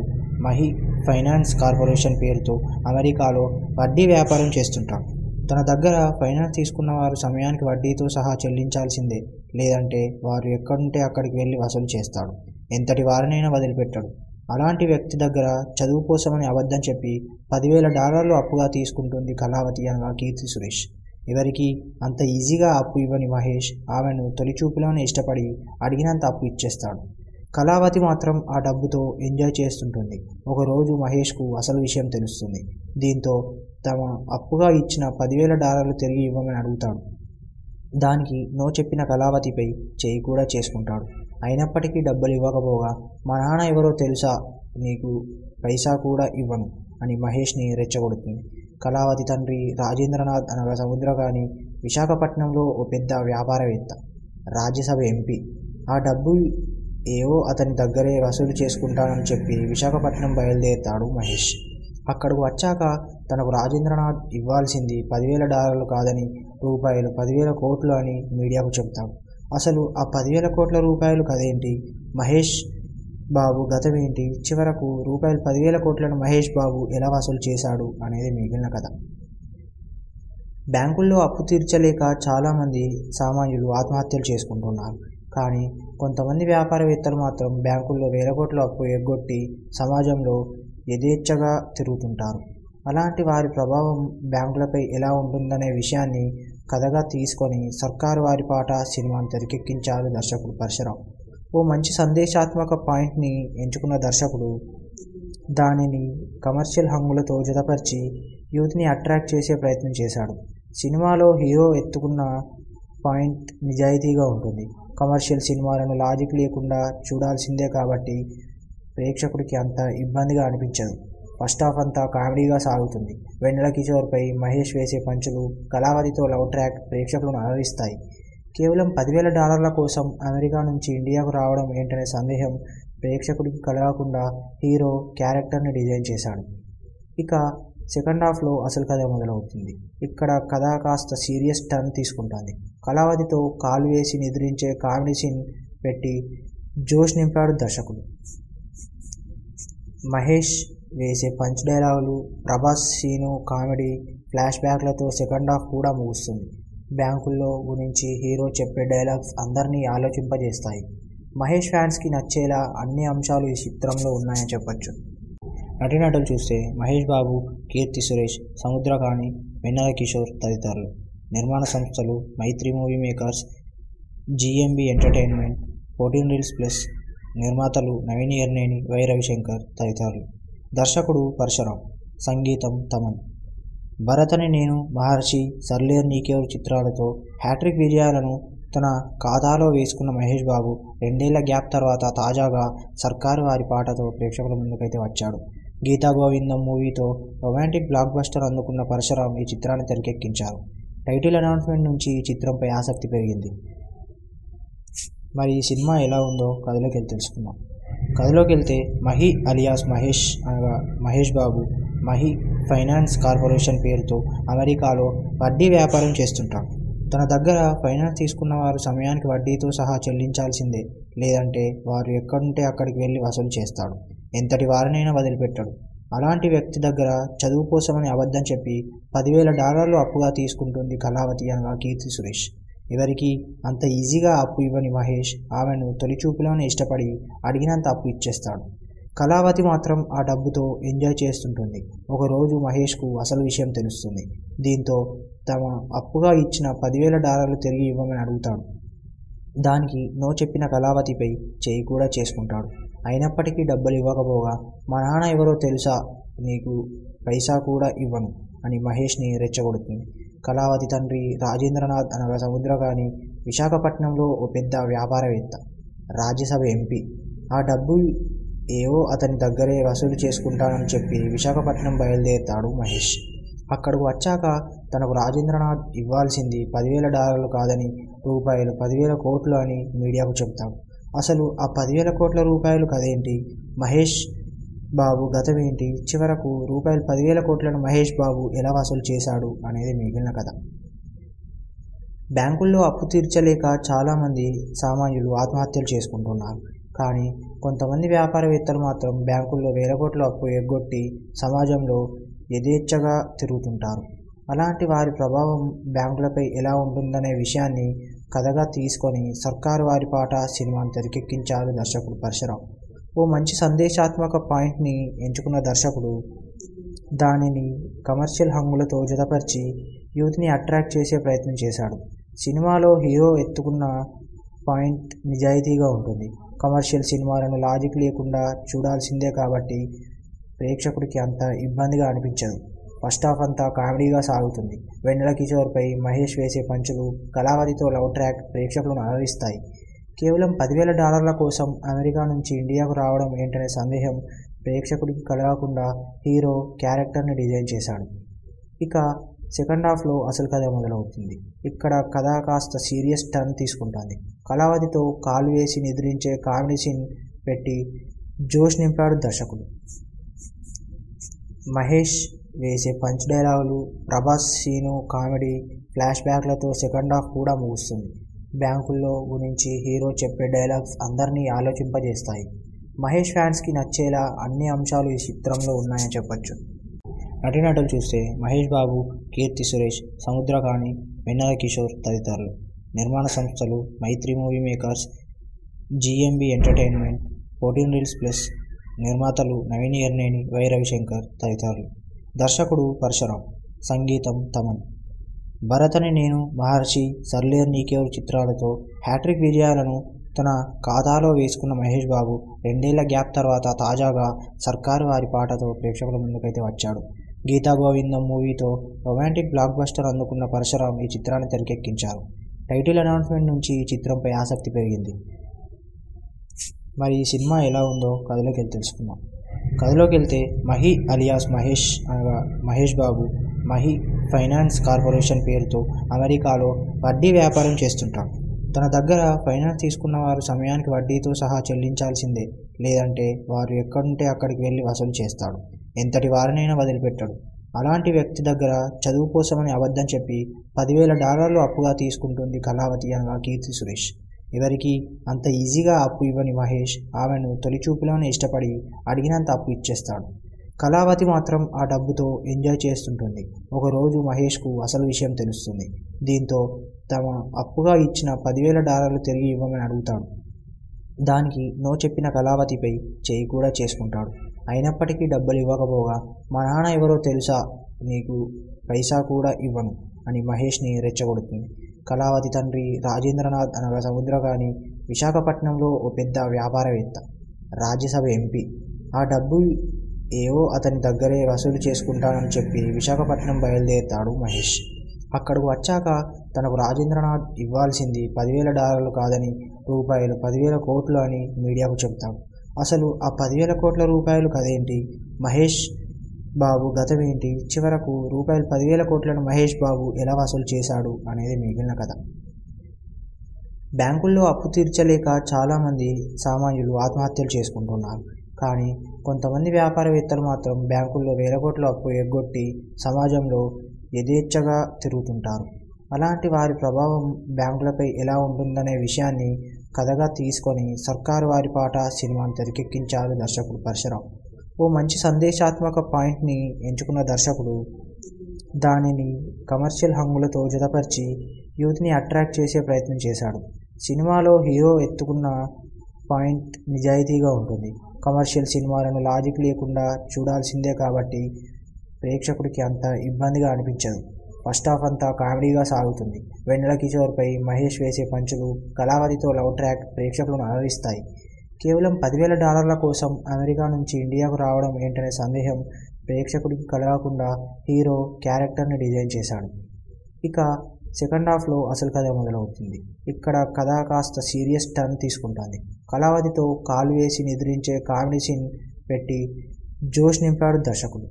A: మహి ఫైనాన్స్ కార్పొరేషన్ పేరుతో అమెరికాలో వడ్డీ వ్యాపారం చేస్తుంటాడు తన దగ్గర ఫైనాన్స్ తీసుకున్న వారు సమయానికి వడ్డీతో సహా చెల్లించాల్సిందే లేదంటే వారు ఎక్కడుంటే అక్కడికి వెళ్ళి వసూలు చేస్తాడు ఎంతటి వారినైనా వదిలిపెట్టాడు అలాంటి వ్యక్తి దగ్గర చదువు కోసమని అబద్ధం చెప్పి పదివేల డాలర్లు అప్పుగా తీసుకుంటుంది కళావతి అనగా కీర్తి సురేష్ ఎవరికి అంత ఈజీగా అప్పు ఇవ్వని మహేష్ ఆమెను తొలి చూపులోనే ఇష్టపడి అడిగినంత అప్పు ఇచ్చేస్తాడు కళావతి మాత్రం ఆ డబ్బుతో ఎంజాయ్ చేస్తుంటుంది ఒకరోజు మహేష్కు అసలు విషయం తెలుస్తుంది దీంతో తమ అప్పుగా ఇచ్చిన పదివేల డాలర్లు తిరిగి ఇవ్వమని అడుగుతాడు దానికి నో చెప్పిన కళావతిపై చేయి కూడా చేసుకుంటాడు అయినప్పటికీ డబ్బులు ఇవ్వకపోగా మా నాన్న ఎవరో తెలుసా నీకు పైసా కూడా ఇవ్వను అని మహేష్ని రెచ్చగొడుతుంది కళావతి తండ్రి రాజేంద్రనాథ్ అనగా సముద్రగాని విశాఖపట్నంలో ఓ పెద్ద వ్యాపారవేత్త రాజ్యసభ ఎంపీ ఆ డబ్బు ఏవో అతని దగ్గరే వసూలు చేసుకుంటానని చెప్పి విశాఖపట్నం బయలుదేరుతాడు మహేష్ అక్కడికి వచ్చాక తనకు రాజేంద్రనాథ్ ఇవ్వాల్సింది పదివేల డాలర్లు కాదని రూపాయలు పదివేల కోట్లు అని మీడియాకు చెప్తాడు అసలు ఆ పదివేల కోట్ల రూపాయలు కదేంటి మహేష్ బాబు గతం ఏంటి చివరకు రూపాయలు పదివేల కోట్లను మహేష్ బాబు ఎలా వసూలు చేశాడు అనేది మిగిలిన కథ బ్యాంకుల్లో అప్పు తీర్చలేక చాలామంది సామాన్యులు ఆత్మహత్యలు చేసుకుంటున్నారు కానీ కొంతమంది వ్యాపారవేత్తలు మాత్రం బ్యాంకుల్లో వేల కోట్ల అప్పు ఎగ్గొట్టి సమాజంలో యథేచ్ఛగా తిరుగుతుంటారు అలాంటి వారి ప్రభావం బ్యాంకులపై ఎలా ఉంటుందనే విషయాన్ని కథగా తీసుకొని సర్కారు వారి పాట సినిమాను తెరకెక్కించారు దర్శకుడు పరశురాం ఓ మంచి సందేశాత్మక పాయింట్ని ఎంచుకున్న దర్శకుడు దానిని కమర్షియల్ హంగులతో జతపరిచి యూత్ని అట్రాక్ట్ చేసే ప్రయత్నం చేశాడు సినిమాలో హీరో ఎత్తుకున్న పాయింట్ నిజాయితీగా ఉంటుంది కమర్షియల్ సినిమాలను లాజిక్ లేకుండా చూడాల్సిందే కాబట్టి ప్రేక్షకుడికి అంత ఇబ్బందిగా అనిపించదు ఫస్ట్ హాఫ్ అంతా కామెడీగా సాగుతుంది వెన్నెల కిషోర్పై మహేష్ వేసే పంచులు కళావతితో లవ్ ట్రాక్ ప్రేక్షకులను అలరిస్తాయి కేవలం పదివేల డాలర్ల కోసం అమెరికా నుంచి ఇండియాకు రావడం ఏంటనే సందేహం ప్రేక్షకుడికి కలగకుండా హీరో క్యారెక్టర్ని డిజైన్ చేశాడు ఇక సెకండ్ హాఫ్లో అసలు కథ మొదలవుతుంది ఇక్కడ కథ కాస్త సీరియస్ టర్న్ తీసుకుంటుంది కళావతితో కాలు వేసి నిద్రించే కామెడీ సీన్ పెట్టి జోష్ నింపాడు దర్శకుడు మహేష్ వేసే పంచ్ డైలాగులు ప్రభాస్ సీను కామెడీ ఫ్లాష్ బ్యాక్లతో సెకండ్ హాఫ్ కూడా ముగుస్తుంది బ్యాంకుల్లో గురించి హీరో చెప్పే డైలాగ్స్ అందరినీ ఆలోచింపజేస్తాయి మహేష్ ఫ్యాన్స్కి నచ్చేలా అన్ని అంశాలు ఈ చిత్రంలో ఉన్నాయని చెప్పొచ్చు నటీనటులు చూస్తే మహేష్ బాబు కీర్తి సురేష్ సముద్రకాని వెన్నెల కిషోర్ తదితరులు నిర్మాణ సంస్థలు Mythri movie makers GMB entertainment fourteen reels plus నిర్మాతలు నవీన్ ఎర్నేని వై రవిశంకర్ తదితరులు దర్శకుడు పరశురాం సంగీతం తమన్ భరతని నేను మహర్షి సర్లేర్ నీకెవరు చిత్రాలతో హ్యాట్రిక్ విజయాలను తన ఖాతాలో వేసుకున్న మహేష్ బాబు రెండేళ్ల గ్యాప్ తర్వాత తాజాగా సర్కారు వారి పాటతో ప్రేక్షకుల ముందుకైతే వచ్చాడు గీతా గోవిందం మూవీతో రొమాంటిక్ బ్లాక్ బస్టర్ అందుకున్న పరశురాం ఈ చిత్రాన్ని తెరకెక్కించారు టైటిల్ అనౌన్స్మెంట్ నుంచి ఈ చిత్రంపై ఆసక్తి పెరిగింది మరి ఈ సినిమా ఎలా ఉందో కథలోకి వెళ్ళి తెలుసుకుందాం కథలోకి వెళ్తే మహి అలియాస్ మహేష్ అనగా మహేష్ బాబు మహి ఫైనాన్స్ కార్పొరేషన్ పేరుతో అమెరికాలో వడ్డీ వ్యాపారం చేస్తుంటాడు తన దగ్గర ఫైనాన్స్ తీసుకున్న వారు సమయానికి వడ్డీతో సహా చెల్లించాల్సిందే లేదంటే వారు ఎక్కడుంటే అక్కడికి వెళ్ళి వసూలు చేస్తాడు ఎంతటి వారినైనా వదిలిపెట్టాడు అలాంటి వ్యక్తి దగ్గర చదువు కోసమని అబద్ధం చెప్పి పదివేల డాలర్లు అప్పుగా తీసుకుంటుంది కళావతి అనగా కీర్తి సురేష్ ఎవరికి అంత ఈజీగా అప్పు ఇవ్వని మహేష్ ఆమెను తొలి చూపులోనే ఇష్టపడి అడిగినంత అప్పు ఇచ్చేస్తాడు కళావతి మాత్రం ఆ డబ్బుతో ఎంజాయ్ చేస్తుంటుంది ఒకరోజు మహేష్కు అసలు విషయం తెలుస్తుంది దీంతో తమ అప్పుగా ఇచ్చిన పదివేల డాలర్లు తిరిగి ఇవ్వమని అడుగుతాడు దానికి నో చెప్పిన కళావతిపై చేయి కూడా చేసుకుంటాడు అయినప్పటికీ డబ్బులు ఇవ్వకపోగా మా నాన్న ఎవరో తెలుసా నీకు పైసా కూడా ఇవ్వను అని మహేష్ని రెచ్చగొడుతుంది కళావతి తండ్రి రాజేంద్రనాథ్ అనగా సముద్రగాని విశాఖపట్నంలో ఓ పెద్ద వ్యాపారవేత్త రాజ్యసభ ఎంపీ ఆ డబ్బు ఏవో అతని దగ్గరే వసూలు చేసుకుంటానని చెప్పి విశాఖపట్నం బయలుదేరుతాడు మహేష్ అక్కడికి వచ్చాక తనకు రాజేంద్రనాథ్ ఇవ్వాల్సింది పదివేల డాలర్లు కాదని రూపాయలు పదివేల కోట్లు అని మీడియాకు చెప్తాడు అసలు ఆ పదివేల కోట్ల రూపాయలు కదేంటి మహేష్ బాబు గతం ఏంటి చివరకు రూపాయలు పదివేల కోట్లను మహేష్ బాబు ఎలా వసూలు చేశాడు అనేది మిగిలిన కథ బ్యాంకుల్లో అప్పు తీర్చలేక చాలామంది సామాన్యులు ఆత్మహత్యలు చేసుకుంటున్నారు కానీ కొంతమంది వ్యాపారవేత్తలు మాత్రం బ్యాంకుల్లో వేల కోట్ల అప్పు ఎగ్గొట్టి సమాజంలో యథేచ్ఛగా తిరుగుతుంటారు అలాంటి వారి ప్రభావం బ్యాంకులపై ఎలా ఉంటుందనే విషయాన్ని కథగా తీసుకొని సర్కారు వారి పాట సినిమాను తెరకెక్కించారు దర్శకుడు పరశురాం ఓ మంచి సందేశాత్మక పాయింట్ని ఎంచుకున్న దర్శకుడు దానిని కమర్షియల్ హంగులతో జతపరిచి యూత్ని అట్రాక్ట్ చేసే ప్రయత్నం చేశాడు సినిమాలో హీరో ఎత్తుకున్న పాయింట్ నిజాయితీగా ఉంటుంది కమర్షియల్ సినిమాలను లాజిక్ లేకుండా చూడాల్సిందే కాబట్టి ప్రేక్షకుడికి అంత ఇబ్బందిగా అనిపించదు ఫస్ట్ హాఫ్ అంతా కామెడీగా సాగుతుంది వెన్నెల కిషోర్పై మహేష్ వేసే పంచులు కళావతితో లవ్ ట్రాక్ ప్రేక్షకులను అలరిస్తాయి కేవలం పదివేల డాలర్ల కోసం అమెరికా నుంచి ఇండియాకు రావడం ఏంటనే సందేహం ప్రేక్షకుడికి కలగకుండా హీరో క్యారెక్టర్ని డిజైన్ చేశాడు ఇక సెకండ్ హాఫ్లో అసలు కథ మొదలవుతుంది ఇక్కడ కథ కాస్త సీరియస్ టర్న్ తీసుకుంటుంది కళావతితో కాలు వేసి నిద్రించే కామెడీ సీన్ పెట్టి జోష్ నింపాడు దర్శకుడు మహేష్ వేసే పంచ్ డైలాగులు ప్రభాస్ సీను కామెడీ ఫ్లాష్ బ్యాక్లతో సెకండ్ హాఫ్ కూడా ముగుస్తుంది బ్యాంకుల్లో గురించి హీరో చెప్పే డైలాగ్స్ అందరినీ ఆలోచింపజేస్తాయి మహేష్ ఫ్యాన్స్కి నచ్చేలా అన్ని అంశాలు ఈ చిత్రంలో ఉన్నాయని చెప్పొచ్చు నటీనటులు చూస్తే మహేష్ బాబు కీర్తి సురేష్ సముద్రకాణి వెన్నెల కిషోర్ తదితరులు నిర్మాణ సంస్థలు Mythri movie makers GMB entertainment fourteen reels plus నిర్మాతలు నవీన్ ఎర్నేని వై రవిశంకర్ తదితరులు దర్శకుడు పరశురాం సంగీతం తమన్ భరతని నేను మహర్షి సర్లేర్ నీకేవరు చిత్రాలతో హ్యాట్రిక్ విజయాలను తన ఖాతాలో వేసుకున్న మహేష్ బాబు రెండేళ్ల గ్యాప్ తర్వాత తాజాగా సర్కారు వారి పాటతో ప్రేక్షకుల ముందుకైతే వచ్చాడు గీతా గోవిందం మూవీతో రొమాంటిక్ బ్లాక్ బస్టర్ అందుకున్న పరశురాం ఈ చిత్రాన్ని తెరకెక్కించారు టైటిల్ అనౌన్స్మెంట్ నుంచి ఈ చిత్రంపై ఆసక్తి పెరిగింది మరి ఈ సినిమా ఎలా ఉందో కథలోకి వెళ్ళి తెలుసుకుందాం కథలోకి వెళ్తే మహి అలియాస్ మహేష్ అనగా మహేష్ బాబు మహి ఫైనాన్స్ కార్పొరేషన్ పేరుతో అమెరికాలో వడ్డీ వ్యాపారం చేస్తుంటాడు తన దగ్గర ఫైనాన్స్ తీసుకున్న వారు సమయానికి వడ్డీతో సహా చెల్లించాల్సిందే లేదంటే వారు ఎక్కడుంటే అక్కడికి వెళ్ళి వసూలు చేస్తాడు ఎంతటి వారినైనా వదిలిపెట్టాడు అలాంటి వ్యక్తి దగ్గర చదువు కోసమని అబద్ధం చెప్పి పదివేల డాలర్లు అప్పుగా తీసుకుంటుంది కళావతి అనగా కీర్తి సురేష్ ఎవరికి అంత ఈజీగా అప్పు ఇవ్వని మహేష్ ఆమెను తొలి చూపులోనే ఇష్టపడి అడిగినంత అప్పు ఇచ్చేస్తాడు కళావతి మాత్రం ఆ డబ్బుతో ఎంజాయ్ చేస్తుంటుంది ఒకరోజు మహేష్కు అసలు విషయం తెలుస్తుంది దీంతో తమ అప్పుగా ఇచ్చిన పదివేల డాలర్లు తిరిగి ఇవ్వమని అడుగుతాడు దానికి నో చెప్పిన కళావతిపై చేయి కూడా చేసుకుంటాడు అయినప్పటికీ డబ్బులు ఇవ్వకపోగా మా నాన్న ఎవరో తెలుసా నీకు పైసా కూడా ఇవ్వను అని మహేష్ని రెచ్చగొడుతుంది కళావతి తండ్రి రాజేంద్రనాథ్ అనగా సముద్రగాని విశాఖపట్నంలో ఓ పెద్ద వ్యాపారవేత్త రాజ్యసభ ఎంపీ ఆ డబ్బు ఏవో అతని దగ్గరే వసూలు చేసుకుంటానని చెప్పి విశాఖపట్నం బయలుదేరుతాడు మహేష్ అక్కడకు వచ్చాక తనకు రాజేంద్రనాథ్ ఇవ్వాల్సింది పదివేల డాలర్లు కాదని రూపాయలు పదివేల కోట్లు అని మీడియాకు చెప్తాడు అసలు ఆ పదివేల కోట్ల రూపాయలు కదేంటి మహేష్ బాబు గతమేంటి చివరకు రూపాయలు పదివేల కోట్లను మహేష్ బాబు ఎలా వసూలు చేశాడు అనేది మిగిలిన కథ బ్యాంకుల్లో అప్పు తీర్చలేక చాలామంది సామాన్యులు ఆత్మహత్యలు చేసుకుంటున్నారు కానీ కొంతమంది వ్యాపారవేత్తలు మాత్రం బ్యాంకుల్లో వేల కోట్ల అప్పు ఎగ్గొట్టి సమాజంలో యథేచ్ఛగా తిరుగుతుంటారు అలాంటి వారి ప్రభావం బ్యాంకులపై ఎలా ఉంటుందనే విషయాన్ని కథగా తీసుకొని సర్కారు వారి పాట సినిమాను తెరకెక్కించారు దర్శకుడు పరశురాం ఓ మంచి సందేశాత్మక పాయింట్ని ఎంచుకున్న దర్శకుడు దానిని కమర్షియల్ హంగులతో జతపరిచి యూత్ని అట్రాక్ట్ చేసే ప్రయత్నం చేశాడు సినిమాలో హీరో ఎత్తుకున్న పాయింట్ నిజాయితీగా ఉంటుంది కమర్షియల్ సినిమాలను లాజిక్ లేకుండా చూడాల్సిందే కాబట్టి ప్రేక్షకుడికి అంత ఇబ్బందిగా అనిపించదు ఫస్ట్ హాఫ్ అంతా కామెడీగా సాగుతుంది వెన్నెల కిషోర్పై మహేష్ వేసే పంచులు కళావతితో లవ్ ట్రాక్ ప్రేక్షకులను అలరిస్తాయి కేవలం పదివేల డాలర్ల కోసం అమెరికా నుంచి ఇండియాకు రావడం ఏంటనే సందేహం ప్రేక్షకుడికి కలగకుండా హీరో క్యారెక్టర్ని డిజైన్ చేశాడు ఇక సెకండ్ హాఫ్లో అసలు కథ మొదలవుతుంది ఇక్కడ కథ కాస్త సీరియస్ టర్న్ తీసుకుంటుంది కళావతితో కాలు వేసి నిద్రించే కామెడీ సీన్ పెట్టి జోష్ నింపాడు దర్శకుడు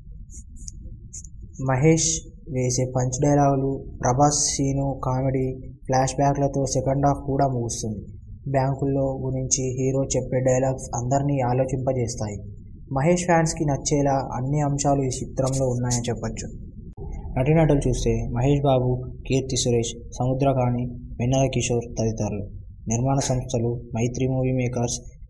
A: మహేష్ వేసే పంచ్ డైలాగులు ప్రభాస్ సీను కామెడీ ఫ్లాష్ బ్యాక్లతో సెకండ్ హాఫ్ కూడా ముగుస్తుంది బ్యాంకుల్లో గురించి హీరో చెప్పే డైలాగ్స్ అందరినీ ఆలోచింపజేస్తాయి మహేష్ ఫ్యాన్స్కి నచ్చేలా అన్ని అంశాలు ఈ చిత్రంలో ఉన్నాయని చెప్పొచ్చు నటీనటులు చూస్తే మహేష్ బాబు కీర్తి సురేష్ సముద్రకాణి వెన్నెల కిషోర్ తదితరులు నిర్మాణ సంస్థలు Mythri movie makers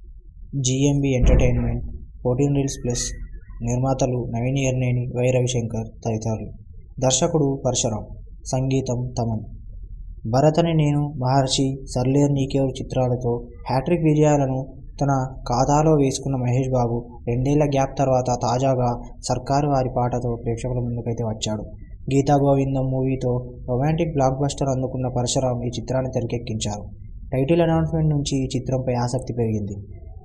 A: GMB entertainment fourteen reels plus నిర్మాతలు నవీన్ ఎర్నేని వై రవిశంకర్ తదితరులు దర్శకుడు పరశురాం సంగీతం తమన్ భరతని నేను మహర్షి సర్లేర్ నీకేవరు చిత్రాలతో హ్యాట్రిక్ విజయాలను తన ఖాతాలో వేసుకున్న మహేష్ బాబు రెండేళ్ల గ్యాప్ తర్వాత తాజాగా సర్కారు వారి పాటతో ప్రేక్షకుల ముందుకైతే వచ్చాడు గీతా గోవిందం మూవీతో రొమాంటిక్ బ్లాక్ బస్టర్ అందుకున్న పరశురాం ఈ చిత్రాన్ని తెరకెక్కించారు టైటిల్ అనౌన్స్మెంట్ నుంచి ఈ చిత్రంపై ఆసక్తి పెరిగింది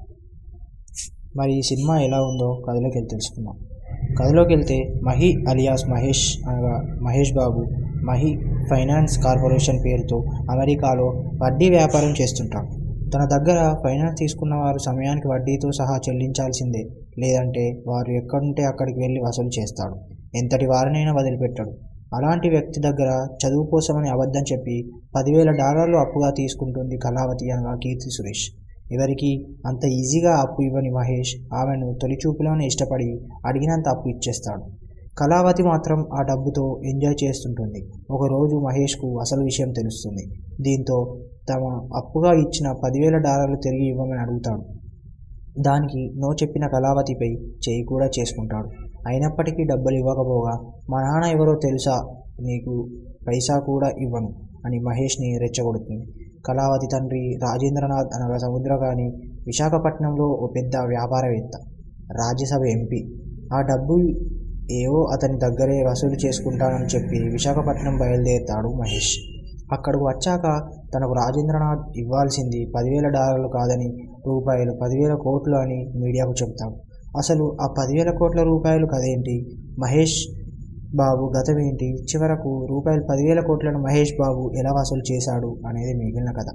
A: మరి ఈ సినిమా ఎలా ఉందో కథలోకి వెళ్ళి తెలుసుకుందాం కథలోకి వెళ్తే మహి అలియాస్ మహేష్ అనగా మహేష్ బాబు మహి ఫైనాన్స్ కార్పొరేషన్ పేరుతో అమెరికాలో వడ్డీ వ్యాపారం చేస్తుంటాడు తన దగ్గర ఫైనాన్స్ తీసుకున్న వారు సమయానికి వడ్డీతో సహా చెల్లించాల్సిందే లేదంటే వారు ఎక్కడుంటే అక్కడికి వెళ్ళి వసూలు చేస్తాడు ఎంతటి వారినైనా వదిలిపెట్టాడు అలాంటి వ్యక్తి దగ్గర చదువు కోసమని అబద్ధం చెప్పి పదివేల డాలర్లు అప్పుగా తీసుకుంటుంది కళావతి అనగా కీర్తి సురేష్ ఎవరికి అంత ఈజీగా అప్పు ఇవ్వని మహేష్ ఆమెను తొలి చూపులోనే ఇష్టపడి అడిగినంత అప్పు ఇచ్చేస్తాడు కళావతి మాత్రం ఆ డబ్బుతో ఎంజాయ్ చేస్తుంటుంది ఒకరోజు మహేష్కు అసలు విషయం తెలుస్తుంది దీంతో తమ అప్పుగా ఇచ్చిన పదివేల డాలర్లు తిరిగి ఇవ్వమని అడుగుతాడు దానికి నో చెప్పిన కళావతిపై చేయి కూడా చేసుకుంటాడు అయినప్పటికీ డబ్బులు ఇవ్వకపోగా మా నాన్న ఎవరో తెలుసా నీకు పైసా కూడా ఇవ్వను అని మహేష్ని రెచ్చగొడుతుంది కళావతి తండ్రి రాజేంద్రనాథ్ అనగా సముద్రగాని విశాఖపట్నంలో ఓ పెద్ద వ్యాపారవేత్త రాజ్యసభ ఎంపీ ఆ డబ్బు ఏవో అతని దగ్గరే వసూలు చేసుకుంటానని చెప్పి విశాఖపట్నం బయలుదేరుతాడు మహేష్ అక్కడికి వచ్చాక తనకు రాజేంద్రనాథ్ ఇవ్వాల్సింది పదివేల డాలర్లు కాదని రూపాయలు పదివేల కోట్లు అని మీడియాకు చెబుతాడు అసలు ఆ పదివేల కోట్ల రూపాయలు కదేంటి మహేష్ బాబు గతమేంటి చివరకు రూపాయలు పదివేల కోట్లను మహేష్ బాబు ఎలా వసూలు చేశాడు అనేది మిగిలిన కథ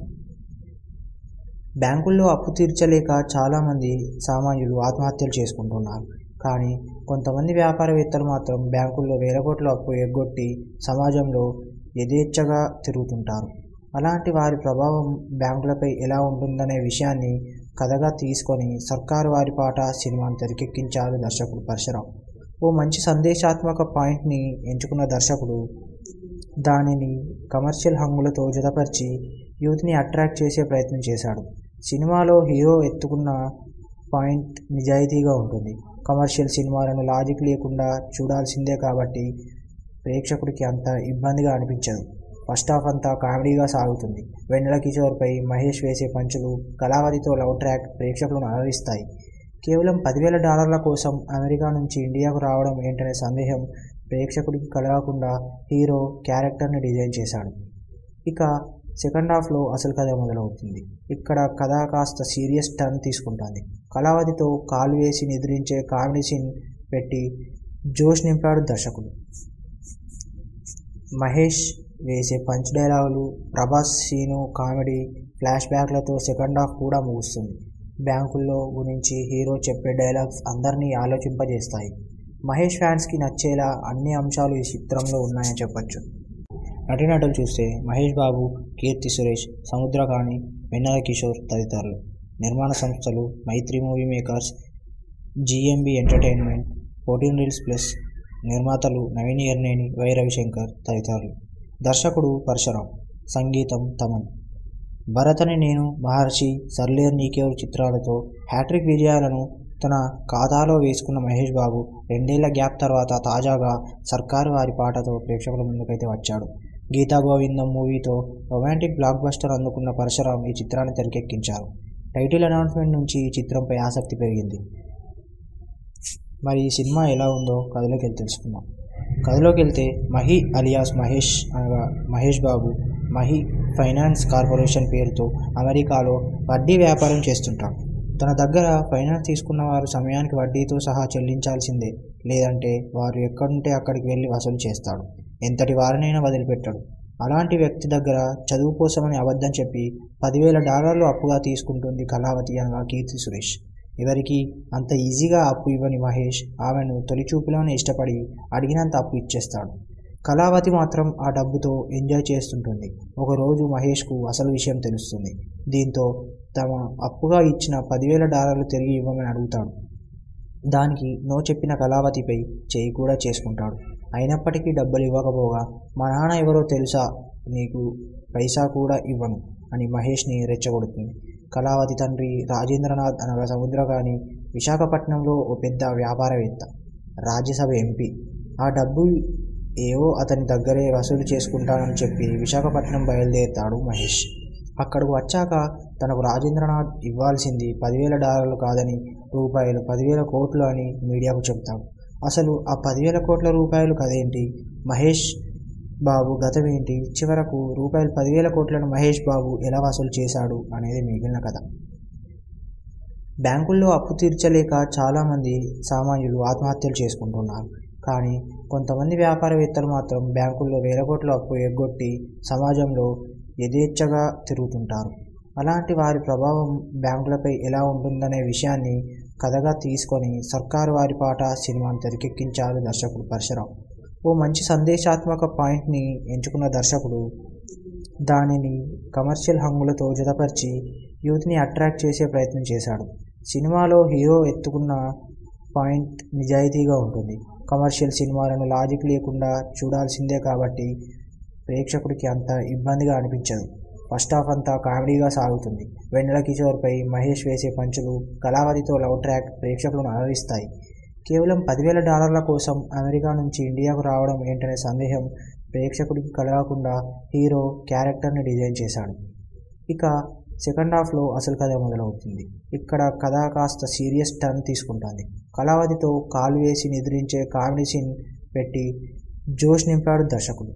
A: బ్యాంకుల్లో అప్పు తీర్చలేక చాలామంది సామాన్యులు ఆత్మహత్యలు చేసుకుంటున్నారు కానీ కొంతమంది వ్యాపారవేత్తలు మాత్రం బ్యాంకుల్లో వేల కోట్ల అప్పు ఎగ్గొట్టి సమాజంలో యథేచ్ఛగా తిరుగుతుంటారు అలాంటి వారి ప్రభావం బ్యాంకులపై ఎలా ఉంటుందనే విషయాన్ని కథగా తీసుకొని సర్కారు వారి పాట సినిమాను తెరకెక్కించారు దర్శకుడు పరశురాం ఓ మంచి సందేశాత్మక పాయింట్ని ఎంచుకున్న దర్శకుడు దానిని కమర్షియల్ హంగులతో జతపరిచి యూత్ని అట్రాక్ట్ చేసే ప్రయత్నం చేశాడు సినిమాలో హీరో ఎత్తుకున్న పాయింట్ నిజాయితీగా ఉంటుంది కమర్షియల్ సినిమాలను లాజిక్ లేకుండా చూడాల్సిందే కాబట్టి ప్రేక్షకుడికి అంత ఇబ్బందిగా అనిపించదు ఫస్ట్ హాఫ్ అంతా కామెడీగా సాగుతుంది వెన్నెల కిషోర్పై మహేష్ వేసే పంచులు కళావతితో లవ్ ట్రాక్ ప్రేక్షకులను అలరిస్తాయి కేవలం పదివేల డాలర్ల కోసం అమెరికా నుంచి ఇండియాకు రావడం ఏంటనే సందేహం ప్రేక్షకుడికి కలగకుండా హీరో క్యారెక్టర్ని డిజైన్ చేశాడు ఇక సెకండ్ హాఫ్లో అసలు కథ మొదలవుతుంది ఇక్కడ కథ కాస్త సీరియస్ టర్న్ తీసుకుంటుంది కళావతితో కాలు వేసి నిద్రించే కామెడీ సీన్ పెట్టి జోష్ నింపాడు దర్శకుడు మహేష్ వేసే పంచ్ డైలాగులు ప్రభాస్ సీను కామెడీ ఫ్లాష్ బ్యాక్లతో సెకండ్ హాఫ్ కూడా ముగుస్తుంది బ్యాంకుల్లో గురించి హీరో చెప్పే డైలాగ్స్ అందరినీ ఆలోచింపజేస్తాయి మహేష్ ఫ్యాన్స్కి నచ్చేలా అన్ని అంశాలు ఈ చిత్రంలో ఉన్నాయని చెప్పొచ్చు నటీనటులు చూస్తే మహేష్ బాబు కీర్తి సురేష్ సముద్రకాణి వెన్నెల కిషోర్ తదితరులు నిర్మాణ సంస్థలు Mythri movie makers GMB entertainment fourteen reels plus నిర్మాతలు నవీన్ ఎర్నేని వై రవిశంకర్ తదితరులు దర్శకుడు పరశురాం సంగీతం తమన్ భరతని నేను మహర్షి సర్లేర్ నీకేవరు చిత్రాలతో హ్యాట్రిక్ విజయాలను తన ఖాతాలో వేసుకున్న మహేష్ బాబు రెండేళ్ల గ్యాప్ తర్వాత తాజాగా సర్కారు వారి పాటతో ప్రేక్షకుల ముందుకైతే వచ్చాడు గీతా గోవిందం మూవీతో రొమాంటిక్ బ్లాక్ బస్టర్ అందుకున్న పరశురాం ఈ చిత్రాన్ని తెరకెక్కించారు టైటిల్ అనౌన్స్మెంట్ నుంచి ఈ చిత్రంపై ఆసక్తి పెరిగింది మరి ఈ సినిమా ఎలా ఉందో కథలోకి వెళ్ళి తెలుసుకుందాం కథలోకి వెళ్తే మహి అలియాస్ మహేష్ అనగా మహేష్ బాబు మహి ఫైనాన్స్ కార్పొరేషన్ పేరుతో అమెరికాలో వడ్డీ వ్యాపారం చేస్తుంటాడు తన దగ్గర ఫైనాన్స్ తీసుకున్న వారు సమయానికి వడ్డీతో సహా చెల్లించాల్సిందే లేదంటే వారు ఎక్కడుంటే అక్కడికి వెళ్ళి వసూలు చేస్తాడు ఎంతటి వారినైనా వదిలిపెట్టాడు అలాంటి వ్యక్తి దగ్గర చదువు కోసమని అబద్ధం చెప్పి పదివేల డాలర్లు అప్పుగా తీసుకుంటుంది కళావతి అనగా కీర్తి సురేష్ ఎవరికి అంత ఈజీగా అప్పు ఇవ్వని మహేష్ ఆమెను తొలి చూపులోనే ఇష్టపడి అడిగినంత అప్పు ఇచ్చేస్తాడు కళావతి మాత్రం ఆ డబ్బుతో ఎంజాయ్ చేస్తుంటుంది ఒకరోజు మహేష్కు అసలు విషయం తెలుస్తుంది దీంతో తమ అప్పుగా ఇచ్చిన పదివేల డాలర్లు తిరిగి ఇవ్వమని అడుగుతాడు దానికి నో చెప్పిన కళావతిపై చేయి కూడా చేసుకుంటాడు అయినప్పటికీ డబ్బులు ఇవ్వకపోగా మా నాన్న ఎవరో తెలుసా నీకు పైసా కూడా ఇవ్వను అని మహేష్ని రెచ్చగొడుతుంది కళావతి తండ్రి రాజేంద్రనాథ్ అనగా సముద్రగాని విశాఖపట్నంలో ఓ పెద్ద వ్యాపారవేత్త రాజ్యసభ ఎంపీ ఆ డబ్బు ఏవో అతని దగ్గరే వసూలు చేసుకుంటానని చెప్పి విశాఖపట్నం బయలుదేరుతాడు మహేష్ అక్కడికి వచ్చాక తనకు రాజేంద్రనాథ్ ఇవ్వాల్సింది పదివేల డాలర్లు కాదని రూపాయలు పదివేల కోట్లు అని మీడియాకు చెప్తాడు అసలు ఆ పదివేల కోట్ల రూపాయలు కదేంటి మహేష్ బాబు గతం ఏంటి చివరకు రూపాయలు పదివేల కోట్లను మహేష్ బాబు ఎలా వసూలు చేశాడు అనేది మిగిలిన కథ బ్యాంకుల్లో అప్పు తీర్చలేక చాలామంది సామాన్యులు ఆత్మహత్యలు చేసుకుంటున్నారు కానీ కొంతమంది వ్యాపారవేత్తలు మాత్రం బ్యాంకుల్లో వేల కోట్ల అప్పు ఎగ్గొట్టి సమాజంలో యథేచ్ఛగా తిరుగుతుంటారు అలాంటి వారి ప్రభావం బ్యాంకులపై ఎలా ఉంటుందనే విషయాన్ని కథగా తీసుకొని సర్కారు వారి పాట సినిమాను తెరకెక్కించారు దర్శకుడు పరశురాం ఓ మంచి సందేశాత్మక పాయింట్ని ఎంచుకున్న దర్శకుడు దానిని కమర్షియల్ హంగులతో జతపరిచి యూత్ని అట్రాక్ట్ చేసే ప్రయత్నం చేశాడు సినిమాలో హీరో ఎత్తుకున్న పాయింట్ నిజాయితీగా ఉంటుంది కమర్షియల్ సినిమాలను లాజిక్ లేకుండా చూడాల్సిందే కాబట్టి ప్రేక్షకుడికి అంత ఇబ్బందిగా అనిపించదు ఫస్ట్ హాఫ్ అంతా కామెడీగా సాగుతుంది వెన్నెల కిషోర్పై మహేష్ వేసే పంచులు కళావతితో లవ్ ట్రాక్ ప్రేక్షకులను అలరిస్తాయి కేవలం పదివేల డాలర్ల కోసం అమెరికా నుంచి ఇండియాకు రావడం ఏంటనే సందేహం ప్రేక్షకుడికి కలగకుండా హీరో క్యారెక్టర్ని డిజైన్ చేశాడు ఇక సెకండ్ హాఫ్లో అసలు కథ మొదలవుతుంది ఇక్కడ కథ కాస్త సీరియస్ టర్న్ తీసుకుంటుంది కళావతితో కాలు వేసి నిద్రించే కామెడీ సీన్ పెట్టి జోష్ నింపాడు దర్శకుడు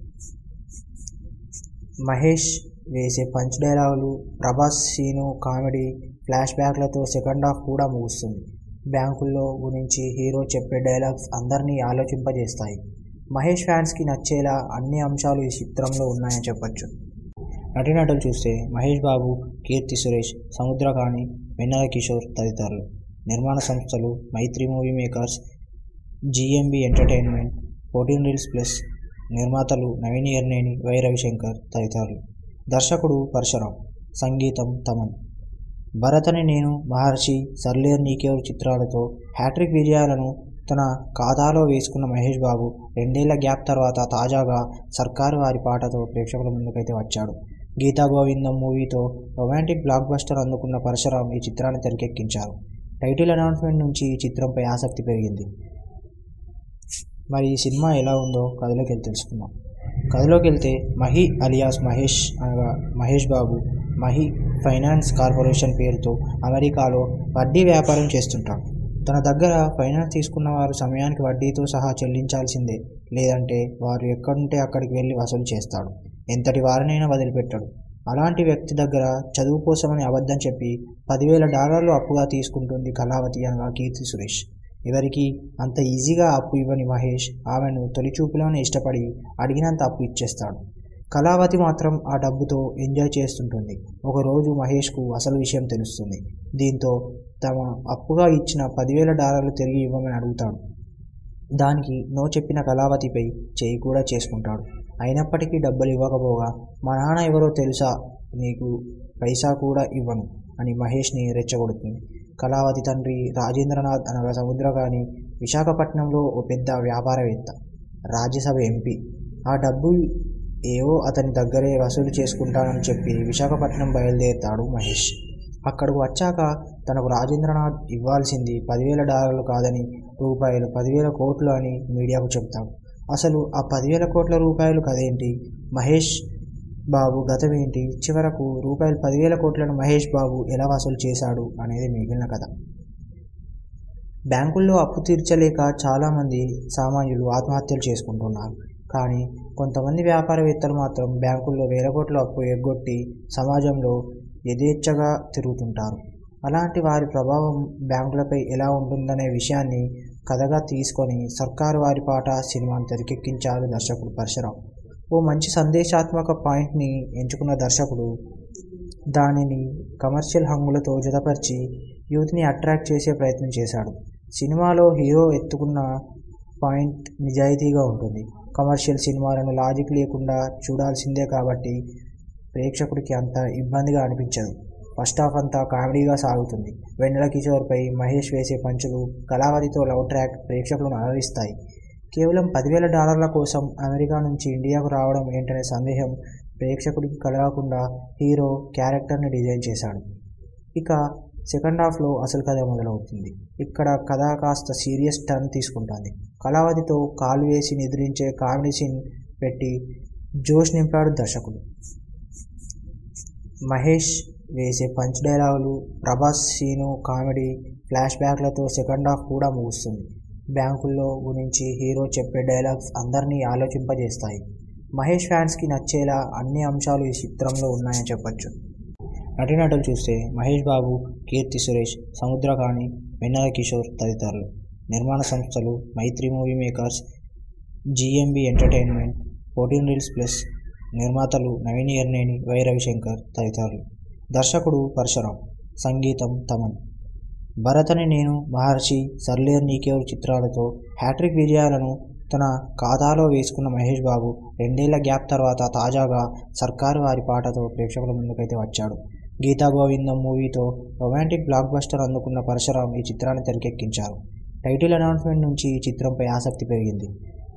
A: మహేష్ వేసే పంచ్ డైలాగులు ప్రభాస్ సీను కామెడీ ఫ్లాష్ బ్యాక్లతో సెకండ్ హాఫ్ కూడా ముగుస్తుంది బ్యాంకుల్లో గురించి హీరో చెప్పే డైలాగ్స్ అందరినీ ఆలోచింపజేస్తాయి మహేష్ ఫ్యాన్స్కి నచ్చేలా అన్ని అంశాలు ఈ చిత్రంలో ఉన్నాయని చెప్పొచ్చు నటీనటులు చూస్తే మహేష్ బాబు కీర్తి సురేష్ సముద్రకాని వెన్నెల కిషోర్ తదితరులు నిర్మాణ సంస్థలు Mythri movie makers GMB entertainment fourteen reels plus నిర్మాతలు నవీన్ ఎర్నేని వై రవిశంకర్ తదితరులు దర్శకుడు పరశురాం సంగీతం తమన్ భరతని నేను మహర్షి సర్లేర్ నీకెవరు చిత్రాలతో హ్యాట్రిక్ విజయాలను తన ఖాతాలో వేసుకున్న మహేష్ బాబు రెండేళ్ల గ్యాప్ తర్వాత తాజాగా సర్కారు వారి పాటతో ప్రేక్షకుల ముందుకైతే వచ్చాడు గీతా గోవిందం మూవీతో రొమాంటిక్ బ్లాక్ బస్టర్ అందుకున్న పరశురాం ఈ చిత్రాన్ని తెరకెక్కించారు టైటిల్ అనౌన్స్మెంట్ నుంచి ఈ చిత్రంపై ఆసక్తి పెరిగింది మరి ఈ సినిమా ఎలా ఉందో కథలోకి వెళ్ళి తెలుసుకుందాం కథలోకి వెళ్తే మహి అలియాస్ మహేష్ అనగా మహేష్ బాబు మహి ఫైనాన్స్ కార్పొరేషన్ పేరుతో అమెరికాలో వడ్డీ వ్యాపారం చేస్తుంటాడు తన దగ్గర ఫైనాన్స్ తీసుకున్న వారు సమయానికి వడ్డీతో సహా చెల్లించాల్సిందే లేదంటే వారు ఎక్కడుంటే అక్కడికి వెళ్ళి వసూలు చేస్తాడు ఎంతటి వారినైనా వదిలిపెట్టాడు అలాంటి వ్యక్తి దగ్గర చదువు కోసమని అబద్ధం చెప్పి పదివేల డాలర్లు అప్పుగా తీసుకుంటుంది కళావతి అనగా కీర్తి సురేష్ ఎవరికి అంత ఈజీగా అప్పు ఇవ్వని మహేష్ ఆమెను తొలి చూపులోనే ఇష్టపడి అడిగినంత అప్పు ఇచ్చేస్తాడు కళావతి మాత్రం ఆ డబ్బుతో ఎంజాయ్ చేస్తుంటుంది ఒకరోజు మహేష్కు అసలు విషయం తెలుస్తుంది దీంతో తమ అప్పుగా ఇచ్చిన పదివేల డాలర్లు తిరిగి ఇవ్వమని అడుగుతాడు దానికి నో చెప్పిన కళావతిపై చేయి కూడా చేసుకుంటాడు అయినప్పటికీ డబ్బులు ఇవ్వకపోగా మా నాన్న ఎవరో తెలుసా నీకు పైసా కూడా ఇవ్వను అని మహేష్ని రెచ్చగొడుతుంది కళావతి తండ్రి రాజేంద్రనాథ్ అనగా సముద్రగాని విశాఖపట్నంలో ఓ పెద్ద వ్యాపారవేత్త రాజ్యసభ ఎంపీ ఆ డబ్బు ఏవో అతని దగ్గరే వసూలు చేసుకుంటానని చెప్పి విశాఖపట్నం బయలుదేరుతాడు మహేష్ అక్కడికి వచ్చాక తనకు రాజేంద్రనాథ్ ఇవ్వాల్సింది పదివేల డాలర్లు కాదని రూపాయలు పదివేల కోట్లు అని మీడియాకు చెప్తాడు అసలు ఆ పదివేల కోట్ల రూపాయలు కదేంటి మహేష్ బాబు గతం ఏంటి చివరకు రూపాయలు పదివేల కోట్లను మహేష్ బాబు ఎలా వసూలు చేశాడు అనేది మిగిలిన కథ బ్యాంకుల్లో అప్పు తీర్చలేక చాలామంది సామాన్యులు ఆత్మహత్యలు చేసుకుంటున్నారు కానీ కొంతమంది వ్యాపారవేత్తలు మాత్రం బ్యాంకుల్లో వేల కోట్ల అప్పు ఎగ్గొట్టి సమాజంలో యథేచ్ఛగా తిరుగుతుంటారు అలాంటి వారి ప్రభావం బ్యాంకులపై ఎలా ఉంటుందనే విషయాన్ని కథగా తీసుకొని సర్కారు వారి పాట సినిమాను తెరకెక్కించారు దర్శకుడు పరశురాం ఓ మంచి సందేశాత్మక పాయింట్ని ఎంచుకున్న దర్శకుడు దానిని కమర్షియల్ హంగులతో జతపరిచి యూత్ని అట్రాక్ట్ చేసే ప్రయత్నం చేశాడు సినిమాలో హీరో ఎత్తుకున్న పాయింట్ నిజాయితీగా ఉంటుంది కమర్షియల్ సినిమాలను లాజిక్ లేకుండా చూడాల్సిందే కాబట్టి ప్రేక్షకుడికి అంత ఇబ్బందిగా అనిపించదు ఫస్ట్ హాఫ్ అంతా కామెడీగా సాగుతుంది వెన్నెల కిషోర్పై మహేష్ వేసే పంచులు కళావతితో లవ్ ట్రాక్ ప్రేక్షకులను అలరిస్తాయి కేవలం పదివేల డాలర్ల కోసం అమెరికా నుంచి ఇండియాకు రావడం ఏంటనే సందేహం ప్రేక్షకుడికి కలగకుండా హీరో క్యారెక్టర్ని డిజైన్ చేశాడు ఇక సెకండ్ హాఫ్లో అసలు కథ మొదలవుతుంది ఇక్కడ కథ కాస్త సీరియస్ టర్న్ తీసుకుంటుంది కళావతితో కాలు వేసి నిద్రించే కామెడీ సీన్ పెట్టి జోష్ నింపాడు దర్శకుడు మహేష్ వేసే పంచ్ డైలాగులు ప్రభాస్ సీను కామెడీ ఫ్లాష్ బ్యాక్లతో సెకండ్ హాఫ్ కూడా ముగుస్తుంది బ్యాంకుల్లో గురించి హీరో చెప్పే డైలాగ్స్ అందరినీ ఆలోచింపజేస్తాయి మహేష్ ఫ్యాన్స్కి నచ్చేలా అన్ని అంశాలు ఈ చిత్రంలో ఉన్నాయని చెప్పొచ్చు నటీనటులు చూస్తే మహేష్ బాబు కీర్తి సురేష్ సముద్రకాణి వెన్నెల కిషోర్ తదితరులు నిర్మాణ సంస్థలు Mythri movie makers GMB entertainment fourteen reels plus నిర్మాతలు నవీన్ ఎర్నేని వై రవిశంకర్ తదితరులు దర్శకుడు పరశురాం సంగీతం తమన్ భరతని నేను మహర్షి సర్లేర్ నీకేవరు చిత్రాలతో హ్యాట్రిక్ విజయాలను తన ఖాతాలో వేసుకున్న మహేష్ బాబు రెండేళ్ల గ్యాప్ తర్వాత తాజాగా సర్కారు వారి పాటతో ప్రేక్షకుల ముందుకైతే వచ్చాడు గీతా గోవిందం మూవీతో రొమాంటిక్ బ్లాక్ బస్టర్ అందుకున్న పరశురాం ఈ చిత్రాన్ని తెరకెక్కించారు టైటిల్ అనౌన్స్మెంట్ నుంచి ఈ చిత్రంపై ఆసక్తి పెరిగింది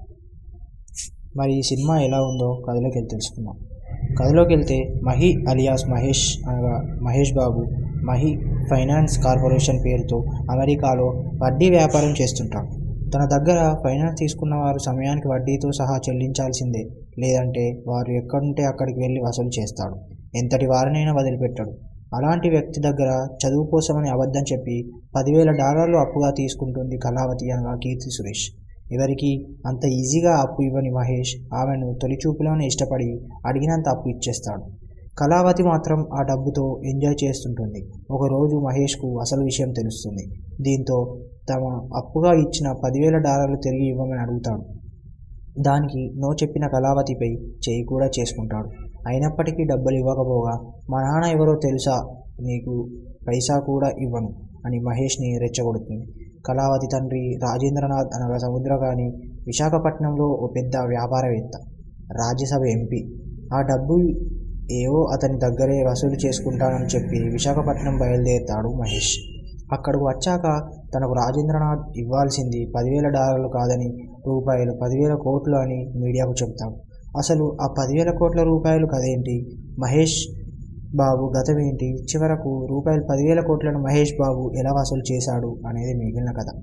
A: మరి ఈ సినిమా ఎలా ఉందో కథలోకి వెళ్ళి తెలుసుకుందాం కథలోకి వెళ్తే మహి అలియాస్ మహేష్ అనగా మహేష్ బాబు మహి ఫైనాన్స్ కార్పొరేషన్ పేరుతో అమెరికాలో వడ్డీ వ్యాపారం చేస్తుంటాడు తన దగ్గర ఫైనాన్స్ తీసుకున్న వారు సమయానికి వడ్డీతో సహా చెల్లించాల్సిందే లేదంటే వారు ఎక్కడుంటే అక్కడికి వెళ్ళి వసూలు చేస్తాడు ఎంతటి వారినైనా వదిలిపెట్టాడు అలాంటి వ్యక్తి దగ్గర చదువు కోసమని అబద్ధం చెప్పి పదివేల డాలర్లు అప్పుగా తీసుకుంటుంది కళావతి అనగా కీర్తి సురేష్ ఎవరికి అంత ఈజీగా అప్పు ఇవ్వని మహేష్ ఆమెను తొలి చూపులోనే ఇష్టపడి అడిగినంత అప్పు ఇచ్చేస్తాడు కళావతి మాత్రం ఆ డబ్బుతో ఎంజాయ్ చేస్తుంటుంది ఒకరోజు మహేష్కు అసలు విషయం తెలుస్తుంది దీంతో తమ అప్పుగా ఇచ్చిన పదివేల డాలర్లు తిరిగి ఇవ్వమని అడుగుతాడు దానికి నో చెప్పిన కళావతిపై చేయి కూడా చేసుకుంటాడు అయినప్పటికీ డబ్బులు ఇవ్వకపోగా మా నాన్న ఎవరో తెలుసా నీకు పైసా కూడా ఇవ్వను అని మహేష్ని రెచ్చగొడుతుంది కళావతి తండ్రి రాజేంద్రనాథ్ అనగా సముద్రగాని విశాఖపట్నంలో ఓ పెద్ద వ్యాపారవేత్త రాజ్యసభ ఎంపీ ఆ డబ్బు ఏవో అతని దగ్గరే వసూలు చేసుకుంటానని చెప్పి విశాఖపట్నం బయలుదేరుతాడు మహేష్ అక్కడికి వచ్చాక తనకు రాజేంద్రనాథ్ ఇవ్వాల్సింది పదివేల డాలర్లు కాదని రూపాయలు పదివేల కోట్లు అని మీడియాకు చెబుతాడు అసలు ఆ పదివేల కోట్ల రూపాయలు కదేంటి మహేష్ బాబు గతమేంటి చివరకు రూపాయలు పదివేల కోట్లను మహేష్ బాబు ఎలా వసూలు చేశాడు అనేది మిగిలిన కథ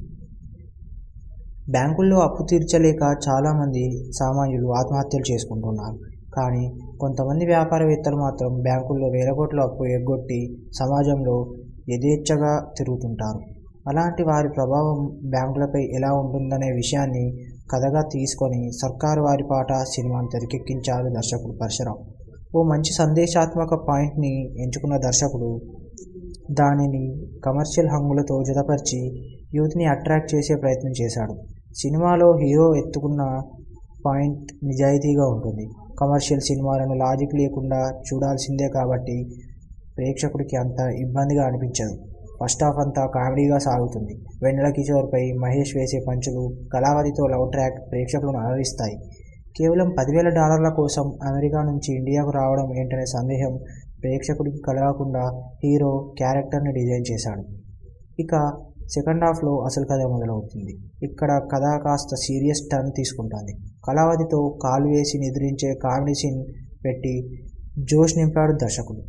A: బ్యాంకుల్లో అప్పు తీర్చలేక చాలామంది సామాన్యులు ఆత్మహత్యలు చేసుకుంటున్నారు కానీ కొంతమంది వ్యాపారవేత్తలు మాత్రం బ్యాంకుల్లో వేల కోట్ల అప్పు ఎగ్గొట్టి సమాజంలో యథేచ్ఛగా తిరుగుతుంటారు అలాంటి వారి ప్రభావం బ్యాంకులపై ఎలా ఉంటుందనే విషయాన్ని కథగా తీసుకొని సర్కారు వారి పాట సినిమాను తెరకెక్కించారు దర్శకుడు పరశురాం ఓ మంచి సందేశాత్మక పాయింట్ని ఎంచుకున్న దర్శకుడు దానిని కమర్షియల్ హంగులతో జతపరిచి యూత్ని అట్రాక్ట్ చేసే ప్రయత్నం చేశాడు సినిమాలో హీరో ఎత్తుకున్న పాయింట్ నిజాయితీగా ఉంటుంది కమర్షియల్ సినిమాలను లాజిక్ లేకుండా చూడాల్సిందే కాబట్టి ప్రేక్షకుడికి అంత ఇబ్బందిగా అనిపించదు ఫస్ట్ హాఫ్ అంతా కామెడీగా సాగుతుంది వెన్నెల కిషోర్పై మహేష్ వేసే పంచులు కళావతితో లవ్ ట్రాక్ ప్రేక్షకులను అలరిస్తాయి కేవలం పదివేల డాలర్ల కోసం అమెరికా నుంచి ఇండియాకు రావడం ఏంటనే సందేహం ప్రేక్షకుడికి కలగకుండా హీరో క్యారెక్టర్ని డిజైన్ చేశాడు ఇక సెకండ్ హాఫ్లో అసలు కథ మొదలవుతుంది ఇక్కడ కథ కాస్త సీరియస్ టర్న్ తీసుకుంటుంది కళావతితో కాలు వేసి నిద్రించే కామెడీ సీన్ పెట్టి జోష్ నింపాడు దర్శకుడు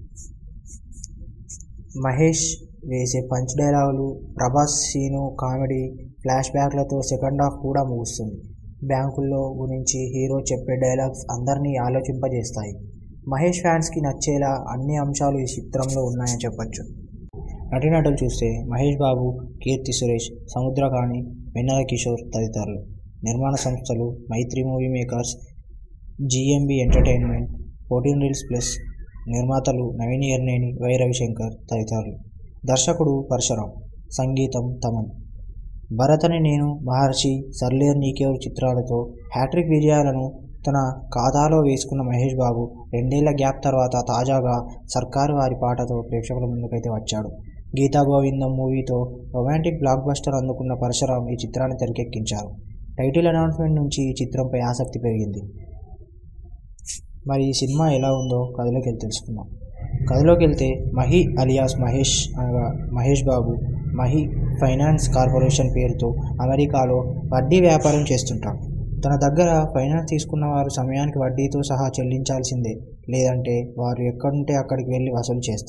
A: మహేష్ వేసే పంచ్ డైలాగులు ప్రభాస్ సీను కామెడీ ఫ్లాష్ బ్యాక్లతో సెకండ్ హాఫ్ కూడా ముగుస్తుంది బ్యాంకుల్లో గురించి హీరో చెప్పే డైలాగ్స్ అందరినీ ఆలోచింపజేస్తాయి మహేష్ ఫ్యాన్స్కి నచ్చేలా అన్ని అంశాలు ఈ చిత్రంలో ఉన్నాయని చెప్పొచ్చు నటీనటులు చూస్తే మహేష్ బాబు కీర్తి సురేష్ సముద్రకాణి వెన్నెల కిషోర్ తదితరులు నిర్మాణ సంస్థలు Mythri movie makers GMB entertainment fourteen reels plus నిర్మాతలు నవీన్ ఎర్నేని వై రవిశంకర్ తదితరులు దర్శకుడు పరశురాం సంగీతం తమన్ భరతని నేను మహర్షి సర్లేర్ నీకేవరు చిత్రాలతో హ్యాట్రిక్ విజయాలను తన ఖాతాలో వేసుకున్న మహేష్ బాబు రెండేళ్ల గ్యాప్ తర్వాత తాజాగా సర్కారు వారి పాటతో ప్రేక్షకుల ముందుకైతే వచ్చాడు గీతా గోవిందం మూవీతో రొమాంటిక్ బ్లాక్ బస్టర్ అందుకున్న పరశురాం ఈ చిత్రాన్ని తెరకెక్కించారు టైటిల్ అనౌన్స్మెంట్ నుంచి ఈ చిత్రంపై ఆసక్తి పెరిగింది మరి ఈ సినిమా ఎలా ఉందో కథలోకి వెళ్ళి తెలుసుకుందాం కథలోకి వెళ్తే మహి అలియాస్ మహేష్ అనగా మహేష్ బాబు మహి ఫైనాన్స్ కార్పొరేషన్ పేరుతో అమెరికాలో వడ్డీ వ్యాపారం చేస్తుంటాడు తన దగ్గర ఫైనాన్స్ తీసుకున్న వారు సమయానికి వడ్డీతో సహా చెల్లించాల్సిందే లేదంటే వారు ఎక్కడుంటే అక్కడికి వెళ్ళి వసూలు చేస్తాడు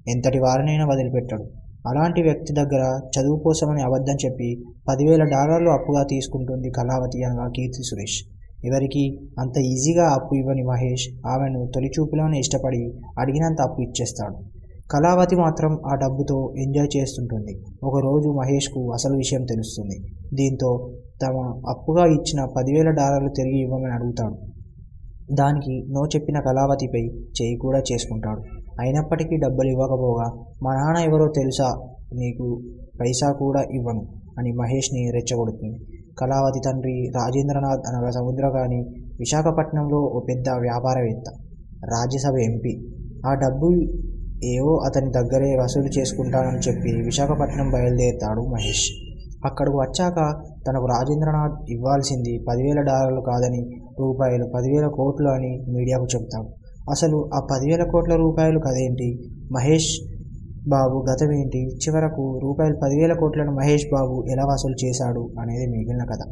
A: ఎంతటి వారినైనా వదిలిపెట్టడు అలాంటి వ్యక్తి దగ్గర చదువు కోసమని అబద్ధం చెప్పి పదివేల డాలర్లు అప్పుగా తీసుకుంటుంది కళావతి అనగా కీర్తి సురేష్ ఎవరికి అంత ఈజీగా అప్పు ఇవ్వని మహేష్ ఆమెను తొలి చూపులోనే ఇష్టపడి అడిగినంత అప్పు ఇచ్చేస్తాడు కళావతి మాత్రం ఆ డబ్బుతో ఎంజాయ్ చేస్తుంటుంది ఒకరోజు మహేష్కు అసలు విషయం తెలుస్తుంది దీంతో తమ అప్పుగా ఇచ్చిన పదివేల డాలర్లు తిరిగి ఇవ్వమని అడుగుతాడు దానికి నో చెప్పిన కళావతిపై చేయి కూడా చేసుకుంటాడు అయినప్పటికీ డబ్బులు ఇవ్వకపోగా మా నాన్న ఎవరో తెలుసా నీకు పైసా కూడా ఇవ్వను అని మహేష్ని రెచ్చగొడుతుంది కళావతి తండ్రి రాజేంద్రనాథ్ అనగా సముద్రగాని విశాఖపట్నంలో ఓ పెద్ద వ్యాపారవేత్త రాజ్యసభ ఎంపీ ఆ డబ్బు ఏవో అతని దగ్గరే వసూలు చేసుకుంటానని చెప్పి విశాఖపట్నం బయలుదేరుతాడు మహేష్ అక్కడికి వచ్చాక తనకు రాజేంద్రనాథ్ ఇవ్వాల్సింది పదివేల డాలర్లు కాదని రూపాయలు పదివేల కోట్లు అని మీడియాకు చెప్తాడు అసలు ఆ పదివేల కోట్ల రూపాయలు కదేంటి మహేష్ బాబు గతమేంటి చివరకు రూపాయలు పదివేల కోట్లను మహేష్ బాబు ఎలా వసూలు చేశాడు అనేది మిగిలిన కథ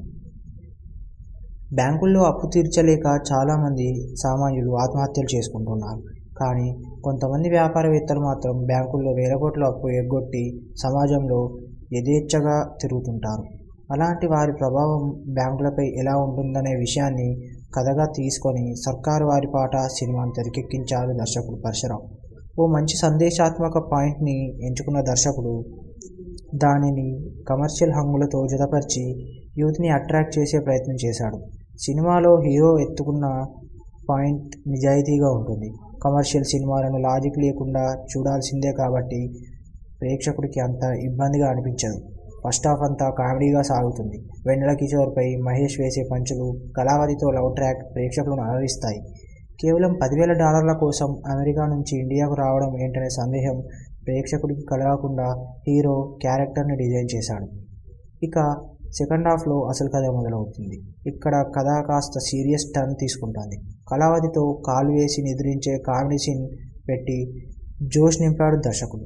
A: బ్యాంకుల్లో అప్పు తీర్చలేక చాలామంది సామాన్యులు ఆత్మహత్యలు చేసుకుంటున్నారు కానీ కొంతమంది వ్యాపారవేత్తలు మాత్రం బ్యాంకుల్లో వేల కోట్ల అప్పు ఎగ్గొట్టి సమాజంలో యథేచ్ఛగా తిరుగుతుంటారు అలాంటి వారి ప్రభావం బ్యాంకులపై ఎలా ఉంటుందనే విషయాన్ని కథగా తీసుకొని సర్కారు వారి పాట సినిమాను తెరకెక్కించారు దర్శకుడు పరశురాం ఓ మంచి సందేశాత్మక పాయింట్ని ఎంచుకున్న దర్శకుడు దానిని కమర్షియల్ హంగులతో జతపరిచి యూత్ని అట్రాక్ట్ చేసే ప్రయత్నం చేశాడు సినిమాలో హీరో ఎత్తుకున్న పాయింట్ నిజాయితీగా ఉంటుంది కమర్షియల్ సినిమాలను లాజిక్ లేకుండా చూడాల్సిందే కాబట్టి ప్రేక్షకుడికి అంత ఇబ్బందిగా అనిపించదు ఫస్ట్ హాఫ్ అంతా కామెడీగా సాగుతుంది వెన్నెల కిషోర్పై మహేష్ వేసే పంచులు కళావతితో లవ్ ట్రాక్ ప్రేక్షకులను అలరిస్తాయి కేవలం పదివేల డాలర్ల కోసం అమెరికా నుంచి ఇండియాకు రావడం ఏంటనే సందేహం ప్రేక్షకుడికి కలగకుండా హీరో క్యారెక్టర్ని డిజైన్ చేశాడు ఇక సెకండ్ హాఫ్లో అసలు కథ మొదలవుతుంది ఇక్కడ కథ కాస్త సీరియస్ టర్న్ తీసుకుంటుంది కళావతితో కాలు వేసి నిద్రించే కామెడీ సీన్ పెట్టి జోష్ నింపాడు దర్శకుడు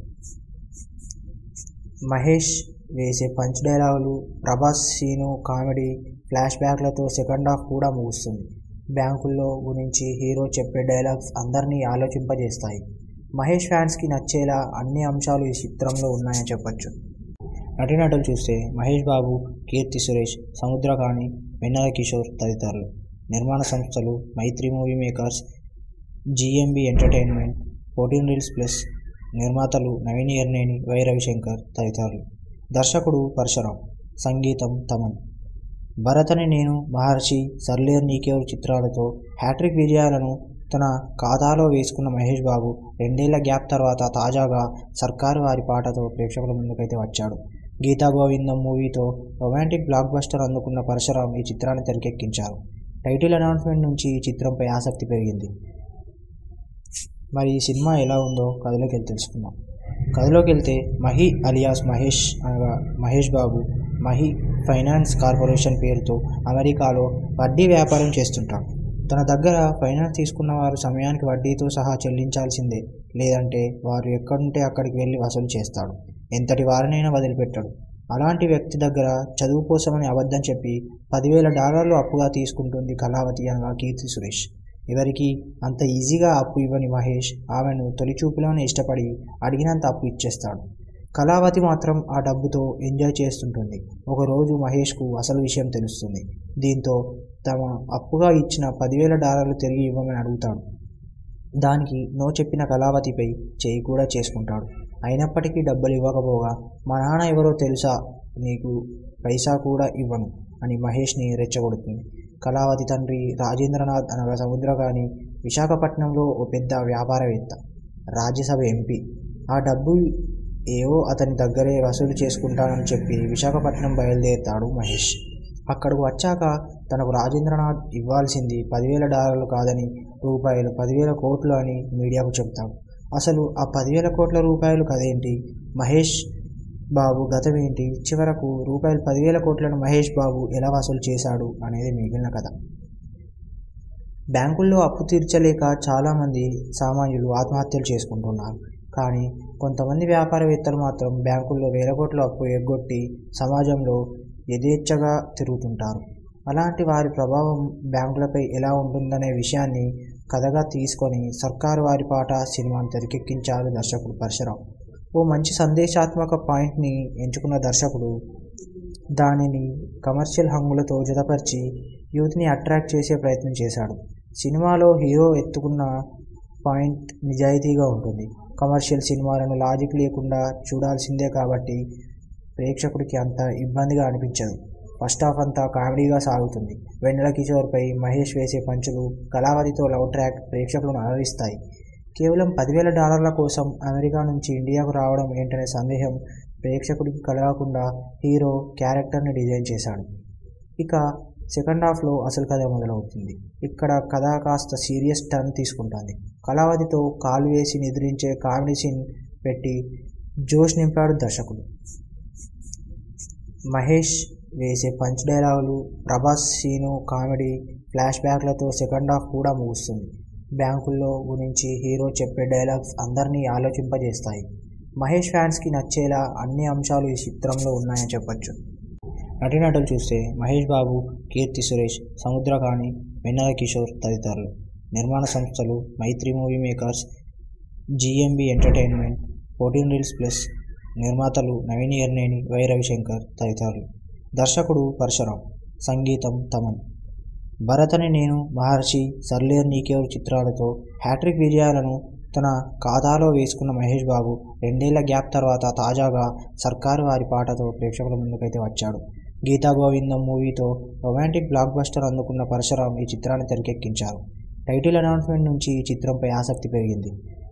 A: మహేష్ వేసే పంచ్ డైలాగులు ప్రభాస్ సీను కామెడీ ఫ్లాష్ బ్యాక్లతో సెకండ్ హాఫ్ కూడా ముగుస్తుంది బ్యాంకుల్లో గురించి హీరో చెప్పే డైలాగ్స్ అందరినీ ఆలోచింపజేస్తాయి మహేష్ ఫ్యాన్స్కి నచ్చేలా అన్ని అంశాలు ఈ చిత్రంలో ఉన్నాయని చెప్పొచ్చు నటీనటులు చూస్తే మహేష్ బాబు కీర్తి సురేష్ సముద్రకాణి వెన్నెల కిషోర్ తదితరులు నిర్మాణ సంస్థలు Mythri movie makers GMB entertainment fourteen reels plus నిర్మాతలు నవీన్ ఎర్నేని వై రవిశంకర్ తదితరులు దర్శకుడు పరశురాం సంగీతం తమన్ భరతని నేను మహర్షి సర్లేర్ నీకేవరు చిత్రాలతో హ్యాట్రిక్ విజయాలను తన ఖాతాలో వేసుకున్న మహేష్ బాబు రెండేళ్ల గ్యాప్ తర్వాత తాజాగా సర్కారు వారి పాటతో ప్రేక్షకుల ముందుకైతే వచ్చాడు గీతా గోవిందం మూవీతో రొమాంటిక్ బ్లాక్ బస్టర్ అందుకున్న పరశురాం ఈ చిత్రాన్ని తెరకెక్కించారు టైటిల్ అనౌన్స్మెంట్ నుంచి ఈ చిత్రంపై ఆసక్తి పెరిగింది మరి ఈ సినిమా ఎలా ఉందో కథలోకి వెళ్ళి తెలుసుకుందాం కథలోకి వెళ్తే మహి అలియాస్ మహేష్ అనగా మహేష్ బాబు మహి ఫైనాన్స్ కార్పొరేషన్ పేరుతో అమెరికాలో వడ్డీ వ్యాపారం చేస్తుంటాడు తన దగ్గర ఫైనాన్స్ తీసుకున్న వారు సమయానికి వడ్డీతో సహా చెల్లించాల్సిందే లేదంటే వారు ఎక్కడుంటే అక్కడికి వెళ్ళి వసూలు చేస్తాడు ఎంతటి వారినైనా వదిలిపెట్టాడు అలాంటి వ్యక్తి దగ్గర చదువు కోసమని అబద్ధం చెప్పి పదివేల డాలర్లు అప్పుగా తీసుకుంటుంది కళావతి అనగా కీర్తి సురేష్ ఎవరికి అంత ఈజీగా అప్పు ఇవ్వని మహేష్ ఆమెను తొలి చూపులోనే ఇష్టపడి అడిగినంత అప్పు ఇచ్చేస్తాడు కళావతి మాత్రం ఆ డబ్బుతో ఎంజాయ్ చేస్తుంటుంది ఒకరోజు మహేష్కు అసలు విషయం తెలుస్తుంది దీంతో తమ అప్పుగా ఇచ్చిన పదివేల డాలర్లు తిరిగి ఇవ్వమని అడుగుతాడు దానికి నో చెప్పిన కళావతిపై చేయి కూడా చేసుకుంటాడు అయినప్పటికీ డబ్బులు ఇవ్వకపోగా మా నాన్న ఎవరో తెలుసా నీకు పైసా కూడా ఇవ్వను అని మహేష్ని రెచ్చగొడుతుంది కళావతి తండ్రి రాజేంద్రనాథ్ అనగా సముద్రగాని విశాఖపట్నంలో ఓ పెద్ద వ్యాపారవేత్త రాజ్యసభ ఎంపీ ఆ డబ్బు ఏవో అతని దగ్గరే వసూలు చేసుకుంటానని చెప్పి విశాఖపట్నం బయలుదేరుతాడు మహేష్ అక్కడికి వచ్చాక తనకు రాజేంద్రనాథ్ ఇవ్వాల్సింది పదివేల డాలర్లు కాదని రూపాయలు పదివేల కోట్లు అని మీడియాకు చెప్తాడు అసలు ఆ పదివేల కోట్ల రూపాయలు కదేంటి మహేష్ బాబు గతమేంటి చివరకు రూపాయలు పదివేల కోట్లను మహేష్ బాబు ఎలా వసూలు చేశాడు అనేది మిగిలిన కథ బ్యాంకుల్లో అప్పు తీర్చలేక చాలామంది సామాన్యులు ఆత్మహత్యలు చేసుకుంటున్నారు కానీ కొంతమంది వ్యాపారవేత్తలు మాత్రం బ్యాంకుల్లో వేల కోట్ల అప్పు ఎగ్గొట్టి సమాజంలో యథేచ్ఛగా తిరుగుతుంటారు అలాంటి వారి ప్రభావం బ్యాంకులపై ఎలా ఉంటుందనే విషయాన్ని కథగా తీసుకొని సర్కారు వారి పాట సినిమాను తెరకెక్కించారు దర్శకుడు పరశురాం ఓ మంచి సందేశాత్మక పాయింట్ని ఎంచుకున్న దర్శకుడు దానిని కమర్షియల్ హంగులతో జతపరిచి యూత్ని అట్రాక్ట్ చేసే ప్రయత్నం చేశాడు సినిమాలో హీరో ఎత్తుకున్న పాయింట్ నిజాయితీగా ఉంటుంది కమర్షియల్ సినిమాలను లాజిక్ లేకుండా చూడాల్సిందే కాబట్టి ప్రేక్షకుడికి అంత ఇబ్బందిగా అనిపించదు ఫస్ట్ హాఫ్ అంతా కామెడీగా సాగుతుంది వెన్నెల కిషోర్పై మహేష్ వేసే పంచులు కళావతితో లవ్ ట్రాక్ ప్రేక్షకులను అలరిస్తాయి కేవలం పదివేల డాలర్ల కోసం అమెరికా నుంచి ఇండియాకు రావడం ఏంటనే సందేహం ప్రేక్షకుడికి కలగకుండా హీరో క్యారెక్టర్ని డిజైన్ చేశాడు ఇక సెకండ్ హాఫ్లో అసలు కథ మొదలవుతుంది ఇక్కడ కథ కాస్త సీరియస్ టర్న్ తీసుకుంటుంది కళావతితో కాలు వేసి నిద్రించే కామెడీ సీన్ పెట్టి జోష్ నింపాడు దర్శకుడు మహేష్ వేసే పంచ్ డైలాగులు ప్రభాస్ సీను కామెడీ ఫ్లాష్ బ్యాక్లతో సెకండ్ హాఫ్ కూడా ముగుస్తుంది బ్యాంకుల్లో గురించి హీరో చెప్పే డైలాగ్స్ అందరినీ ఆలోచింపజేస్తాయి మహేష్ ఫ్యాన్స్కి నచ్చేలా అన్ని అంశాలు ఈ చిత్రంలో ఉన్నాయని చెప్పొచ్చు నటీనటులు చూస్తే మహేష్ బాబు కీర్తి సురేష్ సముద్రకాణి వెన్నెల కిషోర్ తదితరులు నిర్మాణ సంస్థలు Mythri movie makers GMB entertainment fourteen reels plus నిర్మాతలు నవీన్ ఎర్నేని వై రవిశంకర్ తదితరులు దర్శకుడు పరశురాం సంగీతం తమన్ భరతని నేను మహర్షి సర్లేర్ నీకేవరు చిత్రాలతో హ్యాట్రిక్ విజయాలను తన ఖాతాలో వేసుకున్న మహేష్ బాబు రెండేళ్ల గ్యాప్ తర్వాత తాజాగా సర్కారు వారి పాటతో ప్రేక్షకుల ముందుకైతే వచ్చాడు గీతా గోవిందం మూవీతో రొమాంటిక్ బ్లాక్ బస్టర్ అందుకున్న పరశురాం ఈ చిత్రాన్ని తెరకెక్కించారు టైటిల్ అనౌన్స్మెంట్ నుంచి ఈ చిత్రంపై ఆసక్తి పెరిగింది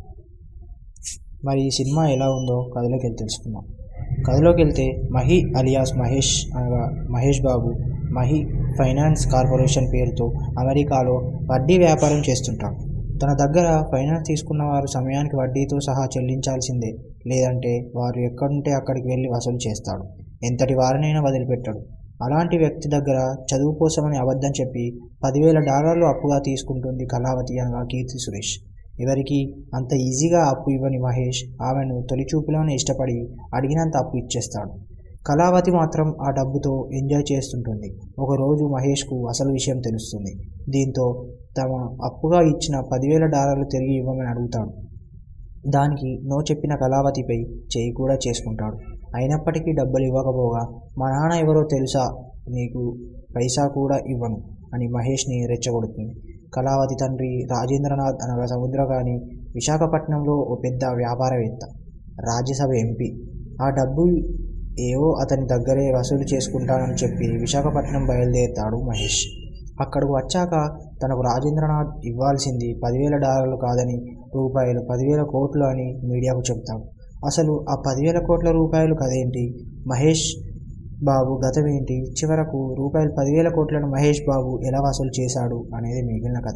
A: మరి ఈ సినిమా ఎలా ఉందో కథలోకి వెళ్ళి తెలుసుకుందాం కథలోకి వెళ్తే మహి అలియాస్ మహేష్ అనగా మహేష్ బాబు మహి ఫైనాన్స్ కార్పొరేషన్ పేరుతో అమెరికాలో వడ్డీ వ్యాపారం చేస్తుంటాడు తన దగ్గర ఫైనాన్స్ తీసుకున్న వారు సమయానికి వడ్డీతో సహా చెల్లించాల్సిందే లేదంటే వారు ఎక్కడుంటే అక్కడికి వెళ్ళి వసూలు చేస్తాడు ఎంతటి వారినైనా వదిలిపెట్టాడు అలాంటి వ్యక్తి దగ్గర చదువు కోసమని అబద్ధం చెప్పి పదివేల డాలర్లు అప్పుగా తీసుకుంటుంది కళావతి అనగా కీర్తి సురేష్ ఎవరికి అంత ఈజీగా అప్పు ఇవ్వని మహేష్ ఆమెను తొలి చూపులోనే ఇష్టపడి అడిగినంత అప్పు ఇచ్చేస్తాడు కళావతి మాత్రం ఆ డబ్బుతో ఎంజాయ్ చేస్తుంటుంది ఒకరోజు మహేష్కు అసలు విషయం తెలుస్తుంది దీంతో తమ అప్పుగా ఇచ్చిన పదివేల డాలర్లు తిరిగి ఇవ్వమని అడుగుతాడు దానికి నో చెప్పిన కళావతిపై చేయి కూడా చేసుకుంటాడు అయినప్పటికీ డబ్బులు ఇవ్వకపోగా మా నాన్న ఎవరో తెలుసా నీకు పైసా కూడా ఇవ్వను అని మహేష్ని రెచ్చగొడుతుంది కళావతి తండ్రి రాజేంద్రనాథ్ అనగా సముద్రగాని విశాఖపట్నంలో ఓ పెద్ద వ్యాపారవేత్త రాజ్యసభ ఎంపీ ఆ డబ్బు ఏవో అతని దగ్గరే వసూలు చేసుకుంటానని చెప్పి విశాఖపట్నం బయలుదేరుతాడు మహేష్ అక్కడకు వచ్చాక తనకు రాజేంద్రనాథ్ ఇవ్వాల్సింది పదివేల డాలర్లు కాదని రూపాయలు పదివేల కోట్లు అని మీడియాకు చెప్తాడు అసలు ఆ పదివేల కోట్ల రూపాయలు కదేంటి మహేష్ బాబు గతం ఏంటి చివరకు రూపాయలు పదివేల కోట్లను మహేష్ బాబు ఎలా వసూలు చేశాడు అనేది మిగిలిన కథ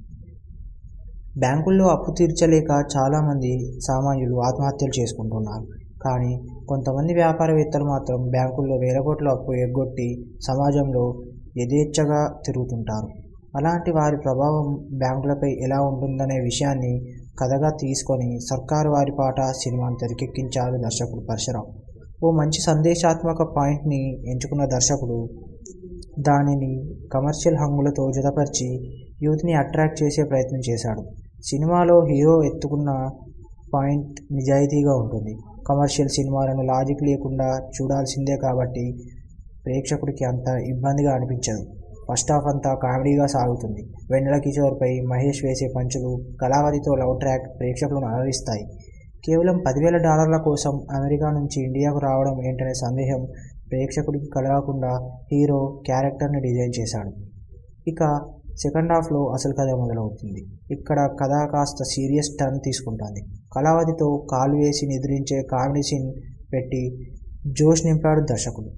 A: బ్యాంకుల్లో అప్పు తీర్చలేక చాలామంది సామాన్యులు ఆత్మహత్యలు చేసుకుంటున్నారు కానీ కొంతమంది వ్యాపారవేత్తలు మాత్రం బ్యాంకుల్లో వేల కోట్ల అప్పు ఎగ్గొట్టి సమాజంలో యథేచ్ఛగా తిరుగుతుంటారు అలాంటి వారి ప్రభావం బ్యాంకులపై ఎలా ఉంటుందనే విషయాన్ని కథగా తీసుకొని సర్కారు వారి పాట సినిమాను తెరకెక్కించారు దర్శకుడు పరశురాం ఓ మంచి సందేశాత్మక పాయింట్ని ఎంచుకున్న దర్శకుడు దానిని కమర్షియల్ హంగులతో జతపరిచి యూత్ని అట్రాక్ట్ చేసే ప్రయత్నం చేశాడు సినిమాలో హీరో ఎత్తుకున్న పాయింట్ నిజాయితీగా ఉంటుంది కమర్షియల్ సినిమాలను లాజిక్ లేకుండా చూడాల్సిందే కాబట్టి ప్రేక్షకుడికి అంత ఇబ్బందిగా అనిపించదు ఫస్ట్ హాఫ్ అంతా కామెడీగా సాగుతుంది వెన్నెల కిషోర్పై మహేష్ వేసే పంచులు కళావతితో లవ్ ట్రాక్ ప్రేక్షకులను అలరిస్తాయి కేవలం పదివేల డాలర్ల కోసం అమెరికా నుంచి ఇండియాకు రావడం ఏంటనే సందేహం ప్రేక్షకుడికి కలగకుండా హీరో క్యారెక్టర్ని డిజైన్ చేశాడు ఇక సెకండ్ హాఫ్లో అసలు కథ మొదలవుతుంది ఇక్కడ కథ కాస్త సీరియస్ టర్న్ తీసుకుంటుంది కళావతితో కాలు వేసి నిద్రించే కామెడీ సీన్ పెట్టి జోష్ నింపాడు దర్శకుడు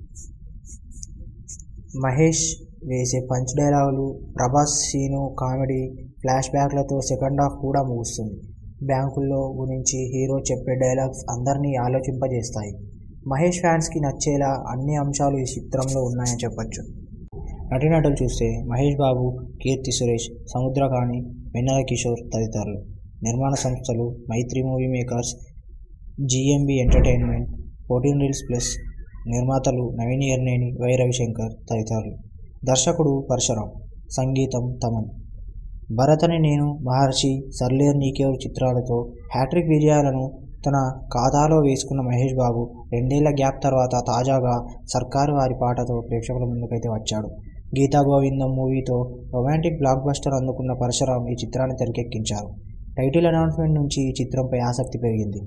A: మహేష్ వేసే పంచ్ డైలాగులు ప్రభాస్ సీను కామెడీ ఫ్లాష్ బ్యాక్లతో సెకండ్ హాఫ్ కూడా ముగుస్తుంది బ్యాంకుల్లో గురించి హీరో చెప్పే డైలాగ్స్ అందరినీ ఆలోచింపజేస్తాయి మహేష్ ఫ్యాన్స్కి నచ్చేలా అన్ని అంశాలు ఈ చిత్రంలో ఉన్నాయని చెప్పొచ్చు నటీనటులు చూస్తే మహేష్ బాబు కీర్తి సురేష్ సముద్రకాణి వెన్నెల కిషోర్ తదితరులు నిర్మాణ సంస్థలు Mythri movie makers GMB entertainment fourteen reels plus నిర్మాతలు నవీన్ ఎర్నేని వై రవిశంకర్ తదితరులు దర్శకుడు పరశురాం సంగీతం తమన్ భరత్ అని నేను మహర్షి సర్లేర్ నీకెవరు చిత్రాలతో హ్యాట్రిక్ విజయాలను తన ఖాతాలో వేసుకున్న మహేష్ బాబు రెండేళ్ల గ్యాప్ తర్వాత తాజాగా సర్కారు వారి పాటతో ప్రేక్షకుల ముందుకైతే వచ్చాడు గీతా గోవిందం మూవీతో రొమాంటిక్ బ్లాక్ బస్టర్ అందుకున్న పరశురాం ఈ చిత్రాన్ని తెరకెక్కించారు టైటిల్ అనౌన్స్మెంట్ నుంచి ఈ చిత్రంపై ఆసక్తి పెరిగింది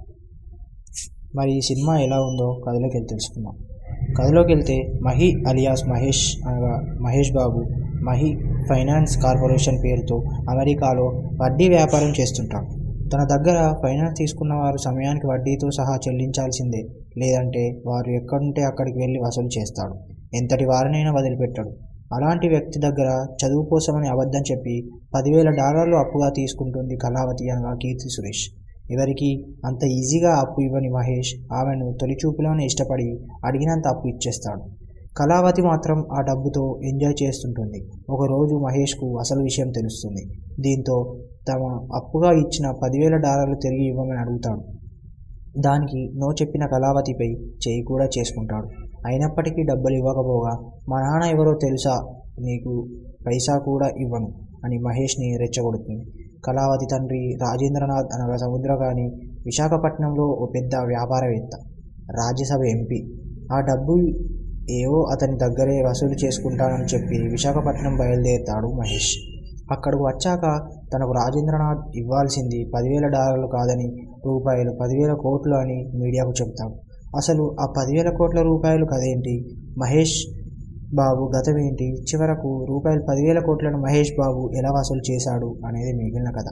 A: మరి ఈ సినిమా ఎలా ఉందో కథలోకి వెళ్ళి తెలుసుకుందాం కథలోకి వెళ్తే మహి అలియాస్ మహేష్ అనగా మహేష్ బాబు మహి ఫైనాన్స్ కార్పొరేషన్ పేరుతో అమెరికాలో వడ్డీ వ్యాపారం చేస్తుంటాడు తన దగ్గర ఫైనాన్స్ తీసుకున్న వారు సమయానికి వడ్డీతో సహా చెల్లించాల్సిందే లేదంటే వారు ఎక్కడుంటే అక్కడికి వెళ్ళి వసూలు చేస్తాడు ఎంతటి వారినైనా వదిలిపెట్టాడు అలాంటి వ్యక్తి దగ్గర చదువు కోసమని అబద్ధం చెప్పి పదివేల డాలర్లు అప్పుగా తీసుకుంటుంది కళావతి అనగా కీర్తి సురేష్ ఎవరికి అంత ఈజీగా అప్పు ఇవ్వని మహేష్ ఆమెను తొలి చూపులోనే ఇష్టపడి అడిగినంత అప్పు ఇచ్చేస్తాడు కళావతి మాత్రం ఆ డబ్బుతో ఎంజాయ్ చేస్తుంటుంది ఒకరోజు మహేష్కు అసలు విషయం తెలుస్తుంది దీంతో తమ అప్పుగా ఇచ్చిన పదివేల డాలర్లు తిరిగి ఇవ్వమని అడుగుతాడు దానికి నో చెప్పిన కళావతిపై చేయి కూడా చేసుకుంటాడు అయినప్పటికీ డబ్బులు ఇవ్వకపోగా మా నాన్న ఎవరో తెలుసా నీకు పైసా కూడా ఇవ్వను అని మహేష్ని రెచ్చగొడుతుంది కళావతి తండ్రి రాజేంద్రనాథ్ అనగా సముద్రగాని విశాఖపట్నంలో ఓ పెద్ద వ్యాపారవేత్త రాజ్యసభ ఎంపీ ఆ డబ్బు ఏవో అతని దగ్గరే వసూలు చేసుకుంటానని చెప్పి విశాఖపట్నం బయలుదేరుతాడు మహేష్ అక్కడికి వచ్చాక తనకు రాజేంద్రనాథ్ ఇవ్వాల్సింది పదివేల డాలర్లు కాదని రూపాయలు పదివేల కోట్లు అని మీడియాకు చెబుతాడు అసలు ఆ పదివేల కోట్ల రూపాయలు కదేంటి మహేష్ బాబు గతమేంటి చివరకు రూపాయలు పదివేల కోట్లను మహేష్ బాబు ఎలా వసూలు చేశాడు అనేది మిగిలిన కథ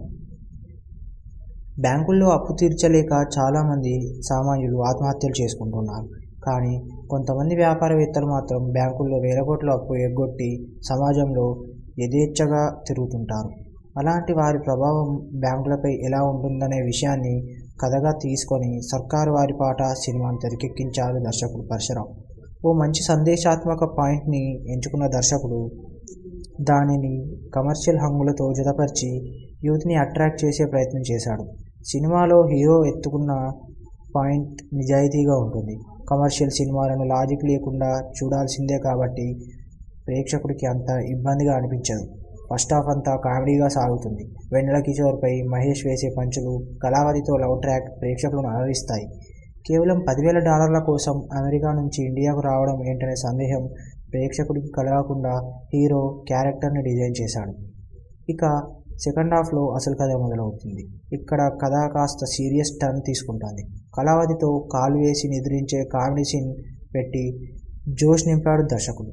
A: బ్యాంకుల్లో అప్పు తీర్చలేక చాలామంది సామాన్యులు ఆత్మహత్యలు చేసుకుంటున్నారు కానీ కొంతమంది వ్యాపారవేత్తలు మాత్రం బ్యాంకుల్లో వేల కోట్ల అప్పు ఎగ్గొట్టి సమాజంలో యథేచ్ఛగా తిరుగుతుంటారు అలాంటి వారి ప్రభావం బ్యాంకులపై ఎలా ఉంటుందనే విషయాన్ని కథగా తీసుకొని సర్కారు వారి పాట సినిమాను తెరకెక్కించారు దర్శకుడు పరశురాం ఓ మంచి సందేశాత్మక పాయింట్ని ఎంచుకున్న దర్శకుడు దానిని కమర్షియల్ హంగులతో జతపరిచి యూత్ని అట్రాక్ట్ చేసే ప్రయత్నం చేశాడు సినిమాలో హీరో ఎత్తుకున్న పాయింట్ నిజాయితీగా ఉంటుంది కమర్షియల్ సినిమాలను లాజిక్ లేకుండా చూడాల్సిందే కాబట్టి ప్రేక్షకుడికి అంత ఇబ్బందిగా అనిపించదు ఫస్ట్ హాఫ్ అంతా కామెడీగా సాగుతుంది వెన్నెల కిషోర్పై మహేష్ వేసే పంచులు కళావతితో లవ్ ట్రాక్ ప్రేక్షకులను అలరిస్తాయి కేవలం పదివేల డాలర్ల కోసం అమెరికా నుంచి ఇండియాకు రావడం ఏంటనే సందేహం ప్రేక్షకుడికి కలగకుండా హీరో క్యారెక్టర్ని డిజైన్ చేశాడు ఇక సెకండ్ హాఫ్లో అసలు కథ మొదలవుతుంది ఇక్కడ కథ కాస్త సీరియస్ టర్న్ తీసుకుంటుంది కళావతితో కాలు వేసి నిద్రించే కామెడీ సీన్ పెట్టి జోష్ నింపాడు దర్శకుడు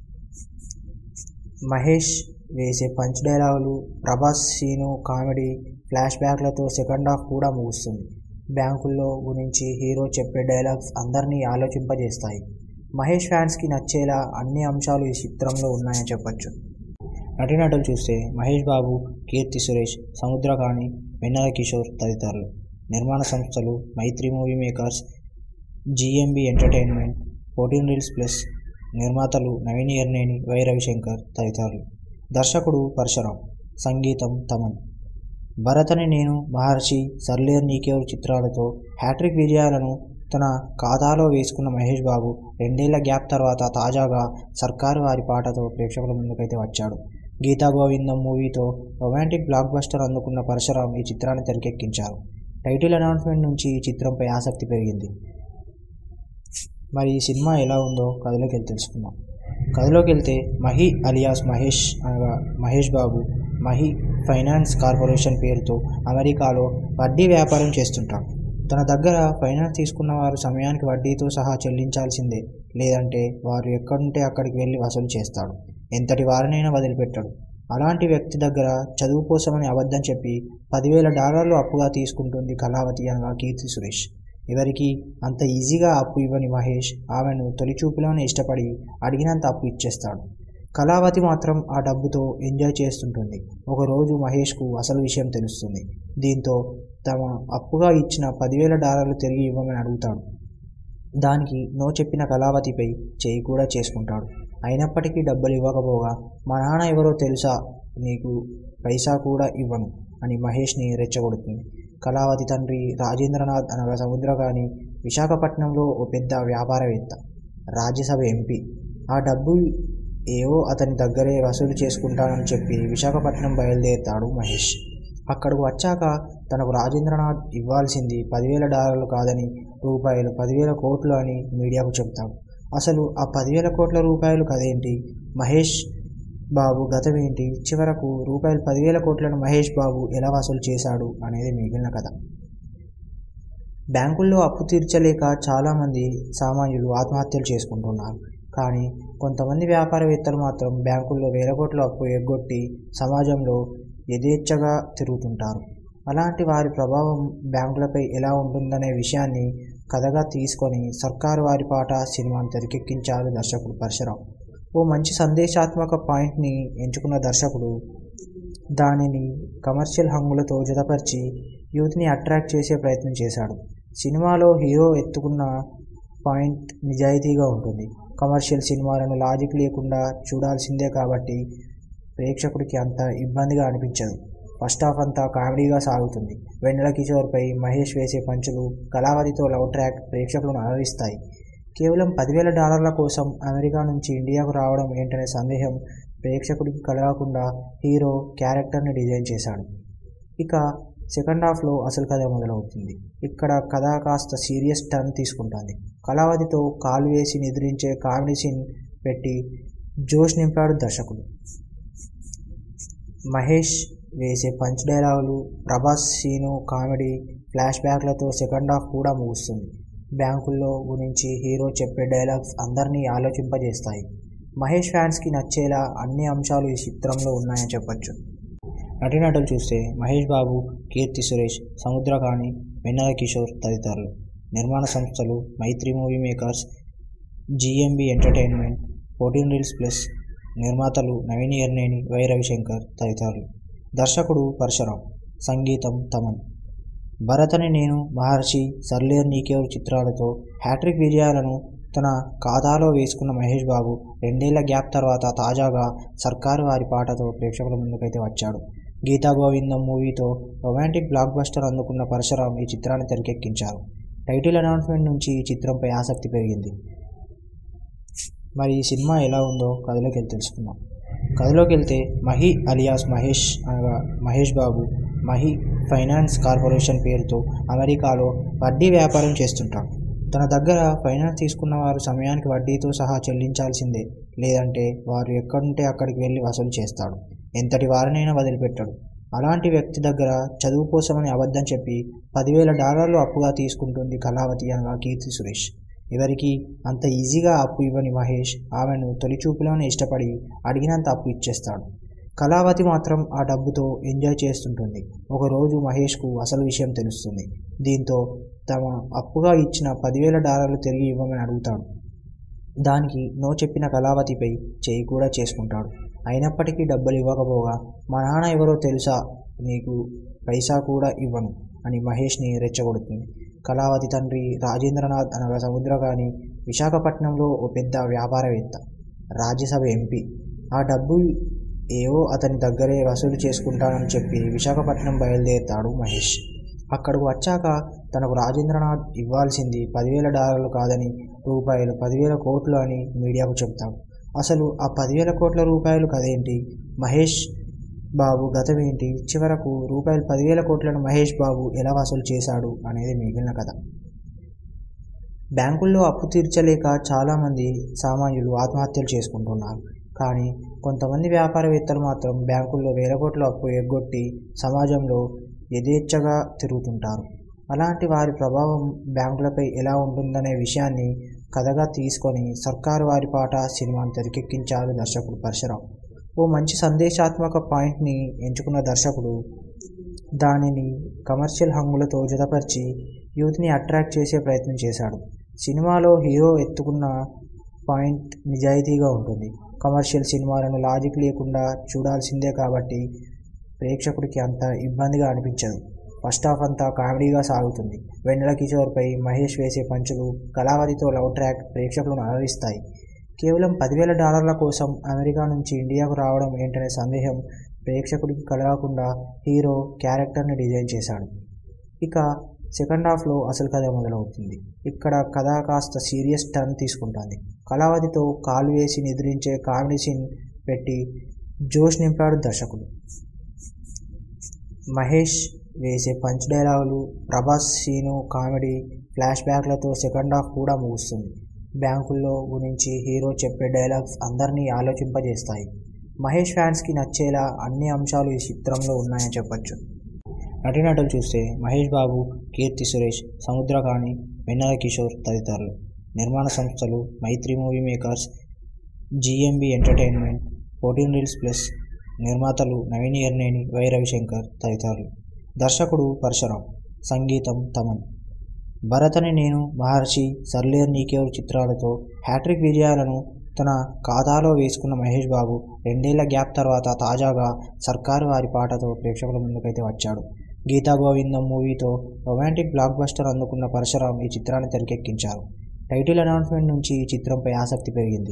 A: మహేష్ వేసే పంచ్ డైలాగులు ప్రభాస్ సీను కామెడీ ఫ్లాష్ బ్యాక్లతో సెకండ్ హాఫ్ కూడా ముగుస్తుంది బ్యాంకుల్లో గురించి హీరో చెప్పే డైలాగ్స్ అందరినీ ఆలోచింపజేస్తాయి మహేష్ ఫ్యాన్స్కి నచ్చేలా అన్ని అంశాలు ఈ చిత్రంలో ఉన్నాయని చెప్పొచ్చు నటీనటులు చూస్తే మహేష్ బాబు కీర్తి సురేష్ సముద్రకాణి వెన్నెల కిషోర్ తదితరులు నిర్మాణ సంస్థలు Mythri movie makers GMB entertainment fourteen reels plus నిర్మాతలు నవీన్ ఎర్నేని వై రవిశంకర్ తదితరులు దర్శకుడు పరశురాం సంగీతం తమన్ భరత్ అని నేను మహర్షి సర్లేర్ నీకెవరు చిత్రాలతో హ్యాట్రిక్ విజయాలను తన ఖాతాలో వేసుకున్న మహేష్ బాబు రెండేళ్ల గ్యాప్ తర్వాత తాజాగా సర్కారు వారి పాటతో ప్రేక్షకుల ముందుకైతే వచ్చాడు గీతా గోవిందం మూవీతో రొమాంటిక్ బ్లాక్ బస్టర్ అందుకున్న పరశురాం ఈ చిత్రాన్ని తెరకెక్కించారు టైటిల్ అనౌన్స్మెంట్ నుంచి ఈ చిత్రంపై ఆసక్తి పెరిగింది మరి ఈ సినిమా ఎలా ఉందో కథలోకి వెళ్ళి తెలుసుకుందాం కథలోకి వెళ్తే మహి అలియాస్ మహేష్ అనగా మహేష్ బాబు మహి ఫైనాన్స్ కార్పొరేషన్ పేరుతో అమెరికాలో వడ్డీ వ్యాపారం చేస్తుంటాడు తన దగ్గర ఫైనాన్స్ తీసుకున్న వారు సమయానికి వడ్డీతో సహా చెల్లించాల్సిందే లేదంటే వారు ఎక్కడుంటే అక్కడికి వెళ్ళి వసూలు చేస్తాడు ఎంతటి వారినైనా వదిలిపెట్టాడు అలాంటి వ్యక్తి దగ్గర చదువు కోసమని అబద్ధం చెప్పి పదివేల డాలర్లు అప్పుగా తీసుకుంటుంది కళావతి అనగా కీర్తి సురేష్ ఎవరికి అంత ఈజీగా అప్పు ఇవ్వని మహేష్ ఆమెను తొలి చూపులోనే ఇష్టపడి అడిగినంత అప్పు ఇచ్చేస్తాడు కళావతి మాత్రం ఆ డబ్బుతో ఎంజాయ్ చేస్తుంటుంది ఒకరోజు మహేష్కు అసలు విషయం తెలుస్తుంది దీంతో తమ అప్పుగా ఇచ్చిన పదివేల డాలర్లు తిరిగి ఇవ్వమని అడుగుతాడు దానికి నో చెప్పిన కళావతిపై చేయి కూడా చేసుకుంటాడు అయినప్పటికీ డబ్బులు ఇవ్వకపోగా మా నాన్న ఎవరో తెలుసా నీకు పైసా కూడా ఇవ్వను అని మహేష్ని రెచ్చగొడుతుంది కళావతి తండ్రి రాజేంద్రనాథ్ అనగా సముద్రగాని విశాఖపట్నంలో ఓ పెద్ద వ్యాపారవేత్త రాజ్యసభ ఎంపీ ఆ డబ్బు ఏవో అతని దగ్గరే వసూలు చేసుకుంటానని చెప్పి విశాఖపట్నం బయలుదేరుతాడు మహేష్ అక్కడికి వచ్చాక తనకు రాజేంద్రనాథ్ ఇవ్వాల్సింది పదివేల డాలర్లు కాదని రూపాయలు పదివేల కోట్లు అని మీడియాకు చెప్తాడు అసలు ఆ పదివేల కోట్ల రూపాయలు కదేంటి మహేష్ బాబు గతం ఏంటి చివరకు రూపాయలు పదివేల కోట్లను మహేష్ బాబు ఎలా వసూలు చేశాడు అనేది మిగిలిన కథ బ్యాంకుల్లో అప్పు తీర్చలేక చాలామంది సామాన్యులు ఆత్మహత్యలు చేసుకుంటున్నారు కానీ కొంతమంది వ్యాపారవేత్తలు మాత్రం బ్యాంకుల్లో వేల కోట్ల అప్పు ఎగ్గొట్టి సమాజంలో యథేచ్ఛగా తిరుగుతుంటారు అలాంటి వారి ప్రభావం బ్యాంకులపై ఎలా ఉంటుందనే విషయాన్ని కథగా తీసుకొని సర్కారు వారి పాట సినిమాను తెరకెక్కించారు దర్శకుడు పరశురాం ఓ మంచి సందేశాత్మక పాయింట్ని ఎంచుకున్న దర్శకుడు దానిని కమర్షియల్ హంగులతో జతపరిచి యూత్ని అట్రాక్ట్ చేసే ప్రయత్నం చేశాడు సినిమాలో హీరో ఎత్తుకున్న పాయింట్ నిజాయితీగా ఉంటుంది కమర్షియల్ సినిమాలను లాజిక్ లేకుండా చూడాల్సిందే కాబట్టి ప్రేక్షకుడికి అంత ఇబ్బందిగా అనిపించదు ఫస్ట్ హాఫ్ అంతా కామెడీగా సాగుతుంది వెన్నెల కిషోర్పై మహేష్ వేసే పంచులు కళావతితో లవ్ ట్రాక్ ప్రేక్షకులను అలరిస్తాయి కేవలం పదివేల డాలర్ల కోసం అమెరికా నుంచి ఇండియాకు రావడం ఏంటనే సందేహం ప్రేక్షకుడికి కలగకుండా హీరో క్యారెక్టర్ని డిజైన్ చేశాడు ఇక సెకండ్ హాఫ్లో అసలు కథ మొదలవుతుంది ఇక్కడ కథ కాస్త సీరియస్ టర్న్ తీసుకుంటుంది కళావతితో కాలు వేసి నిద్రించే కామెడీ సీన్ పెట్టి జోష్ నింపాడు దర్శకుడు మహేష్ వేసే పంచ్ డైలాగులు ప్రభాస్ సీను కామెడీ ఫ్లాష్ బ్యాక్లతో సెకండ్ హాఫ్ కూడా ముగుస్తుంది బ్యాంకుల్లో గురించి హీరో చెప్పే డైలాగ్స్ అందరినీ ఆలోచింపజేస్తాయి మహేష్ ఫ్యాన్స్కి నచ్చేలా అన్ని అంశాలు ఈ చిత్రంలో ఉన్నాయని చెప్పొచ్చు నటీనటులు చూస్తే మహేష్ బాబు కీర్తి సురేష్ సముద్రకాణి వెన్నెల కిషోర్ తదితరులు నిర్మాణ సంస్థలు Mythri movie makers GMB entertainment fourteen reels plus నిర్మాతలు నవీన్ ఎర్నేని వై రవిశంకర్ తదితరులు దర్శకుడు పరశురాం సంగీతం తమన్ భరతని నేను మహర్షి సర్లేర్ నీకెవరు చిత్రాలతో హ్యాట్రిక్ విజయాలను తన ఖాతాలో వేసుకున్న మహేష్ బాబు రెండేళ్ల గ్యాప్ తర్వాత తాజాగా సర్కారు వారి పాటతో ప్రేక్షకుల ముందుకైతే వచ్చాడు గీతా గోవిందం మూవీతో రొమాంటిక్ బ్లాక్ బస్టర్ అందుకున్న పరశురాం ఈ చిత్రాన్ని తెరకెక్కించారు టైటిల్ అనౌన్స్మెంట్ నుంచి ఈ చిత్రంపై ఆసక్తి పెరిగింది మరి ఈ సినిమా ఎలా ఉందో కథలోకి వెళ్ళి తెలుసుకుందాం కథలోకి వెళ్తే మహి అలియాస్ మహేష్ అనగా మహేష్ బాబు మహి ఫైనాన్స్ కార్పొరేషన్ పేరుతో అమెరికాలో వడ్డీ వ్యాపారం చేస్తుంటాడు తన దగ్గర ఫైనాన్స్ తీసుకున్న వారు సమయానికి వడ్డీతో సహా చెల్లించాల్సిందే లేదంటే వారు ఎక్కడుంటే అక్కడికి వెళ్ళి వసూలు చేస్తాడు ఎంతటి వారినైనా వదిలిపెట్టాడు అలాంటి వ్యక్తి దగ్గర చదువు కోసమని అబద్ధం చెప్పి పదివేల డాలర్లు అప్పుగా తీసుకుంటుంది కళావతి అనగా కీర్తి సురేష్ ఎవరికి అంత ఈజీగా అప్పు ఇవ్వని మహేష్ ఆమెను తొలి చూపులోనే ఇష్టపడి అడిగినంత అప్పు ఇచ్చేస్తాడు కళావతి మాత్రం ఆ డబ్బుతో ఎంజాయ్ చేస్తుంటుంది ఒకరోజు మహేష్కు అసలు విషయం తెలుస్తుంది దీంతో తమ అప్పుగా ఇచ్చిన పదివేల డాలర్లు తిరిగి ఇవ్వమని అడుగుతాడు దానికి నో చెప్పిన కళావతిపై చేయి కూడా చేసుకుంటాడు అయినప్పటికీ డబ్బులు ఇవ్వకపోగా మా నాన్న ఎవరో తెలుసా నీకు పైసా కూడా ఇవ్వను అని మహేష్ని రెచ్చగొడుతుంది కళావతి తండ్రి రాజేంద్రనాథ్ అనగా సముద్రగాని విశాఖపట్నంలో ఓ పెద్ద వ్యాపారవేత్త రాజ్యసభ ఎంపీ ఆ డబ్బు ఏవో అతని దగ్గరే వసూలు చేసుకుంటానని చెప్పి విశాఖపట్నం బయలుదేరుతాడు మహేష్ అక్కడికి వచ్చాక తనకు రాజేంద్రనాథ్ ఇవ్వాల్సింది పదివేల డాలర్లు కాదని రూపాయలు పదివేల కోట్లు అని మీడియాకు చెప్తాడు అసలు ఆ పదివేల కోట్ల రూపాయలు కదేంటి మహేష్ బాబు గతం ఏంటి చివరకు రూపాయలు పదివేల కోట్లను మహేష్ బాబు ఎలా వసూలు చేశాడు అనేది మిగిలిన కథ బ్యాంకుల్లో అప్పు తీర్చలేక చాలామంది సామాన్యులు ఆత్మహత్యలు చేసుకుంటున్నారు కానీ కొంతమంది వ్యాపారవేత్తలు మాత్రం బ్యాంకుల్లో వేల కోట్ల అప్పు ఎగ్గొట్టి సమాజంలో యథేచ్ఛగా తిరుగుతుంటారు అలాంటి వారి ప్రభావం బ్యాంకులపై ఎలా ఉంటుందనే విషయాన్ని కథగా తీసుకొని సర్కారు వారి పాట సినిమాను తెరకెక్కించారు దర్శకుడు పరశురాం ఓ మంచి సందేశాత్మక పాయింట్ని ఎంచుకున్న దర్శకుడు దానిని కమర్షియల్ హంగులతో జతపరిచి యూత్ని అట్రాక్ట్ చేసే ప్రయత్నం చేశాడు సినిమాలో హీరో ఎత్తుకున్న పాయింట్ నిజాయితీగా ఉంటుంది కమర్షియల్ సినిమాలను లాజిక్ లేకుండా చూడాల్సిందే కాబట్టి ప్రేక్షకుడికి అంత ఇబ్బందిగా అనిపించదు ఫస్ట్ హాఫ్ అంతా కామెడీగా సాగుతుంది వెన్నెల కిషోర్పై మహేష్ వేసే పంచులు కళావతితో లవ్ ట్రాక్ ప్రేక్షకులను అలరిస్తాయి కేవలం పదివేల డాలర్ల కోసం అమెరికా నుంచి ఇండియాకు రావడం ఏంటనే సందేహం ప్రేక్షకుడికి కలగకుండా హీరో క్యారెక్టర్ని డిజైన్ చేశాడు ఇక సెకండ్ హాఫ్లో అసలు కథ మొదలవుతుంది ఇక్కడ కథ కాస్త సీరియస్ టర్న్ తీసుకుంటుంది కళావతితో కాలు వేసి నిద్రించే కామెడీ సీన్ పెట్టి జోష్ నింపాడు దర్శకుడు మహేష్ వేసే పంచ్ డైలాగులు ప్రభాస్ సీను కామెడీ ఫ్లాష్ బ్యాక్లతో సెకండ్ హాఫ్ కూడా ముగుస్తుంది బ్యాంకుల్లో గురించి హీరో చెప్పే డైలాగ్స్ అందరినీ ఆలోచింపజేస్తాయి మహేష్ ఫ్యాన్స్కి నచ్చేలా అన్ని అంశాలు ఈ చిత్రంలో ఉన్నాయని చెప్పొచ్చు నటీనటులు చూస్తే మహేష్ బాబు కీర్తి సురేష్ సముద్రకాణి వెన్నెల కిషోర్ తదితరులు నిర్మాణ సంస్థలు Mythri movie makers GMB entertainment fourteen reels plus నిర్మాతలు నవీన్ ఎర్నేని వై రవిశంకర్ తదితరులు దర్శకుడు పరశురాం సంగీతం తమన్ భరతని నేను మహర్షి సర్లేర్ నీకేవరు చిత్రాలతో హ్యాట్రిక్ విజయాలను తన ఖాతాలో వేసుకున్న మహేష్ బాబు రెండేళ్ల గ్యాప్ తర్వాత తాజాగా సర్కారు వారి పాటతో ప్రేక్షకుల ముందుకైతే వచ్చాడు గీతా గోవిందం మూవీతో రొమాంటిక్ బ్లాక్ బస్టర్ అందుకున్న పరశురాం ఈ చిత్రాన్ని తెరకెక్కించారు టైటిల్ అనౌన్స్మెంట్ నుంచి ఈ చిత్రంపై ఆసక్తి పెరిగింది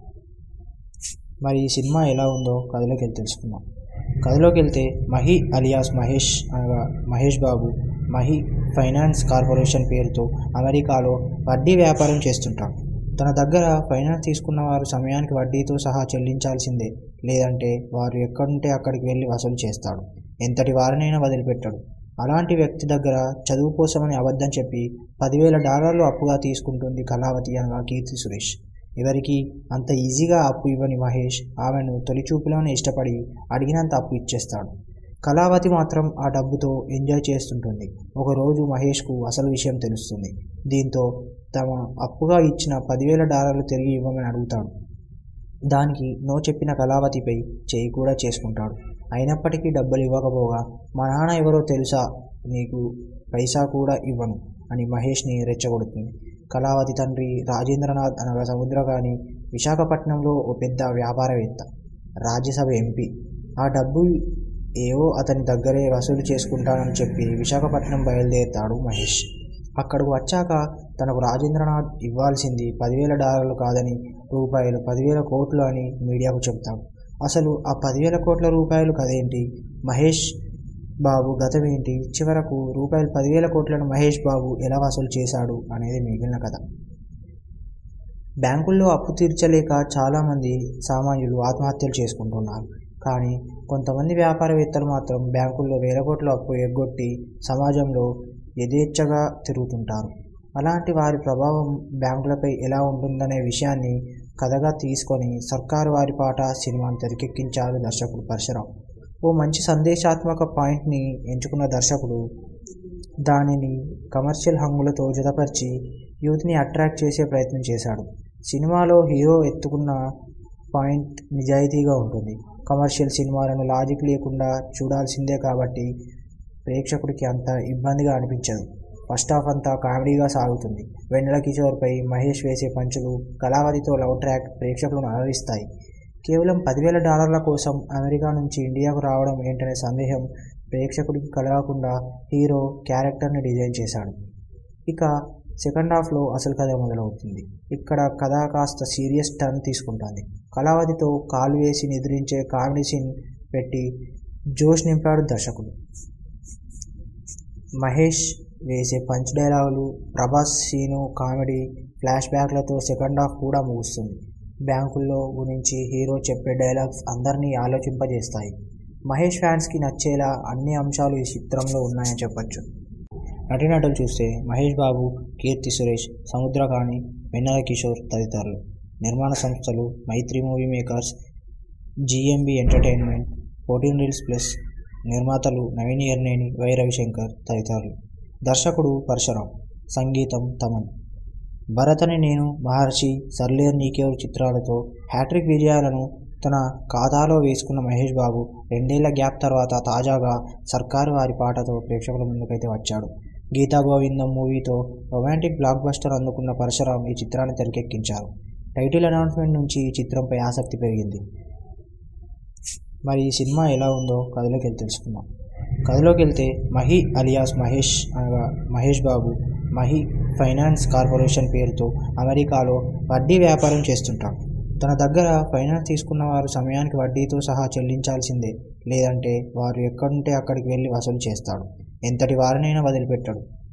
A: మరి ఈ సినిమా ఎలా ఉందో కథలోకి వెళ్ళి తెలుసుకుందాం కథలోకి వెళ్తే మహి అలియాస్ మహేష్ అనగా మహేష్ బాబు మహి ఫైనాన్స్ కార్పొరేషన్ పేరుతో అమెరికాలో వడ్డీ వ్యాపారం చేస్తుంటాడు తన దగ్గర ఫైనాన్స్ తీసుకున్న వారు సమయానికి వడ్డీతో సహా చెల్లించాల్సిందే లేదంటే వారు ఎక్కడుంటే అక్కడికి వెళ్ళి వసూలు చేస్తాడు ఎంతటి వారినైనా వదిలిపెట్టాడు అలాంటి వ్యక్తి దగ్గర చదువు కోసమని అబద్ధం చెప్పి పదివేల డాలర్లు అప్పుగా తీసుకుంటుంది కళావతి అనగా కీర్తి సురేష్ ఎవరికి అంత ఈజీగా అప్పు ఇవ్వని మహేష్ ఆమెను తొలి చూపులోనే ఇష్టపడి అడిగినంత అప్పు ఇచ్చేస్తాడు కళావతి మాత్రం ఆ డబ్బుతో ఎంజాయ్ చేస్తుంటుంది ఒకరోజు మహేష్కు అసలు విషయం తెలుస్తుంది దీంతో తమ అప్పుగా ఇచ్చిన పదివేల డాలర్లు తిరిగి ఇవ్వమని అడుగుతాడు దానికి నో చెప్పిన కళావతిపై చేయి కూడా చేసుకుంటాడు అయినప్పటికీ డబ్బులు ఇవ్వకపోగా మా నాన్న ఎవరో తెలుసా నీకు పైసా కూడా ఇవ్వను అని మహేష్ని రెచ్చగొడుతుంది కళావతి తండ్రి రాజేంద్రనాథ్ అనగా సముద్రగాని విశాఖపట్నంలో ఓ పెద్ద వ్యాపారవేత్త రాజ్యసభ ఎంపీ ఆ డబ్బు ఏవో అతని దగ్గరే వసూలు చేసుకుంటానని చెప్పి విశాఖపట్నం బయలుదేరుతాడు మహేష్ అక్కడికి వచ్చాక తనకు రాజేంద్రనాథ్ ఇవ్వాల్సింది పదివేల డాలర్లు కాదని రూపాయలు పదివేల కోట్లు అని మీడియాకు చెప్తాడు అసలు ఆ పదివేల కోట్ల రూపాయలు కదేంటి మహేష్ బాబు గతమేంటి చివరకు రూపాయలు పదివేల కోట్లను మహేష్ బాబు ఎలా వసూలు చేశాడు అనేది మిగిలిన కథ బ్యాంకుల్లో అప్పు తీర్చలేక చాలామంది సామాన్యులు ఆత్మహత్యలు చేసుకుంటున్నారు కానీ కొంతమంది వ్యాపారవేత్తలు మాత్రం బ్యాంకుల్లో వేల కోట్ల అప్పు ఎగ్గొట్టి సమాజంలో యథేచ్ఛగా తిరుగుతుంటారు అలాంటి వారి ప్రభావం బ్యాంకులపై ఎలా ఉంటుందనే విషయాన్ని కథగా తీసుకొని సర్కారు వారి పాట సినిమాను తెరకెక్కించారు దర్శకుడు పరశురాం ఓ మంచి సందేశాత్మక పాయింట్ని ఎంచుకున్న దర్శకుడు దానిని కమర్షియల్ హంగులతో జతపరిచి యూత్ని అట్రాక్ట్ చేసే ప్రయత్నం చేశాడు సినిమాలో హీరో ఎత్తుకున్న పాయింట్ నిజాయితీగా ఉంటుంది కమర్షియల్ సినిమాలను లాజిక్ లేకుండా చూడాల్సిందే కాబట్టి ప్రేక్షకుడికి అంత ఇబ్బందిగా అనిపించదు ఫస్ట్ హాఫ్ అంతా కామెడీగా సాగుతుంది వెన్నెల కిషోర్పై మహేష్ వేసే పంచులు కళావతితో లవ్ ట్రాక్ ప్రేక్షకులను అలరిస్తాయి కేవలం పదివేల డాలర్ల కోసం అమెరికా నుంచి ఇండియాకు రావడం ఏంటనే సందేహం ప్రేక్షకుడికి కలగకుండా హీరో క్యారెక్టర్ని డిజైన్ చేశాడు ఇక సెకండ్ హాఫ్లో అసలు కథ మొదలవుతుంది ఇక్కడ కథ కాస్త సీరియస్ టర్న్ తీసుకుంటుంది కళావతితో కాలు వేసి నిద్రించే కామెడీ సీన్ పెట్టి జోష్ నింపాడు దర్శకుడు మహేష్ వేసే పంచ్ డైలాగులు ప్రభాస్ సీను కామెడీ ఫ్లాష్ బ్యాక్లతో సెకండ్ హాఫ్ కూడా ముగుస్తుంది బ్యాంకుల్లో గురించి హీరో చెప్పే డైలాగ్స్ అందరినీ ఆలోచింపజేస్తాయి మహేష్ ఫ్యాన్స్కి నచ్చేలా అన్ని అంశాలు ఈ చిత్రంలో ఉన్నాయని చెప్పొచ్చు నటీనటులు చూస్తే మహేష్ బాబు కీర్తి సురేష్ సముద్రకాణి వెన్నెల కిషోర్ తదితరులు నిర్మాణ సంస్థలు Mythri movie makers GMB entertainment fourteen reels plus నిర్మాతలు నవీన్ ఎర్నేని వై రవిశంకర్ తదితరులు దర్శకుడు పరశురాం సంగీతం తమన్ భరతని నేను మహర్షి సర్లేర్ నీకేవరు చిత్రాలతో హ్యాట్రిక్ విజయాలను తన ఖాతాలో వేసుకున్న మహేష్ బాబు రెండేళ్ల గ్యాప్ తర్వాత తాజాగా సర్కారు వారి పాటతో ప్రేక్షకుల ముందుకైతే వచ్చాడు గీతా గోవిందం మూవీతో రొమాంటిక్ బ్లాక్ బస్టర్ అందుకున్న పరశురాం ఈ చిత్రాన్ని తెరకెక్కించారు టైటిల్ అనౌన్స్మెంట్ నుంచి ఈ చిత్రంపై ఆసక్తి పెరిగింది మరి ఈ సినిమా ఎలా ఉందో కథలోకి వెళ్ళి తెలుసుకుందాం కథలోకి వెళ్తే మహి అలియాస్ మహేష్ అనగా మహేష్ బాబు మహి ఫైనాన్స్ కార్పొరేషన్ పేరుతో అమెరికాలో వడ్డీ వ్యాపారం చేస్తుంటాడు తన దగ్గర ఫైనాన్స్ తీసుకున్న వారు సమయానికి వడ్డీతో సహా చెల్లించాల్సిందే లేదంటే వారు ఎక్కడుంటే అక్కడికి వెళ్ళి వసూలు చేస్తాడు ఎంతటి వారినైనా వదిలిపెట్టాడు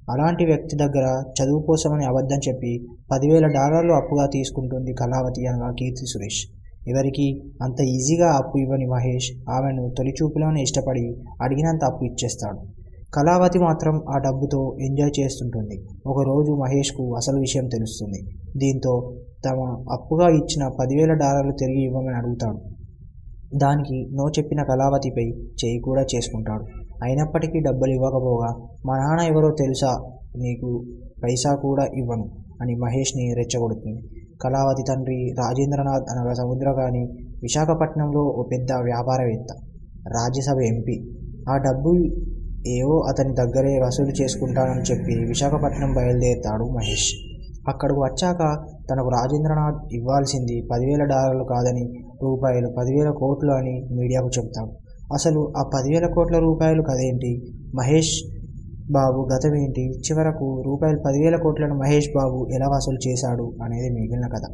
A: అలాంటి వ్యక్తి దగ్గర చదువు కోసమని అబద్ధం చెప్పి పదివేల డాలర్లు అప్పుగా తీసుకుంటుంది కళావతి అనగా కీర్తి సురేష్ ఎవరికి అంత ఈజీగా అప్పు ఇవ్వని మహేష్ ఆమెను తొలి చూపులోనే ఇష్టపడి అడిగినంత అప్పు ఇచ్చేస్తాడు కళావతి మాత్రం ఆ డబ్బుతో ఎంజాయ్ చేస్తుంటుంది ఒకరోజు మహేష్కు అసలు విషయం తెలుస్తుంది దీంతో తమ అప్పుగా ఇచ్చిన పదివేల డాలర్లు తిరిగి ఇవ్వమని అడుగుతాడు దానికి నో చెప్పిన కళావతిపై చేయి కూడా చేసుకుంటాడు అయినప్పటికీ డబ్బులు ఇవ్వకపోగా మా నాన్న ఎవరో తెలుసా నీకు పైసా కూడా ఇవ్వను అని మహేష్ని రెచ్చగొడుతుంది కళావతి తండ్రి రాజేంద్రనాథ్ అనగా సముద్రగాని విశాఖపట్నంలో ఓ పెద్ద వ్యాపారవేత్త రాజ్యసభ ఎంపీ ఆ డబ్బు ఏవో అతని దగ్గరే వసూలు చేసుకుంటానని చెప్పి విశాఖపట్నం బయలుదేరుతాడు మహేష్ అక్కడికి వచ్చాక తనకు రాజేంద్రనాథ్ ఇవ్వాల్సింది పదివేల డాలర్లు కాదని రూపాయలు పదివేల కోట్లు అని మీడియాకు చెబుతాడు అసలు ఆ పదివేల కోట్ల రూపాయలు కదేంటి మహేష్ బాబు గతమేంటి చివరకు రూపాయలు పదివేల కోట్లను మహేష్ బాబు ఎలా వసూలు చేశాడు అనేది మిగిలిన కథ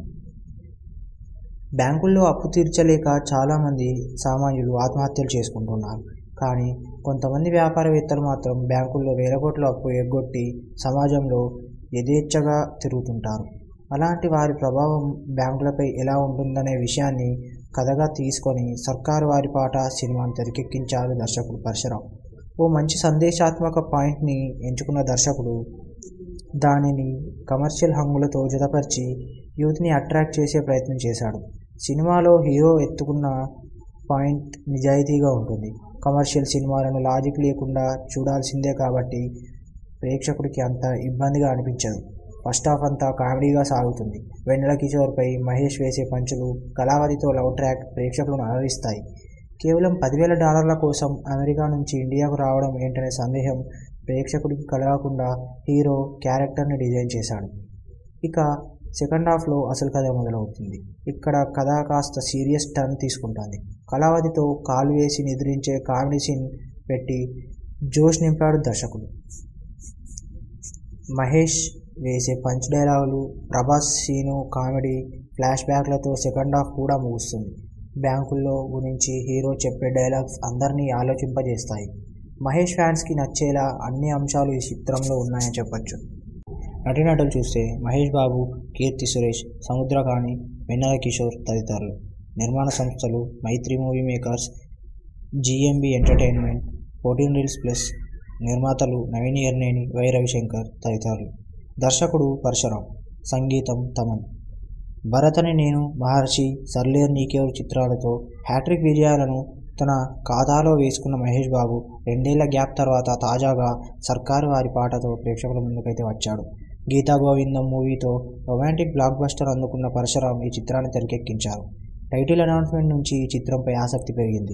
A: బ్యాంకుల్లో అప్పు తీర్చలేక చాలామంది సామాన్యులు ఆత్మహత్యలు చేసుకుంటున్నారు కానీ కొంతమంది వ్యాపారవేత్తలు మాత్రం బ్యాంకుల్లో వేల కోట్ల అప్పు ఎగ్గొట్టి సమాజంలో యథేచ్ఛగా తిరుగుతుంటారు అలాంటి వారి ప్రభావం బ్యాంకులపై ఎలా ఉంటుందనే విషయాన్ని కథగా తీసుకొని సర్కారు వారి పాట సినిమాను తెరకెక్కించారు దర్శకుడు పరశురాం ఓ మంచి సందేశాత్మక పాయింట్ని ఎంచుకున్న దర్శకుడు దానిని కమర్షియల్ హంగులతో జతపరిచి యూత్ని అట్రాక్ట్ చేసే ప్రయత్నం చేశాడు సినిమాలో హీరో ఎత్తుకున్న పాయింట్ నిజాయితీగా ఉంటుంది కమర్షియల్ సినిమాలను లాజిక్ లేకుండా చూడాల్సిందే కాబట్టి ప్రేక్షకుడికి అంత ఇబ్బందిగా అనిపించదు ఫస్ట్ హాఫ్ అంతా కామెడీగా సాగుతుంది వెన్నెల కిషోర్పై మహేష్ వేసే పంచులు కళావతితో లవ్ ట్రాక్ ప్రేక్షకులను అలరిస్తాయి కేవలం పదివేల డాలర్ల కోసం అమెరికా నుంచి ఇండియాకు రావడం ఏంటనే సందేహం ప్రేక్షకుడికి కలగకుండా హీరో క్యారెక్టర్ని డిజైన్ చేశాడు ఇక సెకండ్ హాఫ్లో అసలు కథ మొదలవుతుంది ఇక్కడ కథ కాస్త సీరియస్ టర్న్ తీసుకుంటుంది కళావతితో కాలు వేసి నిద్రించే కామెడీ సీన్ పెట్టి జోష్ నింపాడు దర్శకుడు మహేష్ వేసే పంచ్ డైలాగులు ప్రభాస్ సీను కామెడీ ఫ్లాష్ బ్యాక్లతో సెకండ్ హాఫ్ కూడా ముగుస్తుంది బ్యాంకుల్లో గురించి హీరో చెప్పే డైలాగ్స్ అందరినీ ఆలోచింపజేస్తాయి మహేష్ ఫ్యాన్స్కి నచ్చేలా అన్ని అంశాలు ఈ చిత్రంలో ఉన్నాయని చెప్పొచ్చు నటీనటులు చూస్తే మహేష్ బాబు కీర్తి సురేష్ సముద్రకాణి వెన్నెల కిషోర్ తదితరులు నిర్మాణ సంస్థలు Mythri movie makers GMB entertainment fourteen reels plus నిర్మాతలు నవీన్ ఎర్నేని వై రవిశంకర్ తదితరులు దర్శకుడు పరశురాం సంగీతం తమన్ భరతని నేను మహర్షి సర్లేర్ నీకేరు చిత్రాలతో హ్యాట్రిక్ విజయాలను తన ఖాతాలో వేసుకున్న మహేష్ బాబు రెండేళ్ల గ్యాప్ తర్వాత తాజాగా సర్కారు వారి పాటతో ప్రేక్షకుల ముందుకైతే వచ్చాడు గీతా గోవిందం మూవీతో రొమాంటిక్ బ్లాక్ బస్టర్ అందుకున్న పరశురాం ఈ చిత్రాన్ని తెరకెక్కించారు టైటిల్ అనౌన్స్మెంట్ నుంచి ఈ చిత్రంపై ఆసక్తి పెరిగింది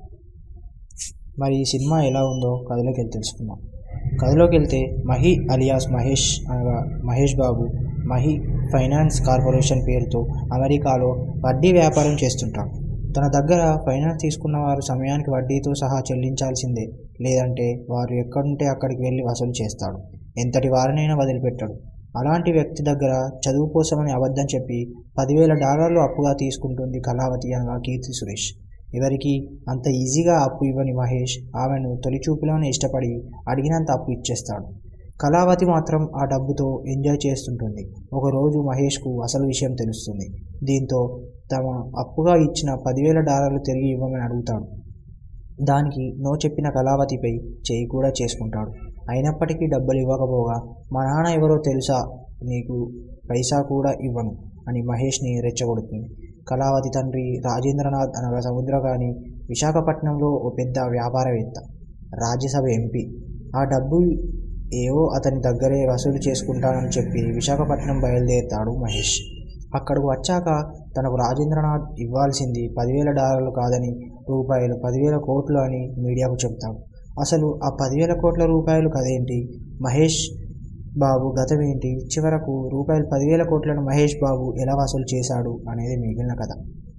A: మరి ఈ సినిమా ఎలా ఉందో కథలోకి వెళ్ళి తెలుసుకుందాం కథలోకి వెళ్తే మహి అలియాస్ మహేష్ అనగా మహేష్ బాబు మహి ఫైనాన్స్ కార్పొరేషన్ పేరుతో అమెరికాలో వడ్డీ వ్యాపారం చేస్తుంటాడు తన దగ్గర ఫైనాన్స్ తీసుకున్న వారు సమయానికి వడ్డీతో సహా చెల్లించాల్సిందే లేదంటే వారు ఎక్కడుంటే అక్కడికి వెళ్ళి వసూలు చేస్తాడు ఎంతటి వారినైనా వదిలిపెట్టాడు అలాంటి వ్యక్తి దగ్గర చదువు కోసమని అబద్ధం చెప్పి పదివేల డాలర్లు అప్పుగా తీసుకుంటుంది కళావతి అనగా కీర్తి సురేష్ ఎవరికి అంత ఈజీగా అప్పు ఇవ్వని మహేష్ ఆమెను తొలి చూపులోనే ఇష్టపడి అడిగినంత అప్పు ఇచ్చేస్తాడు కళావతి మాత్రం ఆ డబ్బుతో ఎంజాయ్ చేస్తుంటుంది ఒకరోజు మహేష్కు అసలు విషయం తెలుస్తుంది దీంతో తమ అప్పుగా ఇచ్చిన పదివేల డాలర్లు తిరిగి ఇవ్వమని అడుగుతాడు దానికి నో చెప్పిన కళావతిపై చేయి కూడా చేసుకుంటాడు అయినప్పటికీ డబ్బులు ఇవ్వకపోగా మా నాన్న ఎవరో తెలుసా నీకు పైసా కూడా ఇవ్వను అని మహేష్ని రెచ్చగొడుతుంది కళావతి తండ్రి రాజేంద్రనాథ్ అనగా సముద్రగాని విశాఖపట్నంలో ఓ పెద్ద వ్యాపారవేత్త రాజ్యసభ ఎంపీ ఆ డబ్బు ఏవో అతని దగ్గరే వసూలు చేసుకుంటానని చెప్పి విశాఖపట్నం బయలుదేరుతాడు మహేష్ అక్కడికి వచ్చాక తనకు రాజేంద్రనాథ్ ఇవ్వాల్సింది పదివేల డాలర్లు కాదని రూపాయలు పదివేల కోట్లు అని మీడియాకు చెబుతాడు అసలు ఆ పదివేల కోట్ల రూపాయలు కదేంటి మహేష్ బాబు గతమేంటి చివరకు రూపాయలు పదివేల కోట్లను మహేష్ బాబు ఎలా వసూలు చేశాడు అనేది మిగిలిన కథ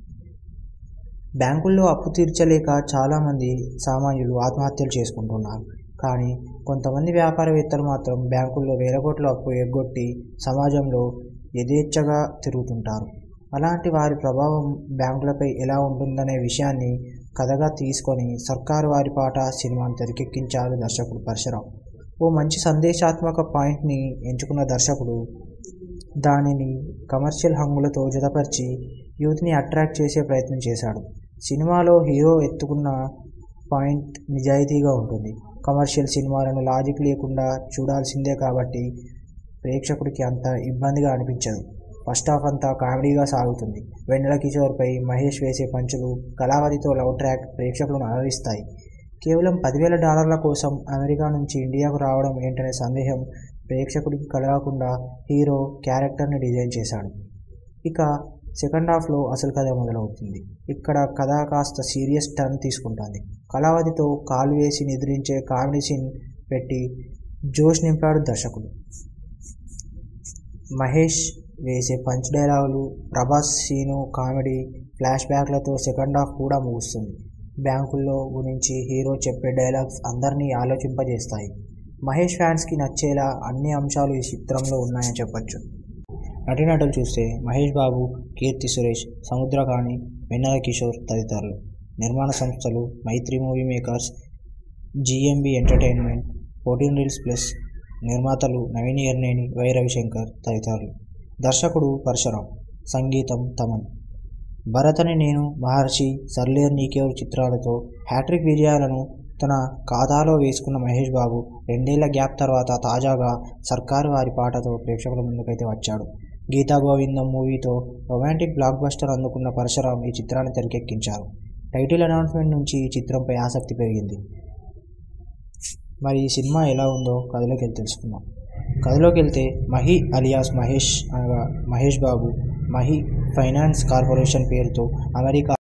A: బ్యాంకుల్లో అప్పు తీర్చలేక చాలామంది సామాన్యులు ఆత్మహత్యలు చేసుకుంటున్నారు కానీ కొంతమంది వ్యాపారవేత్తలు మాత్రం బ్యాంకుల్లో వేల కోట్ల అప్పు ఎగ్గొట్టి సమాజంలో యథేచ్ఛగా తిరుగుతుంటారు అలాంటి వారి ప్రభావం బ్యాంకులపై ఎలా ఉంటుందనే విషయాన్ని కథగా తీసుకొని సర్కారు వారి పాట సినిమాను తెరకెక్కించారు దర్శకుడు పరశురాం ఓ మంచి సందేశాత్మక పాయింట్ని ఎంచుకున్న దర్శకుడు దానిని కమర్షియల్ హంగులతో జతపరిచి యూత్ని అట్రాక్ట్ చేసే ప్రయత్నం చేశాడు సినిమాలో హీరో ఎత్తుకున్న పాయింట్ నిజాయితీగా ఉంటుంది కమర్షియల్ సినిమాలను లాజిక్ లేకుండా చూడాల్సిందే కాబట్టి ప్రేక్షకుడికి అంత ఇబ్బందిగా అనిపించదు ఫస్ట్ హాఫ్ అంతా కామెడీగా సాగుతుంది వెన్నెల కిషోర్పై మహేష్ వేసే పంచులు కళావతితో లవ్ ట్రాక్ ప్రేక్షకులను అలరిస్తాయి కేవలం పదివేల డాలర్ల కోసం అమెరికా నుంచి ఇండియాకు రావడం ఏంటనే సందేహం ప్రేక్షకుడికి కలగకుండా హీరో క్యారెక్టర్ని డిజైన్ చేశాడు ఇక సెకండ్ హాఫ్లో అసలు కథ మొదలవుతుంది ఇక్కడ కథ కాస్త సీరియస్ టర్న్ తీసుకుంటుంది కళావతితో కాలు వేసి నిద్రించే కామెడీ సీన్ పెట్టి జోష్ నింపాడు దర్శకుడు మహేష్ వేసే పంచ్ డైలాగులు ప్రభాస్ సీను కామెడీ ఫ్లాష్ బ్యాక్లతో సెకండ్ హాఫ్ కూడా ముగుస్తుంది బ్యాంకుల్లో గురించి హీరో చెప్పే డైలాగ్స్ అందరినీ ఆలోచింపజేస్తాయి మహేష్ ఫ్యాన్స్కి నచ్చేలా అన్ని అంశాలు ఈ చిత్రంలో ఉన్నాయని చెప్పొచ్చు నటీనటులు చూస్తే మహేష్ బాబు కీర్తి సురేష్ సముద్రకాణి వెన్నెల కిషోర్ తదితరులు నిర్మాణ సంస్థలు Mythri movie makers GMB entertainment fourteen reels plus నిర్మాతలు నవీన్ ఎర్నేని వై రవిశంకర్ తదితరులు దర్శకుడు పరశురాం సంగీతం తమన్ భరతని నేను మహర్షి సర్లేర్ నీకెవరు చిత్రాలతో హ్యాట్రిక్ విజయాలను తన ఖాతాలో వేసుకున్న మహేష్ బాబు రెండేళ్ల గ్యాప్ తర్వాత తాజాగా సర్కారు వారి పాటతో ప్రేక్షకుల ముందుకైతే వచ్చాడు గీతా గోవిందం మూవీతో రొమాంటిక్ బ్లాక్ బస్టర్ అందుకున్న పరశురాం ఈ చిత్రాన్ని తెరకెక్కించారు టైటిల్ అనౌన్స్మెంట్ నుంచి ఈ చిత్రంపై ఆసక్తి పెరిగింది మరి ఈ సినిమా ఎలా ఉందో కథలోకి వెళ్ళి తెలుసుకుందాం కథలోకి వెళ్తే మహి అలియాస్ మహేష్ అనగా మహేష్ బాబు మహి ఫైనాన్స్ కార్పొరేషన్ పేరుతో అమెరికా